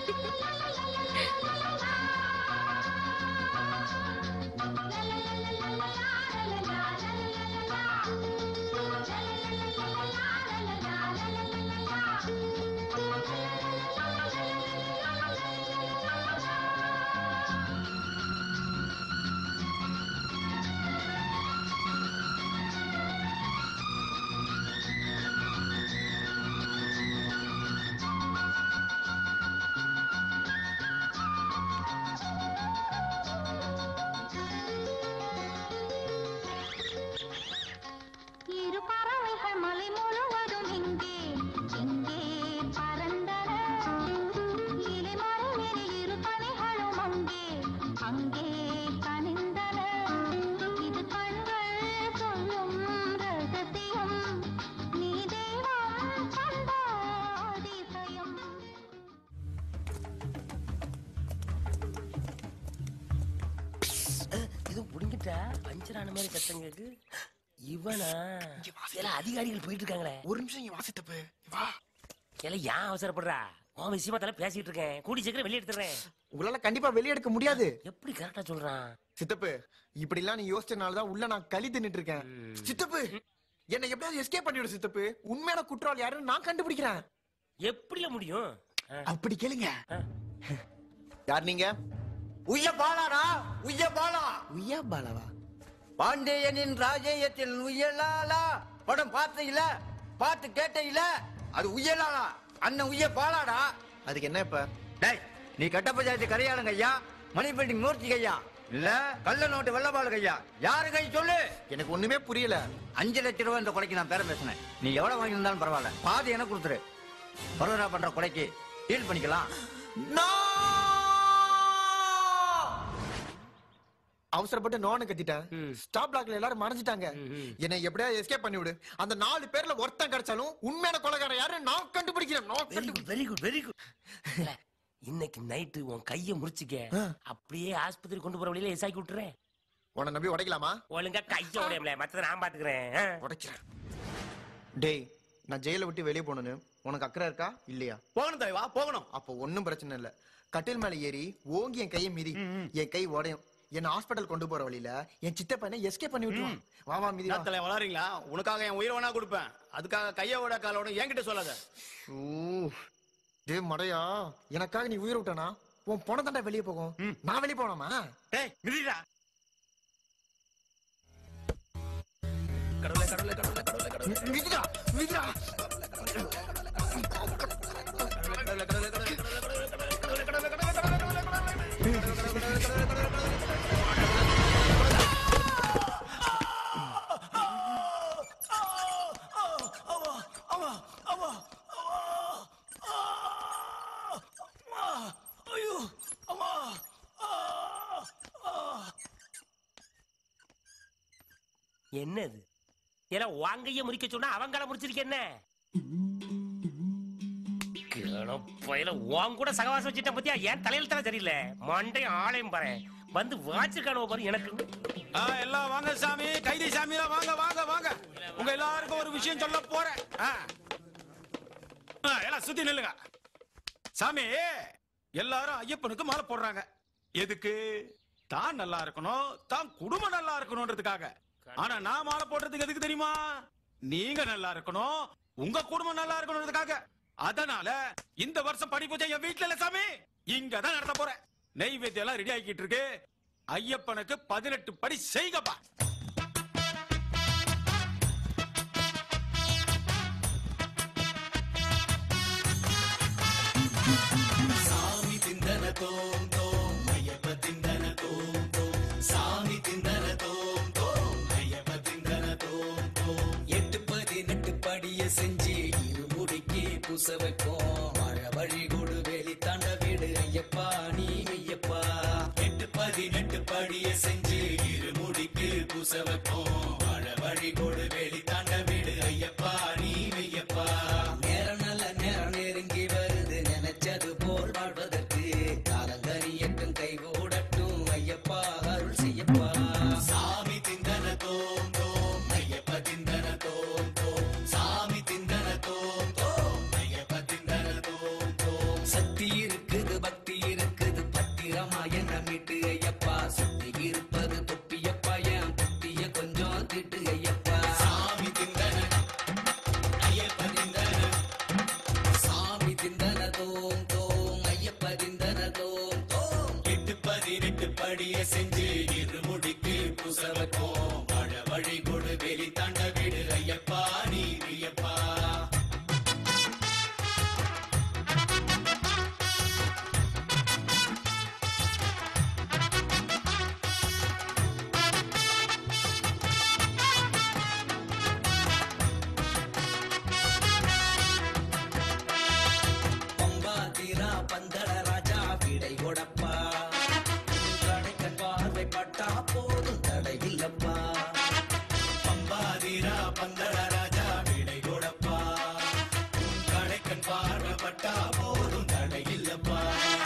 இரு பறவைகள் மலை முழுவதும் இங்கே இங்கே பறந்தன இலைமறைவில் இரு கனிகளும் அங்கே அங்கே கனிந்தன இது கண்கள் சொல்லும் ரகசியம் நீ தெய்வம் கண்ட அதிசயம் இது புடிங்கிட்டா பஞ்சரான மாதிரி சத்தம் கேக்கு இவனா சில அதிகாரிகள் போயிட்டு இருக்காங்களே ஒரு நிமிஷம் இங்க வாசித்தப்பு வா இல்ல ஏன் அவசரப்படுறா உன் விஷயமா தலை பேசிட்டு இருக்கேன் கூடி சீக்கிரம் வெளியே எடுத்துறேன் உங்களால கண்டிப்பா வெளியே எடுக்க முடியாது எப்படி கரெக்டா சொல்றான் சித்தப்பு இப்படி எல்லாம் நீ யோசிச்சனால தான் உள்ள நான் களி தின்னுட்டு இருக்கேன் சித்தப்பு என்னை எப்படியாவது எஸ்கேப் பண்ணிவிடு சித்தப்பு உண்மையான குற்றவாளி யாருன்னு நான் கண்டுபிடிக்கிறேன் எப்படில முடியும் அப்படி கேளுங்க யார் நீங்க உய்ய பாலாடா உய்ய பாலா உய்யா பாலாவா பாண்டியனின் ராஜேயத்தில் உய்யலாலா படம் பார்த்தீங்கள பார்த்து கேட்டீங்கள அது உய்யலாலா அண்ணன் உய்ய பாலாடா அதுக்கு என்ன இப்ப டேய் நீ கட்ட பஞ்சாயத்து கரையாளுங்க ஐயா மணி பில்டிங் மூர்த்தி ஐயா இல்ல கள்ள நோட்டு வெள்ளபாலு ஐயா யாரு கை சொல்லு எனக்கு ஒண்ணுமே புரியல அஞ்சு லட்சம் ரூபாய் இந்த கொலைக்கு நான் பேரம் பேசினேன் நீ எவ்வளவு வாங்கியிருந்தாலும் பரவாயில்ல பாதி எனக்கு கொடுத்துரு பரோடா பண்ற கொலைக்கு டீல் பண்ணிக்கலாம் அவசரப்பட்டு நோனு கத்திட்டேன் ஸ்டாப் பிளாக்ல எல்லாரும் மறைஞ்சிட்டாங்க என்னை எப்படியா எஸ்கேப் பண்ணி விடு அந்த நாலு பேர்ல ஒருத்தன் கிடைச்சாலும் உண்மையான கொலைகாரன் யாரு நான் கண்டுபிடிக்கிறேன் நான் very good very good very good இன்னைக்கு நைட்டு உன் கைய முறிச்சுக்க அப்படியே ஆஸ்பத்திரி கொண்டு போற வழியில எசாக்கி விட்டுறேன் உன்னை நம்பி உடைக்கலாமா ஒழுங்கா கைய உடையல மத்தத நான் பாத்துக்கிறேன் உடைக்கிறேன் டேய் நான் ஜெயில விட்டு வெளியே போகணும்னு உனக்கு அக்கறை இருக்கா இல்லையா போகணும் தலைவா போகணும் அப்போ ஒண்ணும் பிரச்சனை இல்ல கட்டில் மேல ஏறி ஓங்கி என் கையை மீறி என் கை உடையும் என்ன ஹாஸ்பிடல் கொண்டு போற வழியில என் சித்தப்பனை எஸ்கேப் பண்ணி விட்டுருவான் வா வா மிதி வா. தலை வளரீங்களா உனக்காக என் உயிரை வேணா கொடுப்பேன் அதுக்காக கையோட காலோட என்கிட்ட சொல்லாத ஓ டேய் மடையா எனக்காக நீ உயிர் விட்டானா உன் பொண தாண்டா வெளியே போகும் நான் வெளியே போனோமா டேய் மிதிடா கடவுளே கடவுளே கடவுளே கடவுளே கடவுளே மிதிடா மிதிடா ஐயோ என்னது ஏன்னா வாங்கைய முடிக்க சொன்னா அவங்கள முடிச்சிருக்க என்ன பயில உன் கூட சகவாசம் வச்சுட்டேன் பத்தியா என் தலையில தலை சரியில்லை மண்டையும் ஆளையும் பாரு வந்து வாச்சிருக்கானோ பாரு எனக்கு ஆ, எல்லாம் வாங்க சாமி கைதி சாமி வாங்க வாங்க வாங்க உங்க எல்லாருக்கும் ஒரு விஷயம் சொல்ல போறேன் ஆ. ஆ, எல்லாம் சுத்தி நில்லுங்க சாமி எல்லாரும் ஐயப்பனுக்கு மாலை போடுறாங்க எதுக்கு தான் நல்லா இருக்கணும் தான் குடும்பம் நல்லா இருக்கணும்ன்றதுக்காக ஆனா நான் மாலை போடுறதுக்கு எதுக்கு தெரியுமா நீங்க நல்லா இருக்கணும் உங்க குடும்பம் நல்லா இருக்கணும்ன்றதுக்காக அதனால இந்த வருஷம் படி பூஜை என் வீட்டுல இல்ல சாமி இங்க தான் நடத்த போறேன் நெய்வேத்தியம் எல்லாம் ரெடி ஆகிட்டு இருக்கு ஐயப்பனுக்கு பதினெட்டு படி செய்கப்பா சாமி திந்தன தோம் தோம் ஐயப்ப திந்தன தோம் தோம் சாமி திந்தன தோம் தோம் ஐயப்ப திந்தன தோம் தோம் எட்டு பதினெட்டு படிய செஞ்சு இருமுடிக்கு புச வைப்போம் வாழ வழி கொடு வேலி தாண்ட வீடு ஐயப்பா நீ மெய்யப்பா எட்டு பதினெட்டு படிய செஞ்சு இருமுடிக்கு புச வைப்போம் வாழ வழி கொடு வேலி தாண்ட வீடு ஐயப்பா நீ மெய்யப்பா நேரம் நல்ல நேரம் நெருங்கி வருது நினைச்சது போல் வாழ்வதற்கு காலங்கரியட்டும் கைகூடட்டும் ஐயப்பா அருள் செய்யப்பா சாமி திந்தன தோம் தோம் ஐயப்ப திந்தன தோம் தோம் சாமி திந்தன தோம் தோம் ஐயப்ப திந்தன தோம் தோம் சக்தி இருக்குது பக்தி இருக்குது பத்திரமா என்ன மீட்டு ஐயப்பா சுத்தி இருப்பது தொப்பியப்பா என் புத்திய கொஞ்சம் திட்டு ஐயப்பா சாமி திந்தன ஐயப்ப திந்தன சாமி திந்தன தோம் தோம் ஐயப்ப திந்தன தோம் தோம் எட்டு பதினெட்டு படிய செஞ்சு இருமுடிக்கு புசவப்போம் வாழ வழி கொடு வெளி தாண்ட வீடு ஐயப்பா நீ ஐயப்பா பம்பாதிரா பந்தள ராஜா விடை கொடப்பா கடைக்கன் பார்வை பட்டா போதும் தடை இல்லப்பா பம்பாதிரா பந்தள ராஜா விடை கொடப்பா கடைக்கன் பார்வை பட்டா போதும் தடை இல்லப்பா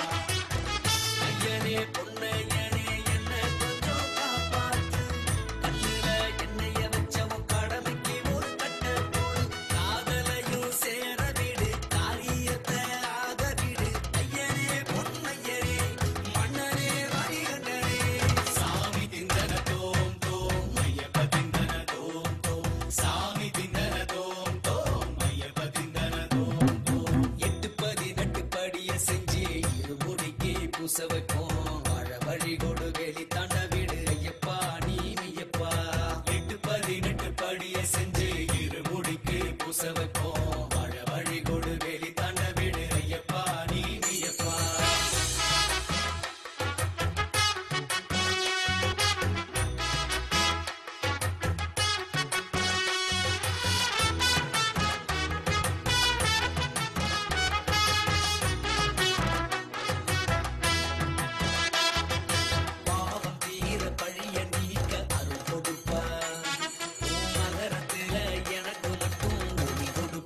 ஐயனே பொன்னையனே என்ன கொஞ்சம் காப்பாத்து கல்லுல எண்ணெய வச்ச உன் கடமைக்கு ஒரு கட்ட போடு காதலையும் சேர விடு காரியத்தை ஆக விடு ஐயனே பொன்னையனே மன்னனே வாரிகண்டனே சாமி திந்தன தோம் தோம் ஐயப்ப திந்தன தோம் தோம் சாமி திந்தன தோம் தோம் ஐயப்ப திந்தன தோம் தோம் எட்டு பதினெட்டு படிய செஞ்சு இருமுடிக்கு பூச வைப்போம் வாழ வழி கொடு வெளி தாண்ட வீடு ஐயப்பா நீ மெய்யப்பா எட்டு பதினெட்டு படிய செஞ்சு இருமுடிக்கு பூச வைப்போம் வாழ வழி கொடு வெளி தாண்ட வீடு ஐயப்பா நீ மெய்யப்பா பாவம் தீர பழிய நீக்க அருள் கொடுப்பா உன் மகரத்துல எனக்கு மட்டும் ஒளி கொடு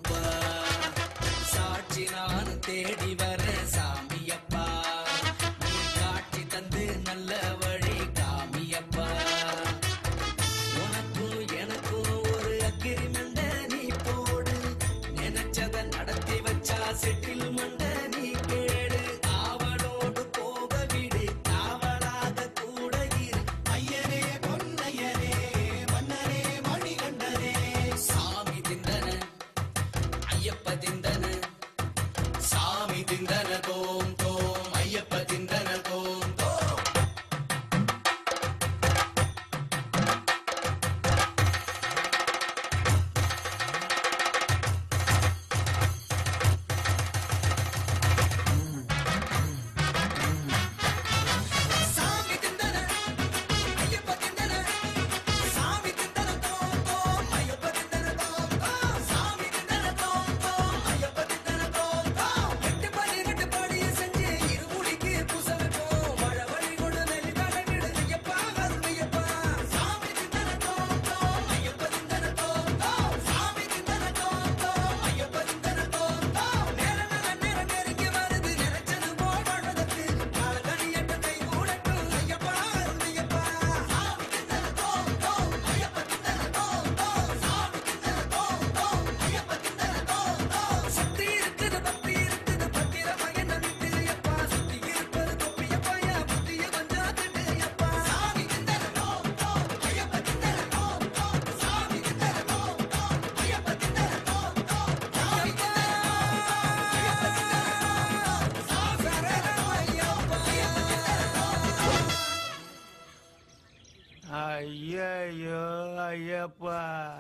ஐயப்பா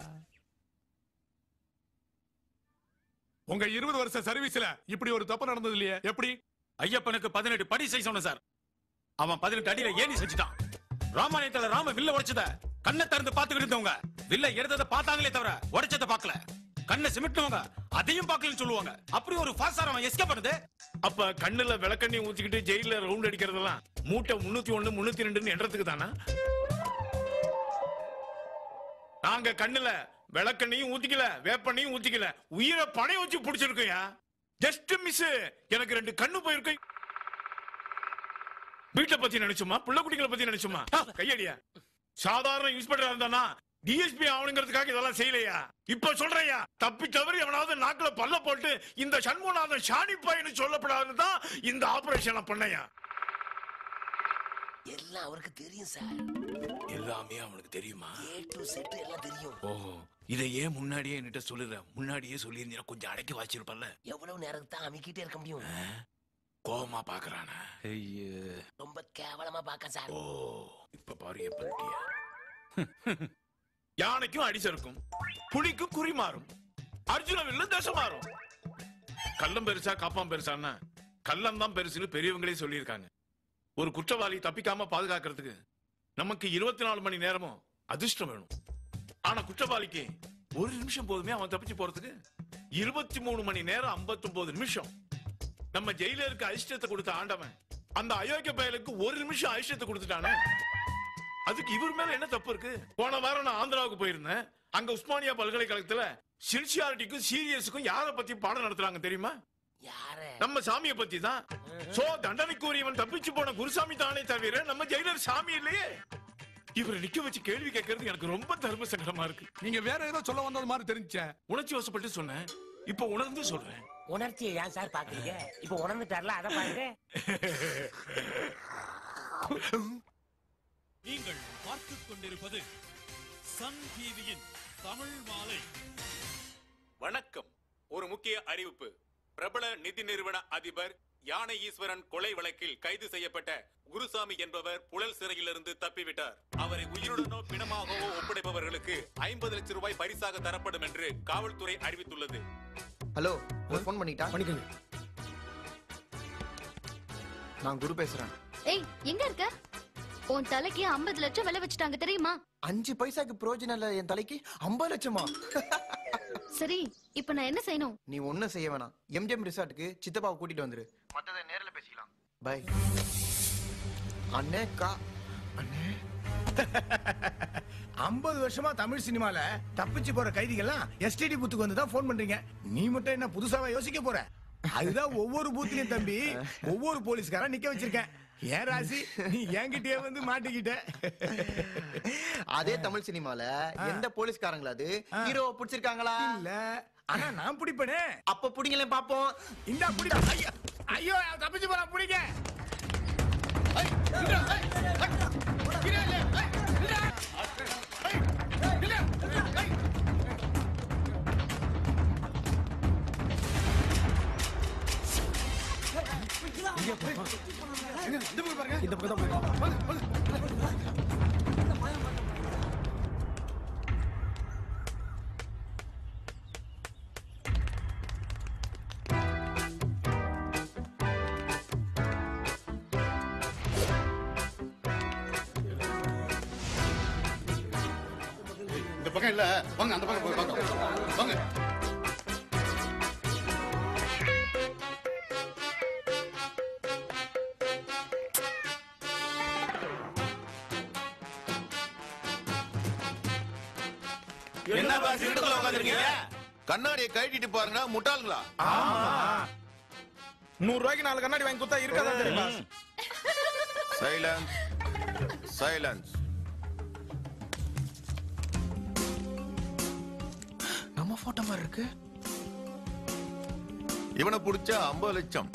உங்க இருபது வருஷ சர்வீஸ்ல இப்படி ஒரு தப்பு நடந்தது இல்லையே எப்படி ஐயப்பனுக்கு பதினெட்டு படி செய்ய சொன்னேன் சார் அவன் பதினெட்டு அடியில ஏணி செஞ்சுட்டான் ராமாயணத்துல ராம வில்ல உடைச்சத கண்ணை திறந்து பாத்துக்கிட்டு இருந்தவங்க வில்ல எடுத்ததை பார்த்தாங்களே தவிர உடைச்சதை பார்க்கல கண்ணை சிமிட்டினவங்க அதையும் பார்க்கலன்னு சொல்லுவாங்க அப்படி ஒரு ஃபாஸ்டார் அவன் எஸ்கேப் பண்ணுது அப்ப கண்ணுல விளக்கண்ணி ஊத்திக்கிட்டு ஜெயில ரவுண்ட் அடிக்கிறதெல்லாம் மூட்டை முன்னூத்தி ஒண்ணு முன்னூத்தி ரெண்டுன்னு எண்றதுக்கு தானா நாங்க கண்ணுல விளக்கண்ணையும் ஊத்திக்கல வேப்பண்ணையும் ஊத்திக்கல உயிரை பணைய வச்சு புடிச்சிருக்கோயா ஜஸ்ட் மிஸ் எனக்கு ரெண்டு கண்ணு போயிருக்கு வீட்டை பத்தி நினைச்சுமா புள்ள குட்டிகளை பத்தி நினைச்சுமா கையடியா சாதாரண இன்ஸ்பெக்டர் இருந்தானா டிஎஸ்பி ஆகணுங்கிறதுக்காக இதெல்லாம் செய்யலையா இப்ப சொல்றையா தப்பி தவறி எவனாவது நாக்குல பல்ல போட்டு இந்த சண்முகநாதன் ஷானி பையனு சொல்லப்படாதுன்னு தான் இந்த ஆபரேஷன் பண்ணையா எல்லாம் அவருக்கு தெரியும் சார் எல்லாமே அவனுக்கு தெரியுமா ஏ டு செட் எல்லாம் தெரியும் ஓஹோ இதை ஏன் முன்னாடியே என்கிட்ட சொல்லுற முன்னாடியே சொல்லியிருந்தீங்கன்னா கொஞ்சம் அடக்கி வச்சிருப்பல்ல எவ்வளவு நேரத்துக்கு தான் அமைக்கிட்டே இருக்க முடியும் கோவமா பாக்குறானா ரொம்ப கேவலமா பாக்க சார் ஓ இப்ப பாரு எப்ப யானைக்கும் அடிசருக்கும் புலிக்கும் குறி மாறும் அர்ஜுன வில்லு தசை மாறும் கள்ளம் பெருசா காப்பாம் பெருசான்னா கள்ளம் தான் பெருசுன்னு பெரியவங்களே சொல்லியிருக்காங்க ஒரு குற்றவாளி தப்பிக்காம பாதுகாக்கிறதுக்கு நமக்கு இருபத்தி நாலு மணி நேரமும் அதிர்ஷ்டம் வேணும் ஆனா குற்றவாளிக்கு ஒரு நிமிஷம் போதுமே அவன் தப்பிச்சு போறதுக்கு இருபத்தி மூணு மணி நேரம் 59 நிமிஷம் நம்ம ஜெயிலருக்கு அதிர்ஷ்டத்தை கொடுத்த ஆண்டவன் அந்த அயோக்கிய பயலுக்கு ஒரு நிமிஷம் அதிர்ஷ்டத்தை கொடுத்துட்டானே அதுக்கு இவர் மேல என்ன தப்பு இருக்கு போன வாரம் நான் ஆந்திராவுக்கு போயிருந்தேன் அங்க உஸ்மானியா பல்கலைக்கழகத்துல சின்சியாரிட்டிக்கும் சீரியஸுக்கும் யார பத்தி பாடம் நடத்துறாங்க தெரியுமா நம்ம சாமியை பத்தி தான் சோ தண்டனைக்குரியவன் தப்பிச்சு போன குருசாமி தானே தவிர நம்ம ஜெயிலர் சாமி இல்லையே இவரை நிக்க வச்சு கேள்வி கேட்கறது எனக்கு ரொம்ப தர்ம சங்கடமா இருக்கு நீங்க வேற ஏதோ சொல்ல வந்தது மாதிரி தெரிஞ்சேன் உணர்ச்சி வசப்பட்டு சொன்னேன் இப்ப உணர்ந்து சொல்றேன் உணர்ச்சியை ஏன் சார் பாக்குறீங்க இப்ப உணர்ந்துட்டார்ல அதை பாருங்க நீங்கள் பார்த்துக் கொண்டிருப்பது சன் டிவியின் தமிழ் மாலை வணக்கம் ஒரு முக்கிய அறிவிப்பு பிரபல நிதி நிறுவன அதிபர் யானை ஈஸ்வரன் கொலை வழக்கில் கைது செய்யப்பட்ட குருசாமி என்பவர் புழல் சிறையிலிருந்து தப்பிவிட்டார் அவரை உயிருடனோ பிணமாகவோ ஒப்படைப்பவர்களுக்கு ஐம்பது லட்சம் ரூபாய் பரிசாக தரப்படும் என்று காவல்துறை அறிவித்துள்ளது ஹலோ ஒரு ஃபோன் பண்ணிட்டா பண்ணிக்கோங்க நான் குரு பேசுறேன் ஏய் எங்க இருக்க உன் தலைக்கு 50 லட்சம் விலை வச்சுட்டாங்க தெரியுமா அஞ்சு பைசாக்கு பிரயோஜனம் இல்ல என் தலைக்கு ஐம்பது லட்சமா சரி இப்ப நான் என்ன செய்யணும் நீ ஒண்ணும் செய்ய வேணாம் எம்ஜிஎம் ரிசார்ட்டுக்கு சித்தப்பாவை கூட்டிட்டு வந்துரு மத்தத நேர்ல பேசிக்கலாம் பை அண்ணே கா ஐம்பது வருஷமா தமிழ் சினிமால தப்பிச்சு போற கைதிகள்லாம் எஸ்டிடி பூத்துக்கு வந்து தான் போன் பண்றீங்க நீ மட்டும் என்ன புதுசாவா யோசிக்க போற அதுதான் ஒவ்வொரு பூத்திலையும் தம்பி ஒவ்வொரு போலீஸ்காரன் நிக்க வச்சிருக்கேன் ஏன் ராசி நீ என்கிட்டயே வந்து மாட்டிக்கிட்ட அதே தமிழ் சினிமால எந்த போலீஸ்காரங்களாவது ஹீரோவை பிடிச்சிருக்காங்களா இல்ல ஆனா நான் பிடிப்பனே அப்ப பிடிங்களே பாப்போம் இந்த பிடி ஐயோ ஐயோ தப்பிச்சு போறான் பிடிங்க இந்த பக்கம் தான் போய் இந்த பக்கம் இல்ல வாங்க அந்த பக்கம் போய் பார்க்கலாம் வாங்க என்ன பாஸ் இருட்டுக்குள்ள உட்கார்ந்திருக்கீங்க? கண்ணாடியை கழட்டிட்டு பாருங்க முட்டாளுங்களா நூறு ரூபாய்க்கு நாலு கண்ணாடி வாங்கி கொடுத்தா இருக்காதா தெரியுமா சைலன்ஸ் சைலன்ஸ் நம்ம போட்டோ மாதிரி இருக்கு இவனை புடிச்சா ஐம்பது லட்சம்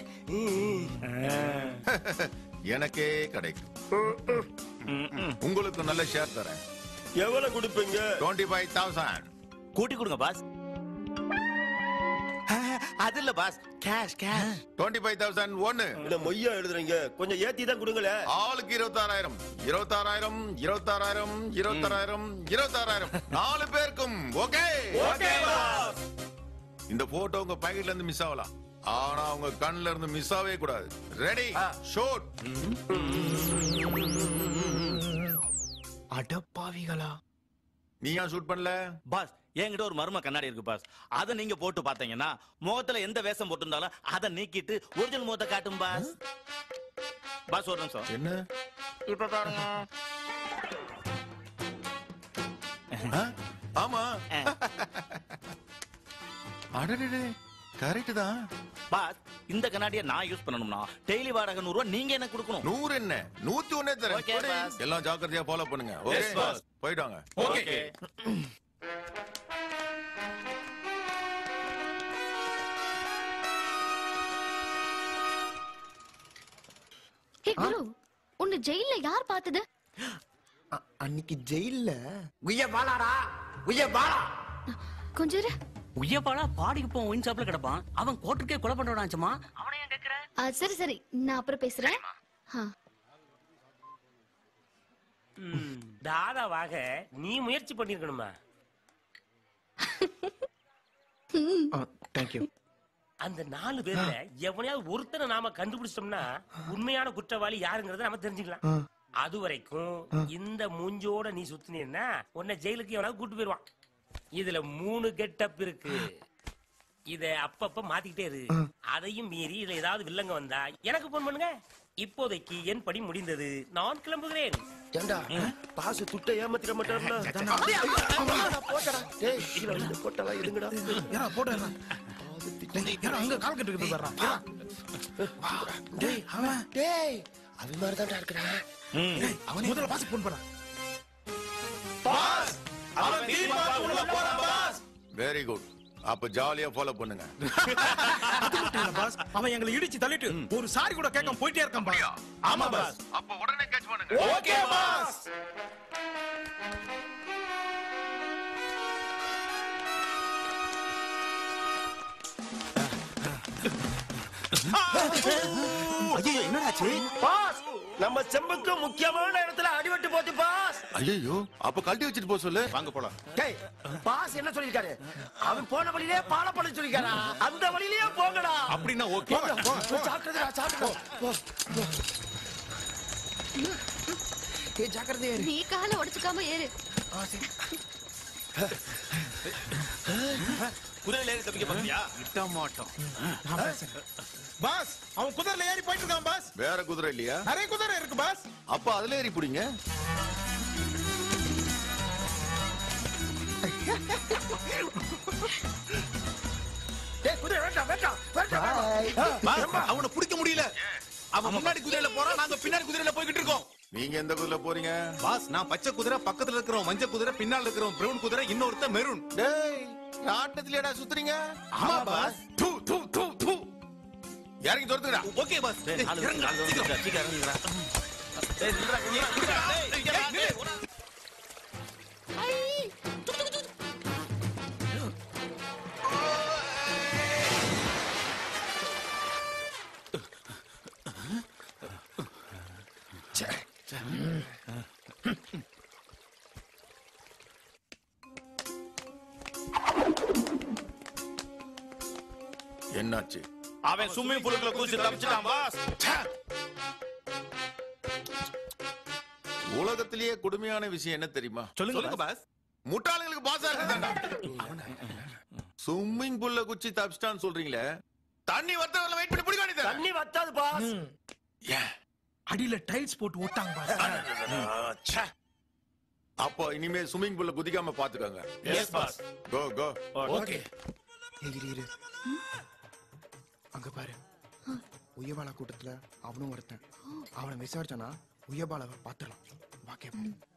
எனக்கே கிடைக்கும் உங்களுக்கு நல்ல ஷேர் தரேன் எவ்வளவு கொடுப்பீங்க டுவெண்ட்டி ஃபைவ் தௌசண்ட் கூட்டி கொடுங்க பாஸ் அது இல்ல boss cash cash twenty five thousand ஒன்னு இல்ல மொய்யா எழுதுறீங்க கொஞ்சம் ஏத்தி தான் கொடுங்களேன் ஆளுக்கு இருபத்தாறாயிரம் இருபத்தாறாயிரம் இருபத்தாறாயிரம் இருபத்தாறாயிரம் இருபத்தாறாயிரம் நாலு பேருக்கும் ஓகே ஓகே இந்த போட்டோ உங்க பாக்கெட்ல இருந்து மிஸ் ஆகலாம் ஆனா உங்க கண்ணுல இருந்து மிஸ் ஆகவே கூடாது ரெடி ஷோட் அடப்பாவிகளா நீ ஏன் ஷூட் பண்ணல பாஸ் என்கிட்ட ஒரு மர்ம கண்ணாடி இருக்கு பாஸ் அதை நீங்க போட்டு பாத்தீங்கன்னா முகத்துல எந்த வேஷம் போட்டிருந்தாலும் அதை நீக்கிட்டு ஒரிஜினல் முகத்தை காட்டும் பாஸ் பாஸ் ஒரு நிமிஷம் என்ன இப்ப பாருங்க ஆமா அடடே கரெக்ட் தான் பாஸ் இந்த கண்ணாடியை நான் யூஸ் பண்ணணும்னா டெய்லி வாடகை நூறு ரூபா நீங்க எனக்கு கொடுக்கணும் நூறு என்ன நூத்தி ஒன்னே தரேன் Okay, போடு. boss. எல்லாம் ஜாக்கிரதையா ஃபாலோ பண்ணுங்க ஓகே Yes, boss. போயிட்டாங்க ஓகே ஹே குரு உன்னை ஜெயில்ல யார் பார்த்தது அன்னைக்கு ஜெயில்ல உய்ய பாலாடா உய்ய பாலா கொஞ்சம் இரு. உய்யப்பாலா பாடிக்கு போவோம் ஒயின் ஷாப்ல கிடப்பான் அவன் கோர்ட்டுக்கே கொலை பண்றாச்சுமா ஆ, சரி சரி நான் அப்புறம் பேசுறேன் ஆ. ம், தாதாவாக நீ முயற்சி பண்ணிருக்கணுமா தேங்க்யூ அந்த நாலு பேர்ல எவனையாவது ஒருத்தனை நாம கண்டுபிடிச்சிட்டோம்னா உண்மையான குற்றவாளி யாருங்கறத நம்ம தெரிஞ்சுக்கலாம் அது வரைக்கும் இந்த மூஞ்சோட நீ சுத்தினீன்னா உன்னை ஜெயிலுக்கு எவனாவது கூட்டு போயிருவான் இதுல மூணு கெட்டப் இருக்கு இத அப்பப்ப மாத்திக்கிட்டே இரு அதையும் மீறி இதுல ஏதாவது வில்லங்க வந்தா எனக்கு போன் பண்ணுங்க இப்போதைக்கு என் படி முடிந்தது நான் கிளம்புகிறேன் ஏண்டா பாசு துட்ட ஏமாத்திர மாட்டாருல போட்டடா டேய் இதுல வந்து போட்டலாம் எதுங்கடா ஏறா போட்டு ஏறா அங்க கால் கட்டு கிட்டு வர்றான் ஏறா. டேய் அவன் டேய் அவன் மாதிரி தான்டா இருக்கிறான் டேய், அவனே முதல்ல பாஸ் போன் பண்ணா பாஸ் அவன் தீபா உள்ள போறான் பாஸ் வெரி குட் அப்ப ஜாலியா ஃபாலோ பண்ணுங்க அது மட்டும் இல்ல பாஸ் அவன் எங்களை இடிச்சு தள்ளிட்டு ஒரு சாரி கூட கேட்காம போயிட்டே இருக்கான் பாஸ் ஆமா பாஸ் அப்ப உடனே கேட்ச் பண்ணுங்க ஓகே பாஸ் ஐயோ என்னடாச்சு பாஸ் நம்ம செம்புக்கு முக்கியமான இடத்துல அடிபட்டு போச்சு பாஸ் ஐயோ அப்ப கழட்டி வச்சுட்டு போ சொல்லு வாங்க போலாம் டேய் பாஸ் என்ன சொல்லிருக்காரு அவன் போன வழியிலே பால பண்ண சொல்லிருக்காரா அந்த வழியிலேயே போங்கடா அப்படின்னா ஓகே ஜாக்கிரதைடா ஜாக்கிரதை போ, போ. ஏய் ஜாக்கிரதையா இரு நீ காலை உடைச்சுக்காம ஏறு குதிரையில ஏறி தப்பிக்க பாத்தியா விட்ட மாட்டோம் பாஸ் அவன் குதிரையில ஏறி போயிட்டு இருக்கான் பாஸ் வேற குதிரை இல்லையா நிறைய குதிரை இருக்கு பாஸ் அப்ப அதுல ஏறி பிடிங்க டேய் குதிரை வேண்டாம் வேண்டாம் வேண்டாம் அவனை பிடிக்க முடியல அவன் முன்னாடி குதிரையில போறான் நாங்க பின்னாடி குதிரையில போய்கிட்டு இருக்கோம் நீங்க எந்த குதிரையில போறீங்க பாஸ் நான் பச்சை குதிரை பக்கத்துல இருக்கிறோம் மஞ்சள் குதிரை பின்னால இருக்கிறோம் பிரவுன் குதிரை இன்னொருத்த மெரூன் டேய் நாட்டத்திலேடா சுத்துறீங்க ஆமா பாஸ் தூ தூ தூ தூ இறங்கி துரத்துங்கடா ஓகே பாஸ் டேய், ஆளு இறங்குடா, ஆளு சீக்கிரம். வந்துடா, சீக்கிரம் இறங்குடா. டேய், நில்லுடா, நில்லுடா, டேய், டேய், டேய், டேய். என்னாச்சு அவன் ஸ்விம்மிங் பூலுக்குள்ள குதிச்சு தப்பிச்சிட்டான் பாஸ் உலகத்திலேயே கொடுமையான விஷயம் என்ன தெரியுமா சொல்லுங்க பாஸ் முட்டாளுங்களுக்கு பாசா இருக்குதாண்டா ஸ்விம்மிங் பூல்ல குச்சி தப்பிச்சிட்டான்னு சொல்றீங்களே தண்ணி வர்த்தவரை வெயிட் பண்ணி பிடிக்க வேண்டியது தண்ணி வத்தாது பாஸ் அடியில டைல்ஸ் போட்டு ஓட்டாங்க பாஸ் அப்போ இனிமே ஸ்விம்மிங் பூல்ல குதிக்காம பாத்துக்கோங்க Yes, boss. Go go okay இரு இரு அங்க பாரு உயபாலா கூட்டத்துல அவனும் ஒருத்தன் அவனை விசாரிச்சானா உயபாலாவை பாத்துடலாம் வாக்கே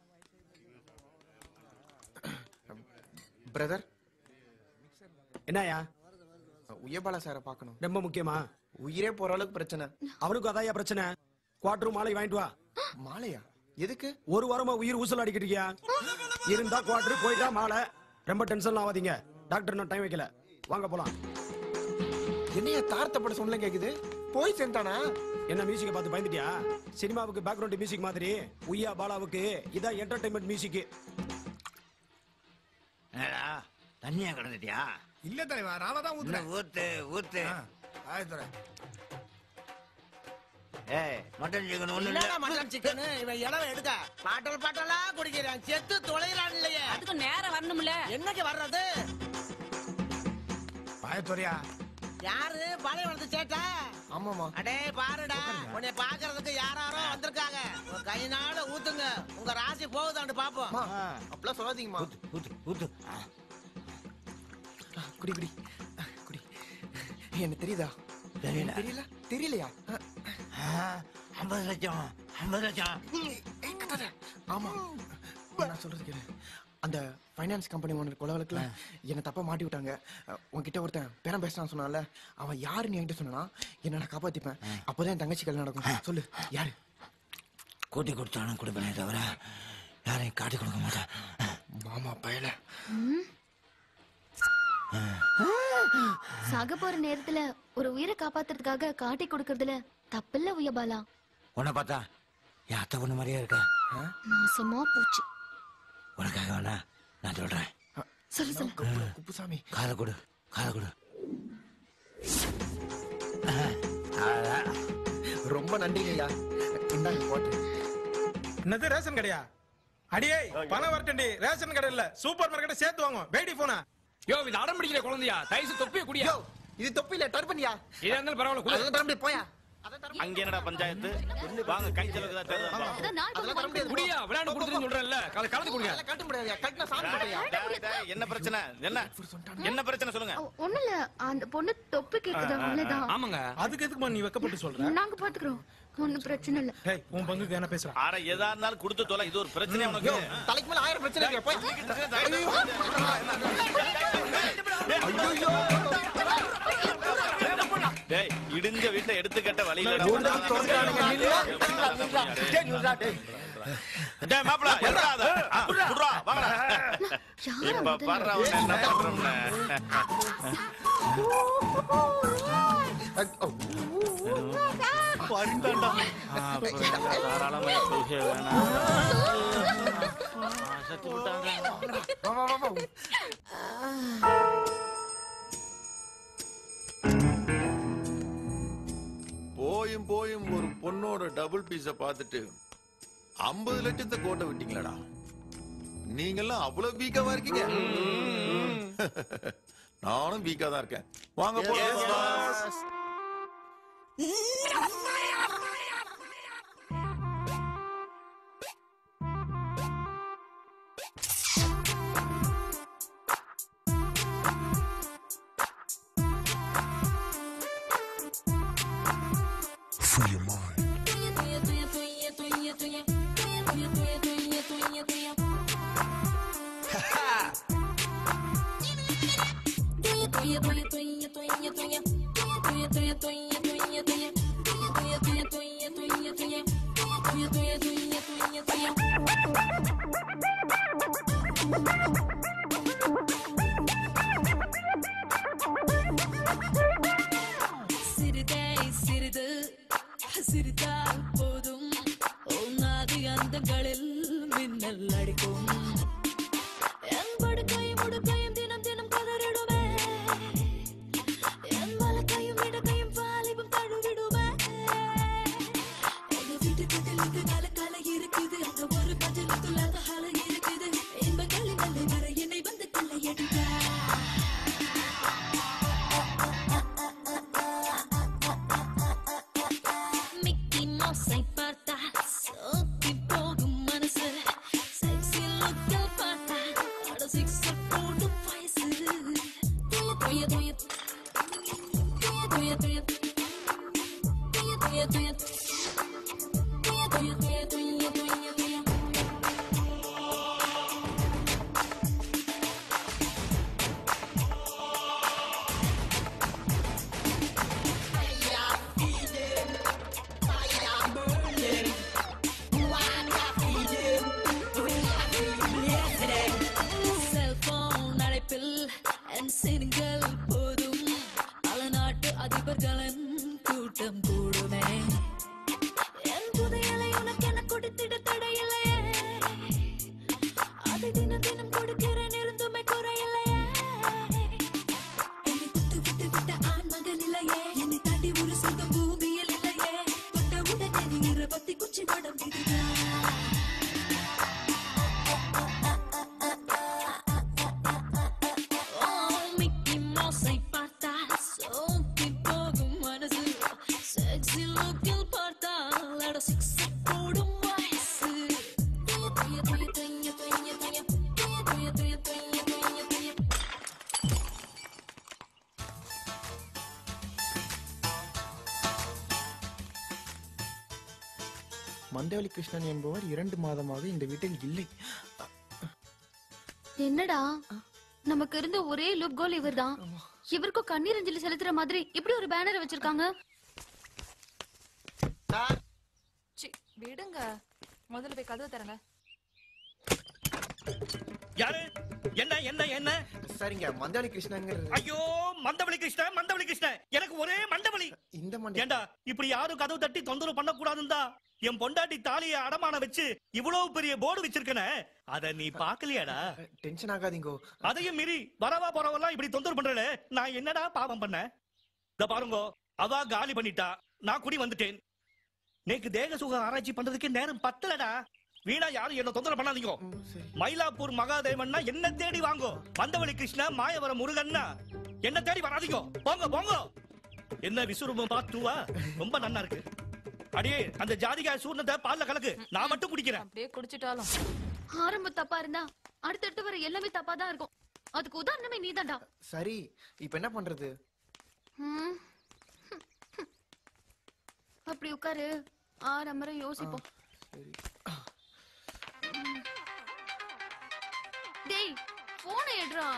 பிரதர் என்னயா உயபாலா சாரை பார்க்கணும் ரொம்ப முக்கியமா உயிரே போற அளவுக்கு பிரச்சனை அவனுக்கு அதாயா பிரச்சனை குவார்டர் மாலை வாங்கிட்டு வா மாலையா எதுக்கு ஒரு வாரமா உயிர் ஊசல் அடிக்கிட்டு இருக்கியா இருந்தா குவார்டர் போயிட்டா மாலை ரொம்ப டென்ஷன் ஆகாதீங்க டாக்டர் நான் டைம் வைக்கல வாங்க போலாம் என்னையா தார்த்தப்பட சொன்ன கேக்குது போய் சேர்ந்தானா என்ன மியூசிக்கை பார்த்து பயந்துட்டியா சினிமாவுக்கு பேக்ரவுண்ட் மியூசிக் மாதிரி உய்யா பாலாவுக்கு இதான் என்டர்டைன்மெண்ட் மியூசிக் என்னடா தண்ணியா கிடந்துட்டியா இல்ல தலைவா நாம தான் ஊத்துறேன் ஊத்து ஊத்து ஆயிரத்துறேன் ஏய் மட்டன் சிக்கன் ஒண்ணு என்னடா மட்டன் சிக்கன் இவன் இளவ எடுக்க பாட்டல் பாட்டலா குடிக்கிறான் செத்து தொலைகிறான் இல்லையே அதுக்கு நேரம் வரணும்ல என்னைக்கு வர்றது பாயத்துறையா யாரு பாளையம் வந்து சேட்டா ஆமாமா அடே பாருடா உன்னை பாக்குறதுக்கு யாராரோ வந்திருக்காங்க உங்க கையினால ஊத்துங்க உங்க ராசி போகுதாண்டு பாப்போம் அப்படிலாம் சொல்லாதீங்கம்மா ஊத்து ஊத்து குடி குடி குடி என்ன தெரியுதா தெரியல. எனக்கு தெரியல தெரியலையா ஐம்பது லட்சம் ஐம்பது லட்சம் ஏய், கத்தாத. ஆமா நான் சொல்றது கேளு அந்த ஃபைனான்ஸ் கம்பெனி ஓனர் கொலை வழக்குல என்ன தப்பா மாட்டி விட்டாங்க அஹ், உன்கிட்ட ஒருத்தன் பேரம் பேசுறான்னு சொன்னான்ல அவன் யாருன்னு என்கிட்ட சொன்னா என்ன நான் காப்பாத்திப்பேன் அப்போதான் என் தங்கச்சி கல்யாணம் நடக்கும் சொல்லு யாரு கூட்டி கொடுத்தாலும் கொடுப்பேனே தவிர யாரையும் காட்டி கொடுக்க மாட்டேன் மாமா பயல சாக போற நேரத்துல ஒரு உயிரை காப்பாத்துறதுக்காக காட்டி கொடுக்கறதுல தப்பில்ல உயபாலா உன்னை பார்த்தா என் அத்தை பொண்ணு மாதிரியே இருக்க நாசமா போச்சு உனக்காக வேணா நான் சொல்றேன் சொல்லு சொல்லு குப்புசாமி காதை கொடு காதை கொடு ரொம்ப நன்றிங்க ஐயா இந்தாங்க போட்டு என்னது ரேஷன் கடையா அடியே பணம் வரட்டண்டி ரேஷன் கடை இல்ல சூப்பர் மார்க்கெட் சேர்த்து வாங்க வேடி போனா யோ இது அடம் பிடிக்கிற குழந்தையா தயசு தொப்பிய குடியா இது தொப்பில டர்பனியா இதா இருந்தாலும் பரவாயில்ல குடு. அதெல்லாம் தர முடியாது போயா அங்க என்னடா பஞ்சாயத்து வாங்க கை செலவுக்கு தான் தேவை. அதெல்லாம் தர முடியாது குடியா விளையாண்டு கொடுத்துருன்னு சொல்றேன்ல கல கலந்து குடியா அதெல்லாம் கட்ட முடியாது கட்டினா சாமி போட்டையா டேய், டேய், என்ன பிரச்சனை என்ன என்ன பிரச்சனை சொல்லுங்க ஒண்ணு இல்ல அந்த பொண்ணு தொப்பு கேக்குது அவ்வளவுதான் ஆமாங்க அதுக்கு எதுக்குமா நீ வெக்கப்பட்டு சொல்ற நாங்க பாத்துக்கிறோம் ஒண்ணும் பிரச்சனை இல்ல டேய் உன் பங்குக்கு என்ன பேசுற ஆற எதா இருந்தாலும் கொடுத்து தொலை இது ஒரு பிரச்சனை உனக்கு தலைக்கு மேல ஆயிரம் பிரச்சனை இருக்கு போய் டேய் இடிஞ்ச வீட்டை எடுத்துக்கட்ட வழியில டேய் மாப்ள எறடா அத ஆ, குடுறா வாங்கடா இப்ப பாரு அவன் என்ன பண்றோம்னு வருந்தாண்டா தாராளமா சொல்லியே வேணாம் சத்து விட்டாங்க வா வா வா வா போயும் போயும் ஒரு பொண்ணோட டபுள் பீஸ பார்த்துட்டு ஐம்பது லட்சத்தை கோட்டை விட்டீங்களடா நீங்கெல்லாம் அவ்வளவு வீக்காவா இருக்கீங்க நானும் வீக்கா தான் இருக்கேன் வாங்க போலாம் Free your mind. சிறிதே சிறிது சிறிதால் போதும் உன்னாதி அந்தங்களில் மின்னல் அடிக்கும் என் படுக்கையும் உடுக்கையும் தினம் தினம் கதறிடுவே என் வலக்கையும் இடக்கையும் வாலிபம் தழுவிடுவே எங்க வீட்டு கட்டிலுக்கு கல கல இருக்குது அங்க ஒரு பதிலுக்குள்ள அந்த ஹல இருக்குது இன்பங்களின் நல்லை வர என்னை வந்து கொள்ளை மிக்கி மவுஸை பார்த்தால் சோத்தி போகும் மனசு செக்ஸி லுக்கில் பார்த்தால் அட சிக்ஸர் போடும் வயசு துய துய துய துய துய துய துய துய துய துய துய துய துய துய துய செல்போன் அழைப்பில் என் சிறுங்கள் போதும் மந்தவெளி கிருஷ்ணன் என்பவர் இரண்டு மாதமாக இந்த வீட்டில் இல்லை என்னடா நமக்கு இருந்த ஒரே லுக் கோல் இவர்தான் இவருக்கும் கண்ணீர் அஞ்சலி செலுத்துற மாதிரி இப்படி ஒரு பேனர் வச்சிருக்காங்க சி, விடுங்க முதல்ல போய் கதவு தரங்க யாரு என்ன என்ன என்ன சரிங்க மந்தவெளி கிருஷ்ணன் ஐயோ மந்தவழி கிருஷ்ண மந்தவழி கிருஷ்ண எனக்கு ஒரே மண்டவழி இந்த மண்டை ஏண்டா இப்படி யாரும் கதவு தட்டி தொந்தரவு பண்ண கூடாதுந்தா என் பொண்டாட்டி தாலிய அடமான வச்சு இவ்வளவு பெரிய போர்டு வச்சிருக்கனே அத நீ பாக்கலையாடா டென்ஷன் ஆகாதீங்கோ அதையும் மீறி வரவா போறவெல்லாம் இப்படி தொந்தரவு பண்றல நான் என்னடா பாவம் பண்ணேன் இத பாருங்க அவ காலி பண்ணிட்டா நான் குடி வந்துட்டேன் நேக்கு தேக சுக ஆராய்ச்சி பண்றதுக்கு நேரம் பத்தலடா வீணா யாரும் என்ன தொந்தரவு பண்ணாதீங்க மயிலாப்பூர் மகாதேவன்னா என்ன தேடி வாங்கோ வந்தவழி கிருஷ்ணா மாயவரம் முருகன்னா என்ன தேடி வராதீங்க போங்க போங்க என்ன விசுரூபம் பார்த்துவா ரொம்ப நன்னா இருக்கு அடியே அந்த ஜாதிகாய் சூர்ணத்தை பால்ல கலக்கு நான் மட்டும் குடிக்கிறேன் அப்படியே குடிச்சிட்டாலும் ஆரம்பம் தப்பா இருந்தா அடுத்தடுத்து வர எல்லாமே தப்பா தான் இருக்கும் அதுக்கு உதாரணமே நீதான்டா சரி இப்ப என்ன பண்றது ம். அப்படி உட்காரு ஆரம்பரை யோசிப்போம் டேய் போனை எடுறா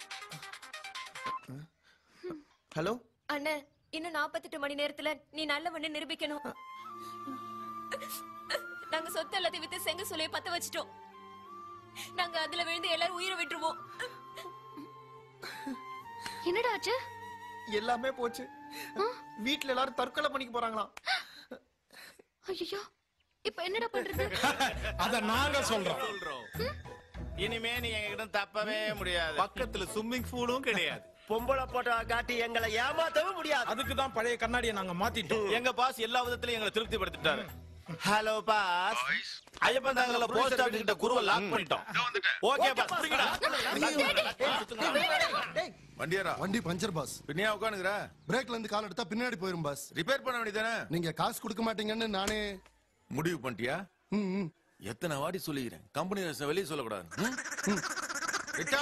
ஹலோ அண்ணே இன்னும் நாற்பத்தெட்டு மணி நேரத்துல நீ நல்லவன்னு நிரூபிக்கணும் நாங்க சொத்து எல்லாத்தையும் வித்து செங்க சொல்லிய பத்த வச்சிட்டோம் நாங்க அதுல விழுந்து எல்லாரும் உயிரை விட்டுருவோம் என்னடா ஆச்சு எல்லாமே போச்சு வீட்ல எல்லாரும் தற்கொலை பண்ணிக்க போறாங்களாம் ஐயோ இப்ப என்னடா பண்றது அத நாங்க சொல்றோம் இனிமே நீ எங்ககிட்ட தப்பவே முடியாது பக்கத்துல ஸ்விம்மிங் பூலும் கிடையாது பொம்பளை போட்டோ காட்டி எங்களை ஏமாத்தவும் முடியாது அதுக்கு தான் பழைய கண்ணாடியை நாங்க மாத்திட்டோம் எங்க பாஸ் எல்லா விதத்திலும் எங்களை திருப்திப்படுத்திட்டாரு ஹலோ பாஸ் ஐயப்பன் தாங்கல போஸ்ட் ஆபீஸ் கிட்ட குருவை லாக் பண்ணிட்டோம் ஓகே பாஸ் புரியுங்கடா வண்டியாரா வண்டி பஞ்சர் பாஸ் பின்னையா உட்காந்துக்கிற பிரேக்ல இருந்து கால் எடுத்தா பின்னாடி போயிரும் பாஸ் ரிப்பேர் பண்ண வேண்டியதானே நீங்க காசு கொடுக்க மாட்டீங்கன்னு நானே முடிவு பண்ணிட்டியா எத்தனை வாட்டி சொல்லிக்கிறேன் கம்பெனி வெளியே சொல்லக்கூடாது ம்? ம். விட்டா?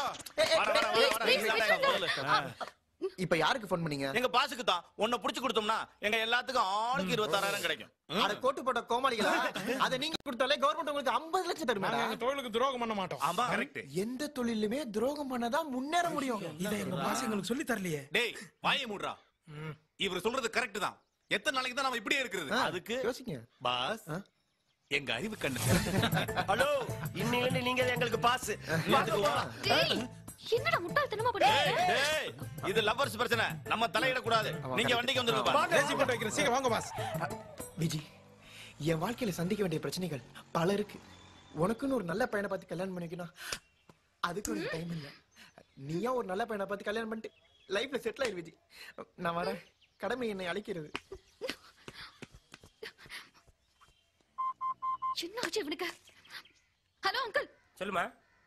இப்ப யாருக்கு ஃபோன் பண்ணீங்க எங்க பாஸுக்கு தான் உன்னை புடிச்சு கொடுத்தோம்னா எங்க எல்லாத்துக்கும் ஆளுக்கு இருபத்தாறாயிரம் கிடைக்கும் அட கோட்டு போட்ட கோமாளிகளா அத நீங்க கொடுத்தாலே கவர்மெண்ட் உங்களுக்கு 50 லட்சம் தருமா நாங்க எங்க தொழிலுக்கு துரோகம் பண்ண மாட்டோம் ஆமா கரெக்ட் எந்த தொழிலுமே துரோகம் பண்ணாதான் முன்னேற முடியும் இதை எங்க பாஸ் எங்களுக்கு சொல்லி தரலையே டேய் வாயை மூடுறா இவர் சொல்றது கரெக்ட் தான் எத்தனை நாளைக்கு தான் நம்ம இப்படியே இருக்கிறது அதுக்கு யோசிங்க பாஸ் எங்க அறிவு கண்ணு ஹலோ இன்னிலிருந்து நீங்க எங்களுக்கு பாஸ் டேய் என்னடா முட்டாள்தனமா பண்ணிட்டு டேய் இது லவ்வர்ஸ் பிரச்சனை நம்ம தலையிட கூடாது நீங்க வண்டிக்கு வந்துருங்க பாஸ். ஏசி போட்டு வைக்கிறேன் சீக்கிரம் வாங்க பாஸ் விஜி என் வாழ்க்கையில சந்திக்க வேண்டிய பிரச்சனைகள் பல இருக்கு உனக்குன்னு ஒரு நல்ல பையனை பார்த்து கல்யாணம் பண்ணிக்கணும் அதுக்கு ஒரு டைம் இல்ல நீயா ஒரு நல்ல பையனை பார்த்து கல்யாணம் பண்ணிட்டு லைஃப்ல செட்டில் ஆயிரு விஜி நான் வரேன் கடமை என்னை அழைக்கிறது என்ன ஆச்சு இவனுக்கு ஹலோ அங்கிள் சொல்லுமா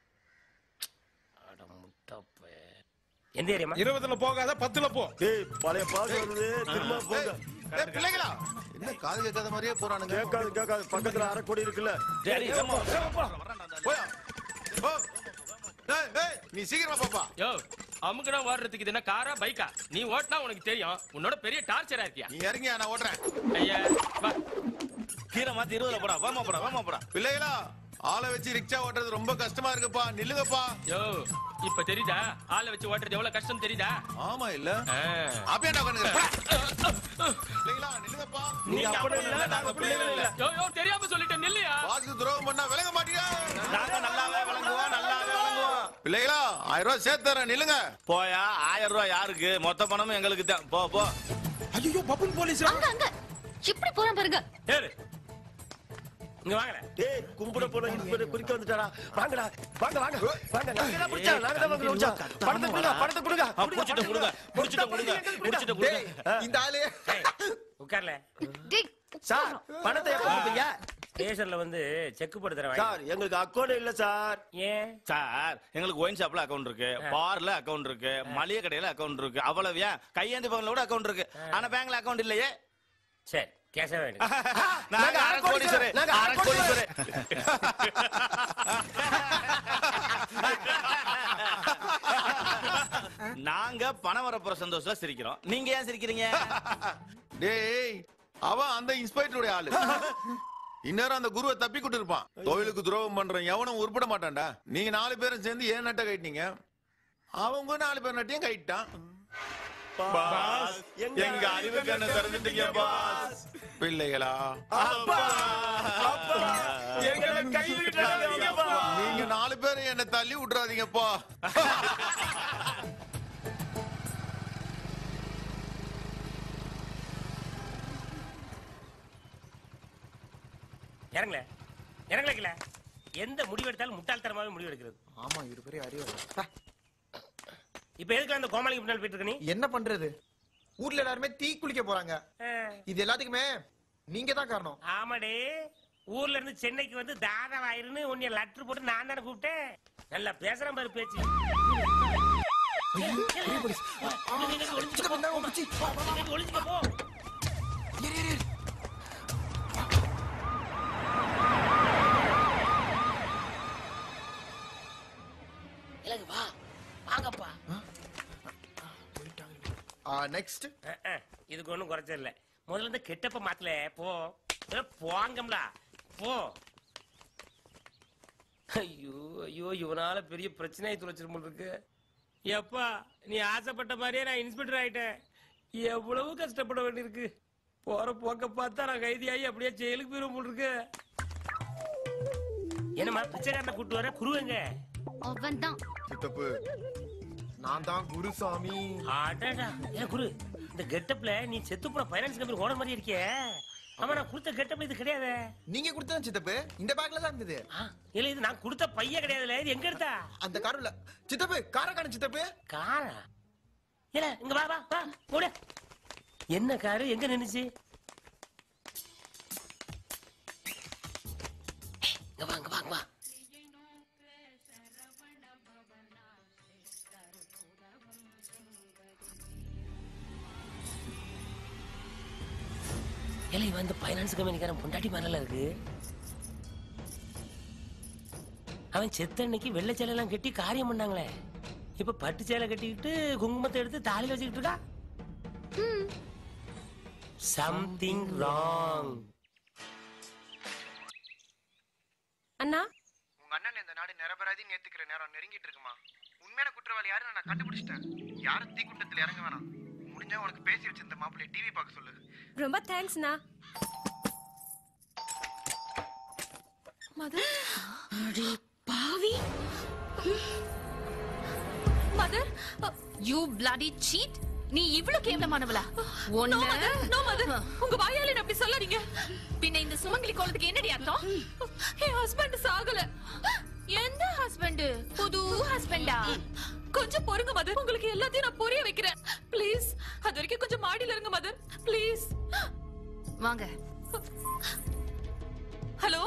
அட முட்டப்ப எந்த ஏரியாமா இருபதுல போகாத பத்துல போ பழைய பாஸ் வருது திரும்ப போங்க ஏய், பிள்ளைங்களா என்ன காது கேட்காத மாதிரியே போறானுங்க கேட்காது கேட்காது பக்கத்துல அரை கோடி இருக்குல்ல சரி, ஏம்மா, போயா போ. ஏய், ஏய், நீ சீக்கிரமா பாப்பா யோ அமுக்குனா ஓடுறதுக்கு இது என்ன காரா பைக்கா நீ ஓட்டினா உனக்கு தெரியும் உன்னோட பெரிய டார்ச்சரா இருக்கியா நீ இறங்கியா நான் ஓட்டுறேன் ஐயா வா கீரை மாத்தி இருபதுல போடா வாமா போடா வாமா போடா பிள்ளைகளா ஆளை வச்சு ரிக்ஷா ஓட்டுறது ரொம்ப கஷ்டமா இருக்குப்பா நில்லுங்கப்பா யோ இப்ப தெரியுதா ஆளை வச்சு ஓட்டுறது எவ்வளவு கஷ்டம் தெரியுதா ஆமா இல்ல ஆ. அப்படியே நான் உட்காந்துக்கிறேன். பிள்ளைகளா நில்லுங்கப்பா நீங்க அப்படி இல்ல நாங்க பிள்ளைகள் இல்ல யோ யோ தெரியாம சொல்லிட்டேன் நில்லையா வாசுக்கு துரோகம் பண்ணா விளங்க மாட்டியா நாங்க நல்லாவே விளங்குவோம் நல்லாவே விளங்குவோம் பிள்ளைகளா ஆயிரம் ரூபாய் சேர்த்து தரேன் நில்லுங்க போயா ஆயிரம் ரூபாய் யாருக்கு மொத்த பணமும் எங்களுக்கு தான் போ போ ஐயோ பப்புன் போலீஸ் அங்க அங்க எப்படி போறான் பாருங்க ஏறு இங்க வாங்கல டேய் கும்பிட போன இது குறிக்க வந்துட்டாடா வாங்கடா வாங்க வாங்க வாங்க நாங்க தான் பிடிச்சா நாங்க தான் வந்து பிடிச்சா பணத்தை கொடுங்க பணத்தை கொடுங்க ஆ, புடிச்சிட்டு கொடுங்க புடிச்சிட்டு கொடுங்க புடிச்சிட்டு கொடுங்க இந்த ஆளு உட்கார்ல டேய் சார் பணத்தை எப்ப கொடுப்பீங்க ஸ்டேஷன்ல வந்து செக் போட்டு தரேன் சார் எங்களுக்கு அக்கௌண்ட் இல்ல சார் ஏன் சார் எங்களுக்கு ஒயின் ஷாப்ல அக்கவுண்ட் இருக்கு பார்ல அக்கவுண்ட் இருக்கு மளிகை கடையில அக்கவுண்ட் இருக்கு அவ்வளவு ஏன் கையேந்தி பவன்ல கூட அக்கவுண்ட் இருக்கு ஆனா பேங்க்ல அக்கவுண்ட் இல்லையே சரி கேச வேணும் நாங்க அரை கோடீஸ்வரர் நாங்க அரை கோடீஸ்வரர் நாங்க பணம் வரப்போற சந்தோஷத்துல சிரிக்கிறோம் நீங்க ஏன் சிரிக்கிறீங்க டேய் அவன் அந்த இன்ஸ்பெக்டருடைய ஆளு இந்நேரம் அந்த குருவை தப்பி கூட்டு இருப்பான் கோயிலுக்கு துரோகம் பண்றேன் எவனும் உருப்பட மாட்டான்டா நீங்க நாலு பேரும் சேர்ந்து ஏன் நட்டை கட்டினீங்க அவங்க நாலு பேர் நட்டையும் கைட்டான் பாஸ் எங்க அறிவு கண்ணை திறந்துட்டீங்க பாஸ் பிள்ளைகளா எங்களை கைவிட்டுறாதீங்கப்பா. நீங்க நாலு பேரும் என்ன தள்ளி விட்டுறாதீங்கப்பா இறங்கல இறங்கல எந்த முடிவு எடுத்தாலும் முட்டாள்தனமாவே முடிவு எடுக்கிறது ஆமா இரு பெரிய அறிவு இப்ப எதுக்கு அந்த கோமாளிக்கு பின்னால் போயிட்டு இருக்க நீ என்ன பண்றது ஊர்ல எல்லாருமே தீ குளிக்க போறாங்க இது எல்லாத்துக்குமே நீங்க தான் காரணம் ஆமாடே ஊர்ல இருந்து சென்னைக்கு வந்து தாதாவாயிருன்னு உன்னை லெட்டர் போட்டு நான் தானே கூப்பிட்டேன் நல்லா பேசுறேன் பாரு பேச்சு ஒளிஞ்சுக்க போ இல்லங்க வா வாங்கப்பா நெக்ஸ்ட் இதுக்கு ஒண்ணும் குறைச்சல் இல்ல முதல்ல இந்த கெட்டப்ப மாத்தல போ ஏ, போங்கம்டா போ ஐயோ ஐயோ இவனால பெரிய பிரச்சனையை துளைச்சிரும் இருக்கு எப்பா நீ ஆசைப்பட்ட மாதிரியே நான் இன்ஸ்பெக்டர் ஆயிட்டேன் எவ்வளவு கஷ்டப்பட வேண்டியிருக்கு போற போக்க பார்த்தா நான் கைதியாகி அப்படியே ஜெயிலுக்கு போயிரும் போல் இருக்கு என்னம்மா பிச்சைக்காரனை கூட்டு வர குருவங்க அவன் தான் சித்தப்பு நான் தான் குருசாமி அடடா ஏன் குரு இந்த கெட்டப்ல நீ செத்து போன ஃபைனான்ஸ் கம்பெனி ஓனர் மாதிரி இருக்கியே ஆமா நான் கொடுத்த கெட்டப் இது கிடையாது நீங்க கொடுத்தா சித்தப்பு இந்த பேக்ல தான் இருந்தது இல்ல இது நான் கொடுத்த பைய கிடையாதுல இது எங்க எடுத்தா அந்த காருல சித்தப்பு கார காண சித்தப்பு காரா இல்ல இங்க வா வா வா ஓடு என்ன காரு எங்க நின்னுச்சு இங்க வா இங்க வா இங்க வா இல்ல இவன் இந்த பைனான்ஸ் கம்பெனிக்காரன் பொண்டாட்டி மேல இருக்கு அவன் செத்த அன்னைக்கு வெள்ளை சேலை எல்லாம் கட்டி காரியம் பண்ணாங்களே இப்ப பட்டு சேலை கட்டிக்கிட்டு குங்குமத்தை எடுத்து தாலியில வச்சுக்கிட்டு இருக்கா சம்திங் ராங் அண்ணா உங்க அண்ணன் இந்த நாடு நிரபராதின்னு ஏத்துக்கிற நேரம் நெருங்கிட்டு இருக்குமா உண்மையான குற்றவாளி யாருன்னு நான் கண்டுபிடிச்சிட்டேன் யாரும் தீக்குண்டத்துல இறங்க வேணாம் முடிஞ்சா உனக்கு பேசி வச்சிருந்த மாப்பிள்ளை டிவி பார்க்க சொல்லு ரொம்ப தேங்க்ஸ்ண்ணா மதர் அடி பாவி மதர் யூ bloody cheat நீ இவ்ளோ கேவலமானவளா ஒண்ணு No, mother. No, mother. உங்க வாயால என்ன அப்படி சொல்லாதீங்க பின்ன இந்த சுமங்கலி கோலத்துக்கு என்னடி அர்த்தம் என் ஹஸ்பண்ட் சாகல எந்த ஹஸ்பண்ட் புது ஹஸ்பண்டா கொஞ்சம் பொறுங்க மதர் உங்களுக்கு எல்லாத்தையும் நான் புரிய வைக்கிறேன் ப்ளீஸ் அது வரைக்கும் கொஞ்சம் மாடியில இருங்க மதர் ப்ளீஸ் வாங்க ஹலோ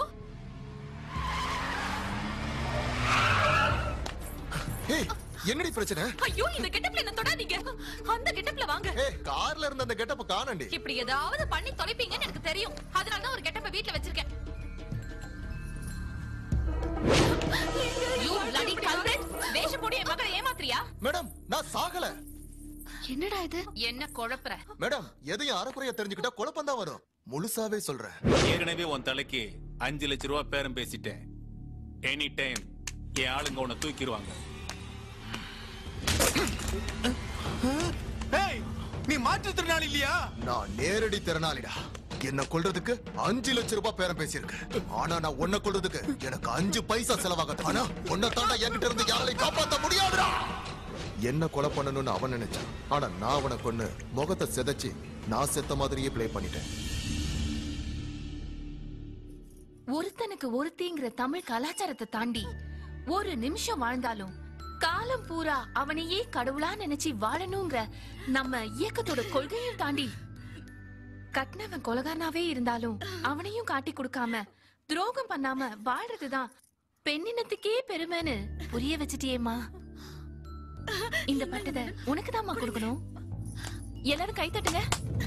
ஏய் என்னடி பிரச்சனை ஐயோ இந்த கெட்டப்ல என்ன தொடாதீங்க அந்த கெட்டப்ல வாங்க ஏய் கார்ல இருந்த அந்த கெட்டப்ப காணண்டி இப்படி ஏதாவது பண்ணி தொலைப்பீங்கன்னு எனக்கு தெரியும் அதனால தான் ஒரு கெட்டப்ப வீட்ல வச்சிருக்கேன் யூ bloody culprit வேஷம் போட்டு என் மகளை ஏமாத்துறியா மேடம் நான் சாகல என்னடா இது என்ன குழப்புற மேடம் எதையும் அறக்குறையா தெரிஞ்சுக்கிட்டா குழப்பம் தான் வரும் முழுசாவே சொல்றேன் ஏற்கனவே உன் தலைக்கு அஞ்சு லட்ச ரூபா பேரம் பேசிட்டேன் எனி டைம் என் ஆளுங்க உன்னை தூக்கிடுவாங்க ஏய் நீ மாற்றுத்திறனாளி இல்லையா நான் நேரடி திறனாளிடா என்ன கொல்றதுக்கு அஞ்சு லட்சம் ரூபாய் பேரம் பேசியிருக்கு ஆனா நான் உன்னை கொல்றதுக்கு எனக்கு அஞ்சு பைசா செலவாகாது ஆனா உன்னை தாண்டா என்கிட்ட இருந்து யாரையும் காப்பாத்த முடியாதுடா என்ன கொலை பண்ணணும்னு அவன் நினைச்சான் ஆனா நான் அவனை கொன்னு முகத்தை சிதைச்சு நான் செத்த மாதிரியே ப்ளே பண்ணிட்டேன் ஒருத்தனுக்கு ஒருத்திங்கிற தமிழ் கலாச்சாரத்தை தாண்டி ஒரு நிமிஷம் வாழ்ந்தாலும் காலம் பூரா அவனையே கடவுளா நினைச்சு வாழணுங்கிற நம்ம இயக்கத்தோட கொள்கையும் தாண்டி கட்டினவன் கொலகாரனாவே இருந்தாலும் அவனையும் காட்டி கொடுக்காம துரோகம் பண்ணாம வாழ்றதுதான் பெண்ணினத்துக்கே பெருமைன்னு புரிய வச்சிட்டியேம்மா இந்த பட்டதை உனக்கு தான்மா கொடுக்கணும் எல்லாரும் கை தட்டுங்க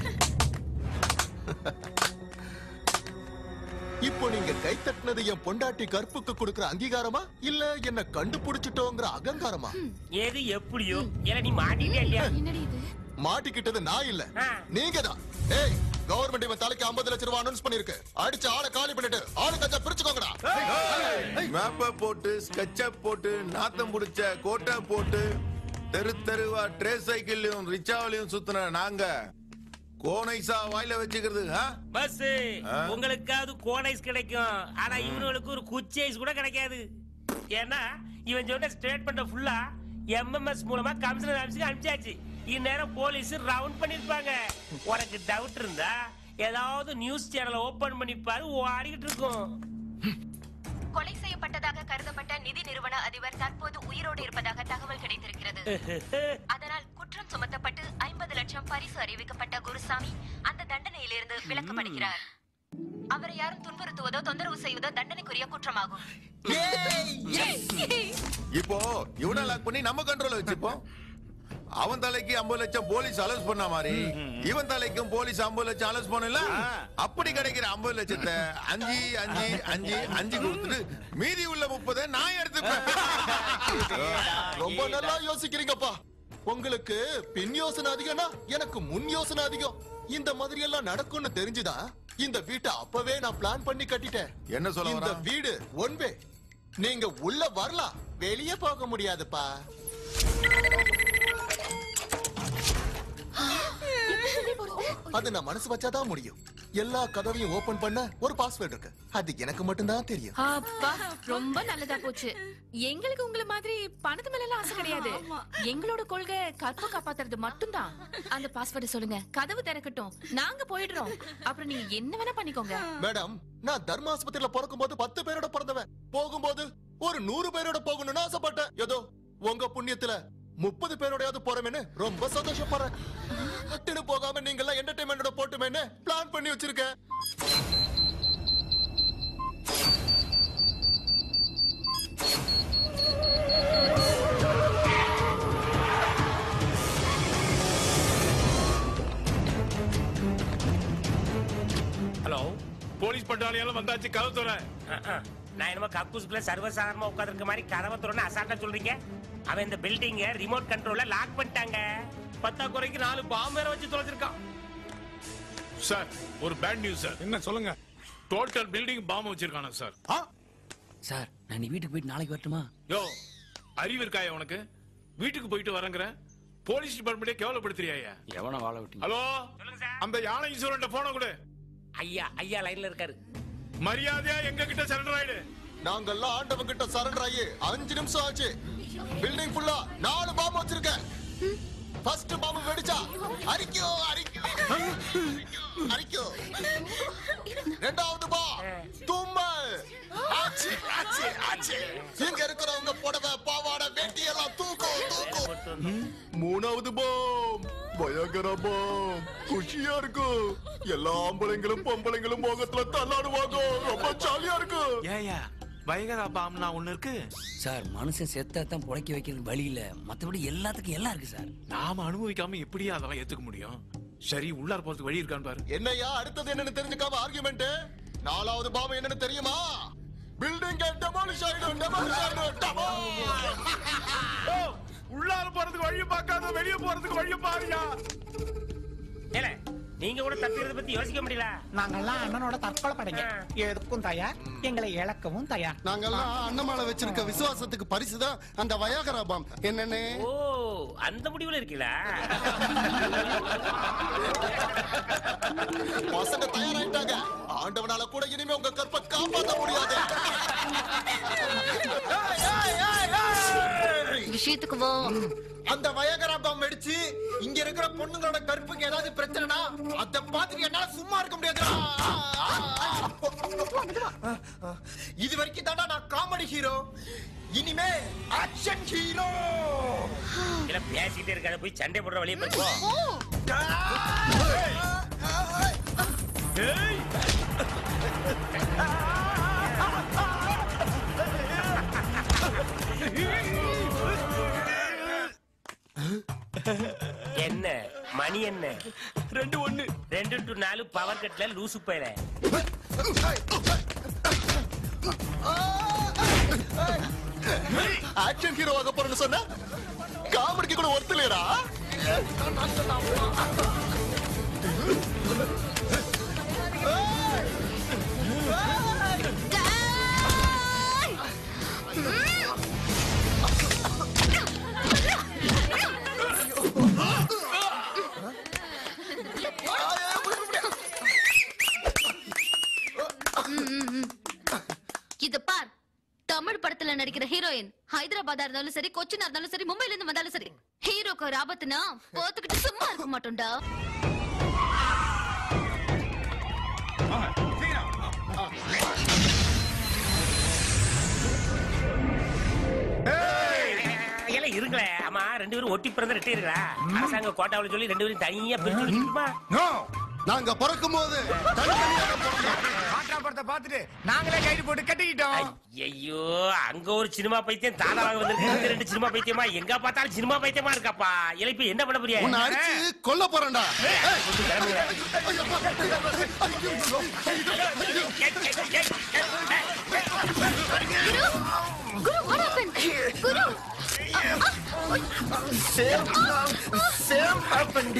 இப்போ நீங்க கை தட்டினது என் பொண்டாட்டி கற்புக்கு கொடுக்கிற அங்கீகாரமா இல்ல என்ன கண்டுபிடிச்சிட்டோங்கிற அகங்காரமா எது எப்படியோ ஏன்னா நீ மாட்டிட்டே இல்லையா என்னடி இது மாட்டிக்கிட்டது நான் இல்ல நீங்க தான் ஏய் கவர்மெண்ட் இவன் தலைக்கு 50 லட்சம் ரூபாய் அனௌன்ஸ் பண்ணிருக்கு அடிச்சு ஆளை காலி பண்ணிட்டு ஆளு கஞ்சா பிரிச்சுக்கோங்கடா மேப்ப போட்டு ஸ்கெட்ச போட்டு நாத்தம் புடிச்ச கோட்டை போட்டு தெரு தெருவா ட்ரே சைக்கிள்லயும் ரிச்சாவிலையும் சுத்துன நாங்க கோனைசா வாயில வச்சுக்கிறது ஆ? பஸ் ஆ? உங்களுக்காவது கோனைஸ் கிடைக்கும் ஆனா இவனுக்கு ஒரு குச்சி ஐஸ் கூட கிடைக்காது ஏன்னா இவன் சொன்ன ஸ்டேட்மெண்ட் ஃபுல்லா எம்எம்எஸ் மூலமா கமிஷனர் ஆபீஸ்க்கு அனுப்பிச்சாச்சு இந்நேரம் போலீஸ் ரவுண்ட் பண்ணிருப்பாங்க உனக்கு டவுட் இருந்தா ஏதாவது நியூஸ் சேனலை ஓபன் பண்ணி பாரு ஓடிக்கிட்டு இருக்கும் கொலை செய்யப்பட்டதாக கருதப்பட்ட நிதி நிறுவன அதிபர் தற்போது உயிரோடு இருப்பதாக தகவல் கிடைத்திருக்கிறது அதனால் குற்றம் சுமத்தப்பட்டு ஐம்பது லட்சம் பரிசு அறிவிக்கப்பட்ட குருசாமி அந்த தண்டனையிலிருந்து விலக்கப்படுகிறார் அவரை யாரும் துன்புறுத்துவதோ தொந்தரவு செய்வதோ தண்டனைக்குரிய குற்றமாகும் இப்போ இவனை லாக் பண்ணி நம்ம கண்ட்ரோல்ல வச்சுப்போம் அவன் தலைக்கு 50 லட்சம் போலீஸ் அலோஸ் பண்ண மாதிரி இவன் தலைக்கும் போலீஸ் 50 லட்சம் அலோஸ் பண்ணல அப்படி கிடைக்கிற 50 லட்சத்தை அஞ்சு அஞ்சு அஞ்சு அஞ்சு கொடுத்துட்டு மீதி உள்ள முப்பதை நான் எடுத்துப்பேன் ரொம்ப நல்லா யோசிக்கிறீங்கப்பா உங்களுக்கு பின் யோசனை அதிகம்னா எனக்கு முன் யோசனை அதிகம் இந்த மாதிரி எல்லாம் நடக்கும்னு தெரிஞ்சுதா இந்த வீட்டை அப்பவே நான் பிளான் பண்ணி கட்டிட்டேன் என்ன சொல்ல இந்த வரான்? வீடு ஒன் வே நீங்க உள்ள வரலாம் வெளியே போக முடியாதுப்பா அது நான் மனசு வச்சாதான் முடியும் எல்லா கதவையும் ஓபன் பண்ண ஒரு பாஸ்வேர்ட் இருக்கு அது எனக்கு மட்டும்தான் தெரியும் அப்பா ரொம்ப நல்லதா போச்சு எங்களுக்கு உங்கள மாதிரி பணத்து மேல எல்லாம் ஆசை கிடையாது எங்களோட கொள்கை கற்ப காப்பாத்துறது மட்டும்தான் அந்த பாஸ்வேர்டு சொல்லுங்க கதவு திறக்கட்டும் நாங்க போயிடுறோம் அப்புறம் நீங்க என்ன வேணா பண்ணிக்கோங்க மேடம் நான் தர்மாஸ்பத்திரியில பிறக்கும் போது பத்து பேரோட பிறந்தவன் போகும்போது ஒரு நூறு பேரோட போகணும்னு ஆசைப்பட்டேன் ஏதோ உங்க புண்ணியத்துல முப்பது பேரோடையாவது போறமேன்னு ரொம்ப சந்தோஷப்படுறேன் பட்டுன்னு போகாம நீங்க எல்லாம் என்டர்டைன்மெண்டோட போட்டுமேன்னு பிளான் பண்ணி வச்சிருக்கேன் ஹலோ போலீஸ் பட்டாளியால வந்தாச்சு கதவு தர நான் என்னமோ கக்கூஸ்குள்ள சர்வசாதாரணமா உட்கார்ந்திருக்க மாதிரி கதவை திறன்னு அசால்ட்டா சொல்றீங்க அவன் இந்த பில்டிங்க ரிமோட் கண்ட்ரோல்ல லாக் பண்ணிட்டாங்க பத்தா குறைக்கு நாலு பாம்பு வேற வச்சு தொலைச்சிருக்கான் சார் ஒரு பேட் நியூஸ் சார் என்ன சொல்லுங்க டோட்டல் பில்டிங் பாம்பு வச்சிருக்கானு சார் சார் நான் நீ வீட்டுக்கு போயிட்டு நாளைக்கு வரட்டுமா யோ அறிவு இருக்காயா உனக்கு வீட்டுக்கு போயிட்டு வரங்கிற போலீஸ் டிபார்ட்மெண்ட்டே கேவலப்படுத்துறியா எவன வாழ விட்டீங்க ஹலோ அந்த யானை இன்சூரன்ட் போன கொடு ஐயா ஐயா லைன்ல இருக்காரு மரியாதையா எங்க கிட்ட சரண்டர் ஆயிடு நாங்கெல்லாம் ஆண்டவன் கிட்ட சரண்டர் ஆகி அஞ்சு நிமிஷம் ஆச்சு பில்டிங் ஃபுல்லா நாலு பாம்பு வச்சிருக்கேன் ஃபர்ஸ்ட் பாம்பு வெடிச்சா அரிக்கோ அரிக்கோ அரிக்கோ ரெண்டாவது பா தும்மல் ஆச்சு ஆச்சு ஆச்சு இங்க இருக்கிறவங்க புடவை பாவாடை வேட்டி எல்லாம் தூக்கும் தூக்கும் மூணாவது பாம் பயங்கர பாம் குஷியா இருக்கும் எல்லா ஆம்பளைங்களும் பொம்பளைங்களும் முகத்துல தள்ளாடுவாங்க ரொம்ப ஜாலியா இருக்கும் ஏயா பயங்கர பாம்னா ஒண்ணு இருக்கு சார் மனுஷன் செத்தா தான் புழைக்க வைக்கிறது வழி இல்ல மத்தபடி எல்லாத்துக்கும் எல்லாம் இருக்கு சார் நாம அனுபவிக்காம எப்படியா அதெல்லாம் ஏத்துக்க முடியும் சரி உள்ளார போறதுக்கு வழி இருக்கான்னு பாரு என்னையா அடுத்தது என்னன்னு தெரிஞ்சுக்காம ஆர்குமெண்ட் நாலாவது பாம்பு என்னன்னு தெரியுமா பில்டிங் டெமாலிஷ் ஆயிடும் டெமாலிஷ் ஆயிடும் டெமாலிஷ் ஓ, உள்ளார போறதுக்கு வழிய பார்க்காத வெளிய போறதுக்கு வழிய பாருயா ஏல நீங்க கூட தப்பிக்கிறத பத்தி யோசிக்க முடியல நாங்கெல்லாம் அண்ணனோட தற்கொலை படைங்க எதுக்கும் தயார் எங்களை இழக்கவும் தயார் நாங்கெல்லாம் அண்ணமால வச்சிருக்க விசுவாசத்துக்கு பரிசுதான் அந்த வயாகரா பாம் என்னன்னு ஓ அந்த முடிவுல இருக்கீங்களா பசங்க தயாராயிட்டாங்க ஆண்டவனால கூட இனிமே உங்க கற்பை காப்பாத்த முடியாது விஷயத்துக்கு வா அந்த வயகரா பாம் வெடிச்சு இங்க இருக்கிற பொண்ணுங்களோட கருப்புக்கு ஏதாவது பிரச்சனைனா அத பார்த்துட்டு என்னால சும்மா இருக்க முடியாது இது வரைக்கும் தாண்டா நான் காமெடி ஹீரோ இனிமே ஆக்ஷன் ஹீரோ இல்ல பேசிட்டே இருக்காத போய் சண்டை போடுற வழியை போய் என்ன மணி என்ன ரெண்டு ஒண்ணு ரெண்டு டு நாலு பவர் கட்ல லூசு போயில ஆக்ஷன் ஹீரோ ஆக போறேன்னு சொன்ன காமெடிக்கு கூட ஒருத்தலையடா ஹீரோயின் ஹைதராபாத்தா இருந்தாலும் சரி கொச்சினா இருந்தாலும் சரி மும்பைல இருந்து வந்தாலும் சரி ஹீரோக்கு ஒரு ஆபத்துனா போத்துக்கிட்டு சும்மா இருக்க மாட்டோம்டா எல்லாம் இருங்களே ஆமா ரெண்டு பேரும் ஒட்டி பிறந்த ரெட்டை இருக்கா அரசாங்க கோட்டாவில் சொல்லி ரெண்டு பேரும் தனியா பிரிச்சு விட்டுருமா நாங்க பிறக்கும் போது படத்தை பார்த்துட்டு நாங்களே கைடு போட்டு கட்டிக்கிட்டோம் ஐயோ அங்க ஒரு சினிமா பைத்தியம் தாதா வாங்க வந்திருக்கு ரெண்டு சினிமா பைத்தியமா எங்க பார்த்தாலும் சினிமா பைத்தியமா இருக்காப்பா இல்லை இப்ப என்ன பண்ண போறியா உன்னை அடிச்சு கொல்ல போறேன்டா Guru what happened Guru same same happened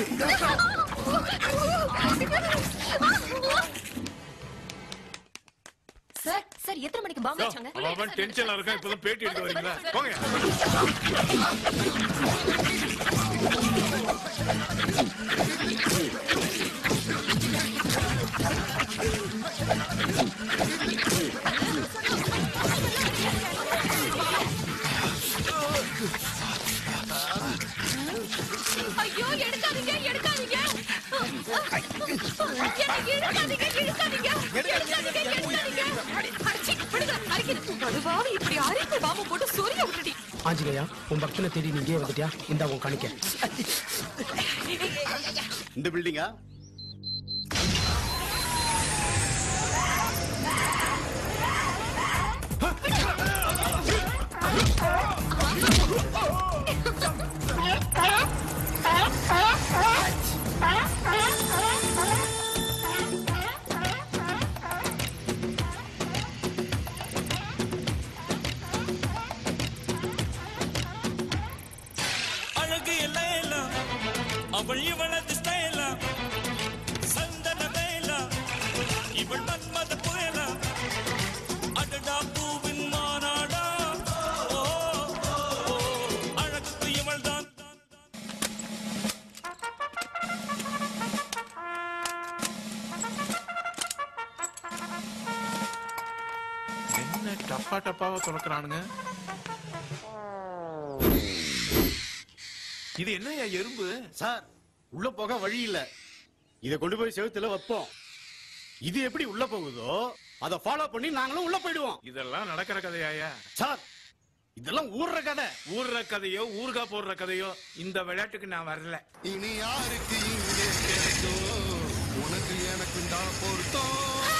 sir sir எத்தனை மணிக்கு பாம்பு வச்சாங்க அவன் டென்ஷன்ல இருக்கான் இப்பதான் பேட்டி எடுக்க வரீங்களா போங்க ஐயோ எடுக்காதீங்க எடுக்காதீங்க என்னை இழுக்காதீங்க இழுக்காதீங்க இழுக்காதீங்க இழுக்காதீங்க அடிச்சி, விடுங்க, அடிக்குது. அதுவாவது இப்படி அரைப்பு பாம்பு போட்டு சொரிய விட்டுடி ஆஞ்சநேயா உன் பக்தனை தேடி நீ இங்கே வந்துட்டியா இந்த உன் காணிக்க இந்த பில்டிங்கா அழகு எல்லாம் அவள் இவளது ஸ்டைலா சந்தன வேலா இவள் மன்மத புயலா அடடா பூவின் மாநாடா ஓ, ஓ, ஓ, அழகுக்கு இவள் தான் என்ன டப்பா டப்பாவா துறக்குறானுங்க இது என்னய்யா எறும்பு சார் உள்ள போக வழி இல்ல இத கொண்டு போய் செவுத்துல வைப்போம் இது எப்படி உள்ள போகுதோ அத ஃபாலோ பண்ணி நாங்களும் உள்ள போயிடுவோம் இதெல்லாம் நடக்கிற கதையாயா சார் இதெல்லாம் ஊர்ற கதை ஊர்ற கதையோ ஊர்கா போடுற கதையோ இந்த விளையாட்டுக்கு நான் வரல இனி யாருக்கு இங்கே கிடைக்கும் உனக்கு எனக்கு தான் பொருத்தம்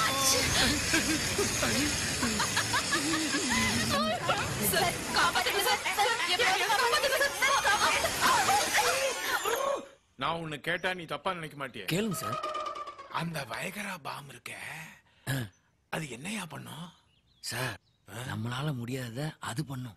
சார் காப்பாத்துங்க சார் சார், எப்படியாவது காப்பாத்துங்க சார் காப்பாத்துங்க. நான் உன்னை கேட்டா நீ தப்பா நினைக்க மாட்டியே கேளுங்க சார் அந்த வயகரா பாம் இருக்க அது என்னையா பண்ணும் சார் நம்மளால முடியாத அது பண்ணும்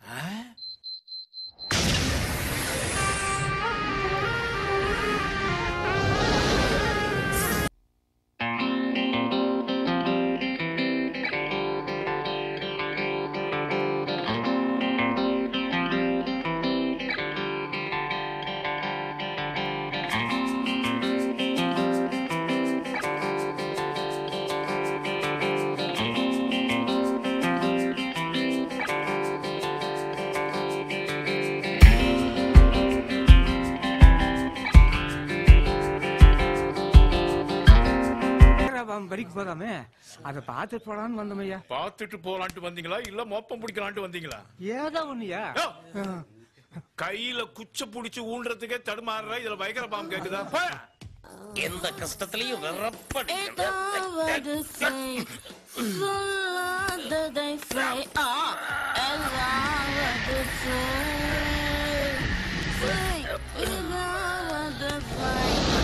படிக்க போதாமே அதை பார்த்துட்டு போலான்னு வந்தோமையா பார்த்துட்டு போலான்ட்டு வந்தீங்களா இல்ல மொப்பம் பிடிக்கலான்ட்டு வந்தீங்களா ஏதோ ஒண்ணுயா கையில குச்ச புடிச்சு ஊன்றதுக்கே தடுமாறுற இதுல பயங்கர பாம்பு கேக்குதா போ. எந்த கஷ்டத்திலையும் வெறப்படி ஏதாவது செய், சொல்லாததை செய். ஆ, ஏதாவது செய். செய், ஏதாவது செய்.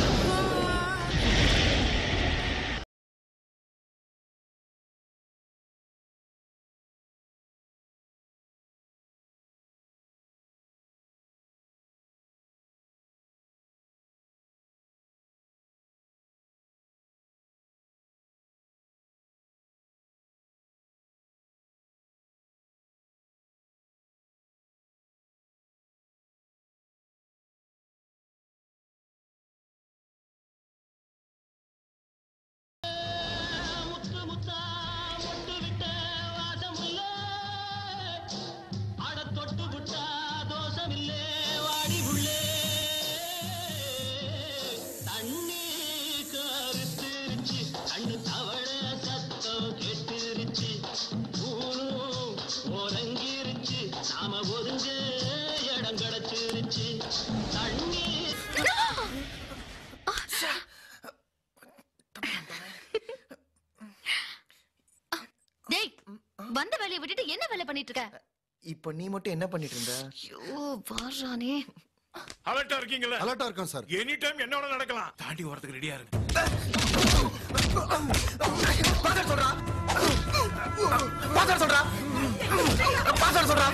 வந்த வேலையை விட்டுட்டு என்ன வேலை பண்ணிட்டு இருக்க இப்போ நீ மட்டும் என்ன பண்ணிட்டு இருந்த ஐயோ வாரானே அலர்ட்டா இருக்கீங்களா அலர்ட்டா இருக்கோம் சார் எனி டைம் என்னோட நடக்கலாம் தாண்டி வரதுக்கு ரெடியா இருக்கு பாஸ்வேர்ட் சொல்றா பாஸ்வேர்ட் சொல்றா பாஸ்வேர்ட் சொல்றா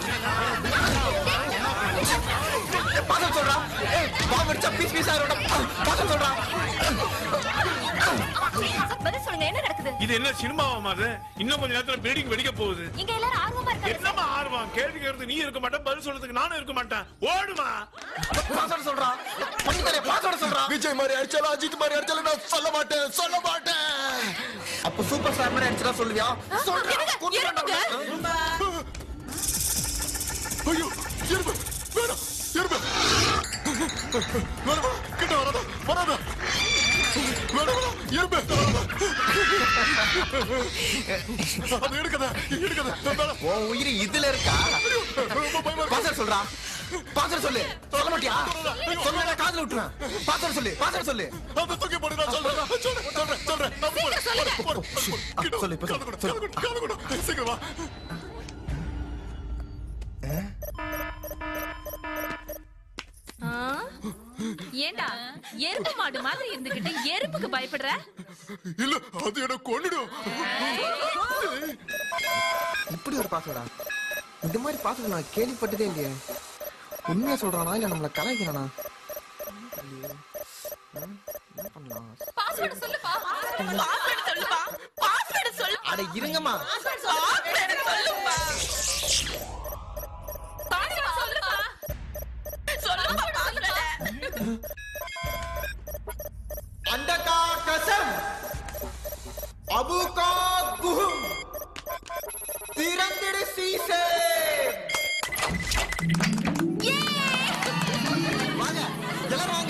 பாஸ்வேர்ட் சொல்றா ஏய் பாம்பு அடிச்சா பீஸ் பீஸ் ஆயிரும் பாஸ்வேர்ட் சொல்றா பதில் சொல்லுங்க என்ன நடக்குது இது என்ன சினிமாவா மாதிரி இன்னும் கொஞ்ச நேரத்துல பில்டிங் வெடிக்க போகுது இங்க எல்லாரும் ஆர்வமா இருக்காங்க என்னமா ஆர்வம் கேள்வி கேட்கறது நீ இருக்க மாட்டேன் பதில் சொல்றதுக்கு நானும் இருக்க மாட்டேன் ஓடுமா பாஸ்வேர்ட் சொல்றா பண்ணிட்டே பாஸ்வேர்ட் சொல்றா விஜய் மாதிரி அடிச்சாலும் அஜித் மாதிரி அடிச்சாலும் நான் சொல்ல மாட்டேன் சொல்ல மாட்டேன் அப்ப சூப்பர் ஸ்டார் மாதிரி அடிச்சா சொல்லுவியா சொல்றா ஐயோ எறும்பு வேணாம் எறும்பு வேணாம் கிட்ட வராத வராத வேணாம் வேணாம் எறும்பு அது எடுக்கத எடுக்கத வேணாம் உன் உயிர் இதுல இருக்கா பாஸ்வேர்ட் சொல்றா பாஸ்வேர்ட் சொல்லு சொல்ல மாட்டியா சொன்னா காதுல விட்டுறேன் பாஸ்வேர்ட் சொல்லு பாஸ்வேர்ட் சொல்லு அந்த தூக்கி போடு நான் சொல்றேன் சொல்றேன் சொல்றேன் சொல்றேன் நான் போடு, போடு, போடு. கிட்ட சொல்லு இப்ப சொல்லு சொல்லு காது கொடு சீக்கிரம் வா ஆ? ஏண்டா எருமை மாடு மாதிரி இருந்துகிட்டு எறும்புக்கு பயப்படுற இல்ல அது என்ன கொன்னுடும் இப்படி ஒரு பாஸ்வேர்டா இந்த மாதிரி பாஸ்வேர்டு நான் கேள்விப்பட்டதே இல்லையே உண்மையா சொல்றானா இல்ல நம்மள கலாய்க்கிறானா இல்லையே. ம், என்ன பண்ணலாம் பாஸ்வேர்டு சொல்லுப்பா பாஸ்வேர்டு சொல்லுப்பா பாஸ்வேர்டு சொல்லு அட இருங்கம்மா பாஸ்வேர்டு சொல்லுப்பா பாஸ்வேர்டு சொல்லுப்பா சொல்லுப்பா பாஸ்வேர்டு अंडा का कसम अबू का गुहम तिरंगिड़ सीसे வாங்க எல்லாரும் வாங்க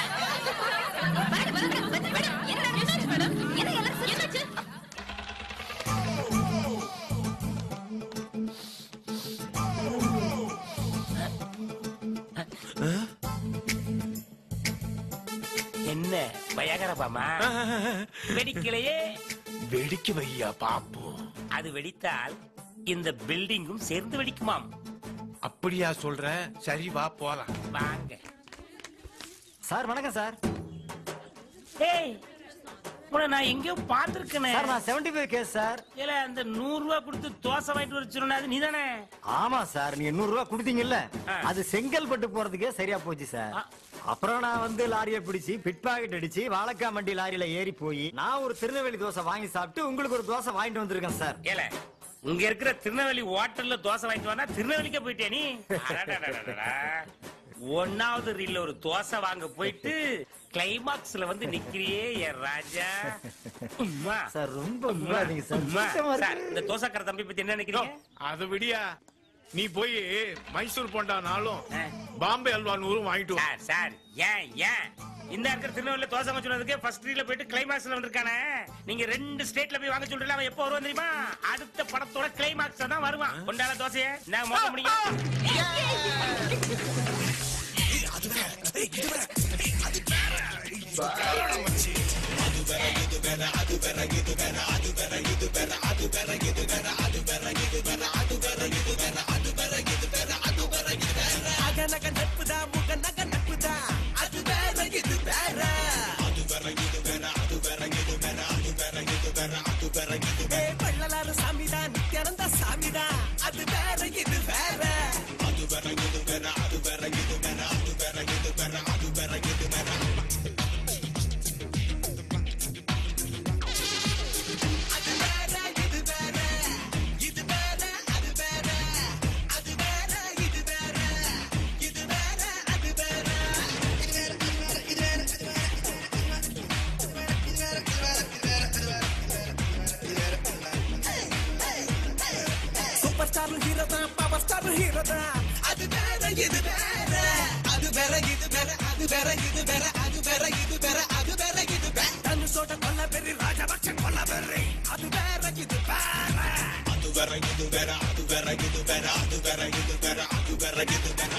என்ன பயங்கரமாமா வெடிக்கலையே வெடிக்க வையா பாப்போம் அது வெடித்தால் இந்த பில்டிங்கும் சேர்ந்து வெடிக்குமாம் அப்படியா சொல்ற சரி வா போலாம் வாங்க சார் வணக்கம் சார் ஏய் உன்னை நான் எங்கேயோ பார்த்திருக்கேனே சார் நான் செவன்டி ஃபைவ் கேஸ் சார் இல்ல அந்த நூறு ரூபாய் கொடுத்து தோசை வாங்கிட்டு வர சொன்ன அது நீதானே ஆமா சார் நீங்க நூறு ரூபாய் கொடுத்தீங்கல்ல அது செங்கல்பட்டு போறதுக்கே சரியா போச்சு சார் அப்புறம் நான் வந்து லாரியை பிடிச்சி பிட் பாக்கெட் அடிச்சு வாழைக்காய் மண்டி லாரியில ஏறி போய் நான் ஒரு திருநெல்வேலி தோசை வாங்கி சாப்பிட்டு உங்களுக்கு ஒரு தோசை வாங்கிட்டு வந்திருக்கேன் சார் ஏல இங்க இருக்கிற திருநெல்வேலி ஹோட்டல்ல தோசை வாங்கிட்டு வந்தா திருநெல்வேலிக்கே போயிட்டே நீ அடடடடடடா. ஒன்னாவது ரீல்ல ஒரு தோசை வாங்க போயிட்டு கிளைமாக்ஸ்ல வந்து நிக்கிறியே என் ராஜா உம்மா. சார் ரொம்ப உம்மா. விடாதீங்க சார் உம்மா. சுத்தமா இருக்கு. சார், இந்த தோசைக்கார தம்பி பத்தி என்ன நினைக்கிறீங்க அதை விடியா நீ போய் மைசூர் போண்டா நாளும் பாம்பே அல்வா நூறும் வாங்கிட்டு வா சார் சார் ஏன் ஏன் இந்த இருக்கிற திருநெல்வேலியில தோசை வாங்க சொன்னதுக்கு ஃபர்ஸ்ட் ரீல போயிட்டு கிளைமாக்ஸ்ல வந்திருக்கானே நீங்க ரெண்டு ஸ்டேட்ல போய் வாங்க சொல்றீங்க அவன் எப்போ வருவான் தெரியுமா அடுத்த படத்தோட கிளைமாக்ஸ் தான் வருவான் கொண்டாட தோசைய நான் மோத முடியும் அகநக நட்புதா முக நக நட்புதா அது வேற இது வேற அது வேற இது வேற அது வேற இது வேற அது வேற இது வேற அது வேற இது வேற பள்ளலாறு சாமிதா நித்யானந்த சாமிதா அது வேற இது வேற அது வேற இது வேற அது வேற இது வேற அது வேற இது வேற அது வேற இது வேற அது வேற இது வேற இது வேற அது வேற அது வேற இது வேற இது வேற அது வேற சூப்பர் ஸ்டார் ஹீரோ தான் பவர் ஸ்டார் ஹீரோ தான் அது வேற இது வேற அது வேற இது வேற அது வேற இது வேற அது வேற இது வேற அது வேற இது வேற தனுஷோட கொல்ல பெரி ராஜபக்ஷ கொல்ல பெரி அது வேற இது வேற அது வேற இது வேற அது வேற இது வேற அது வேற இது வேற அது வேற இது வேற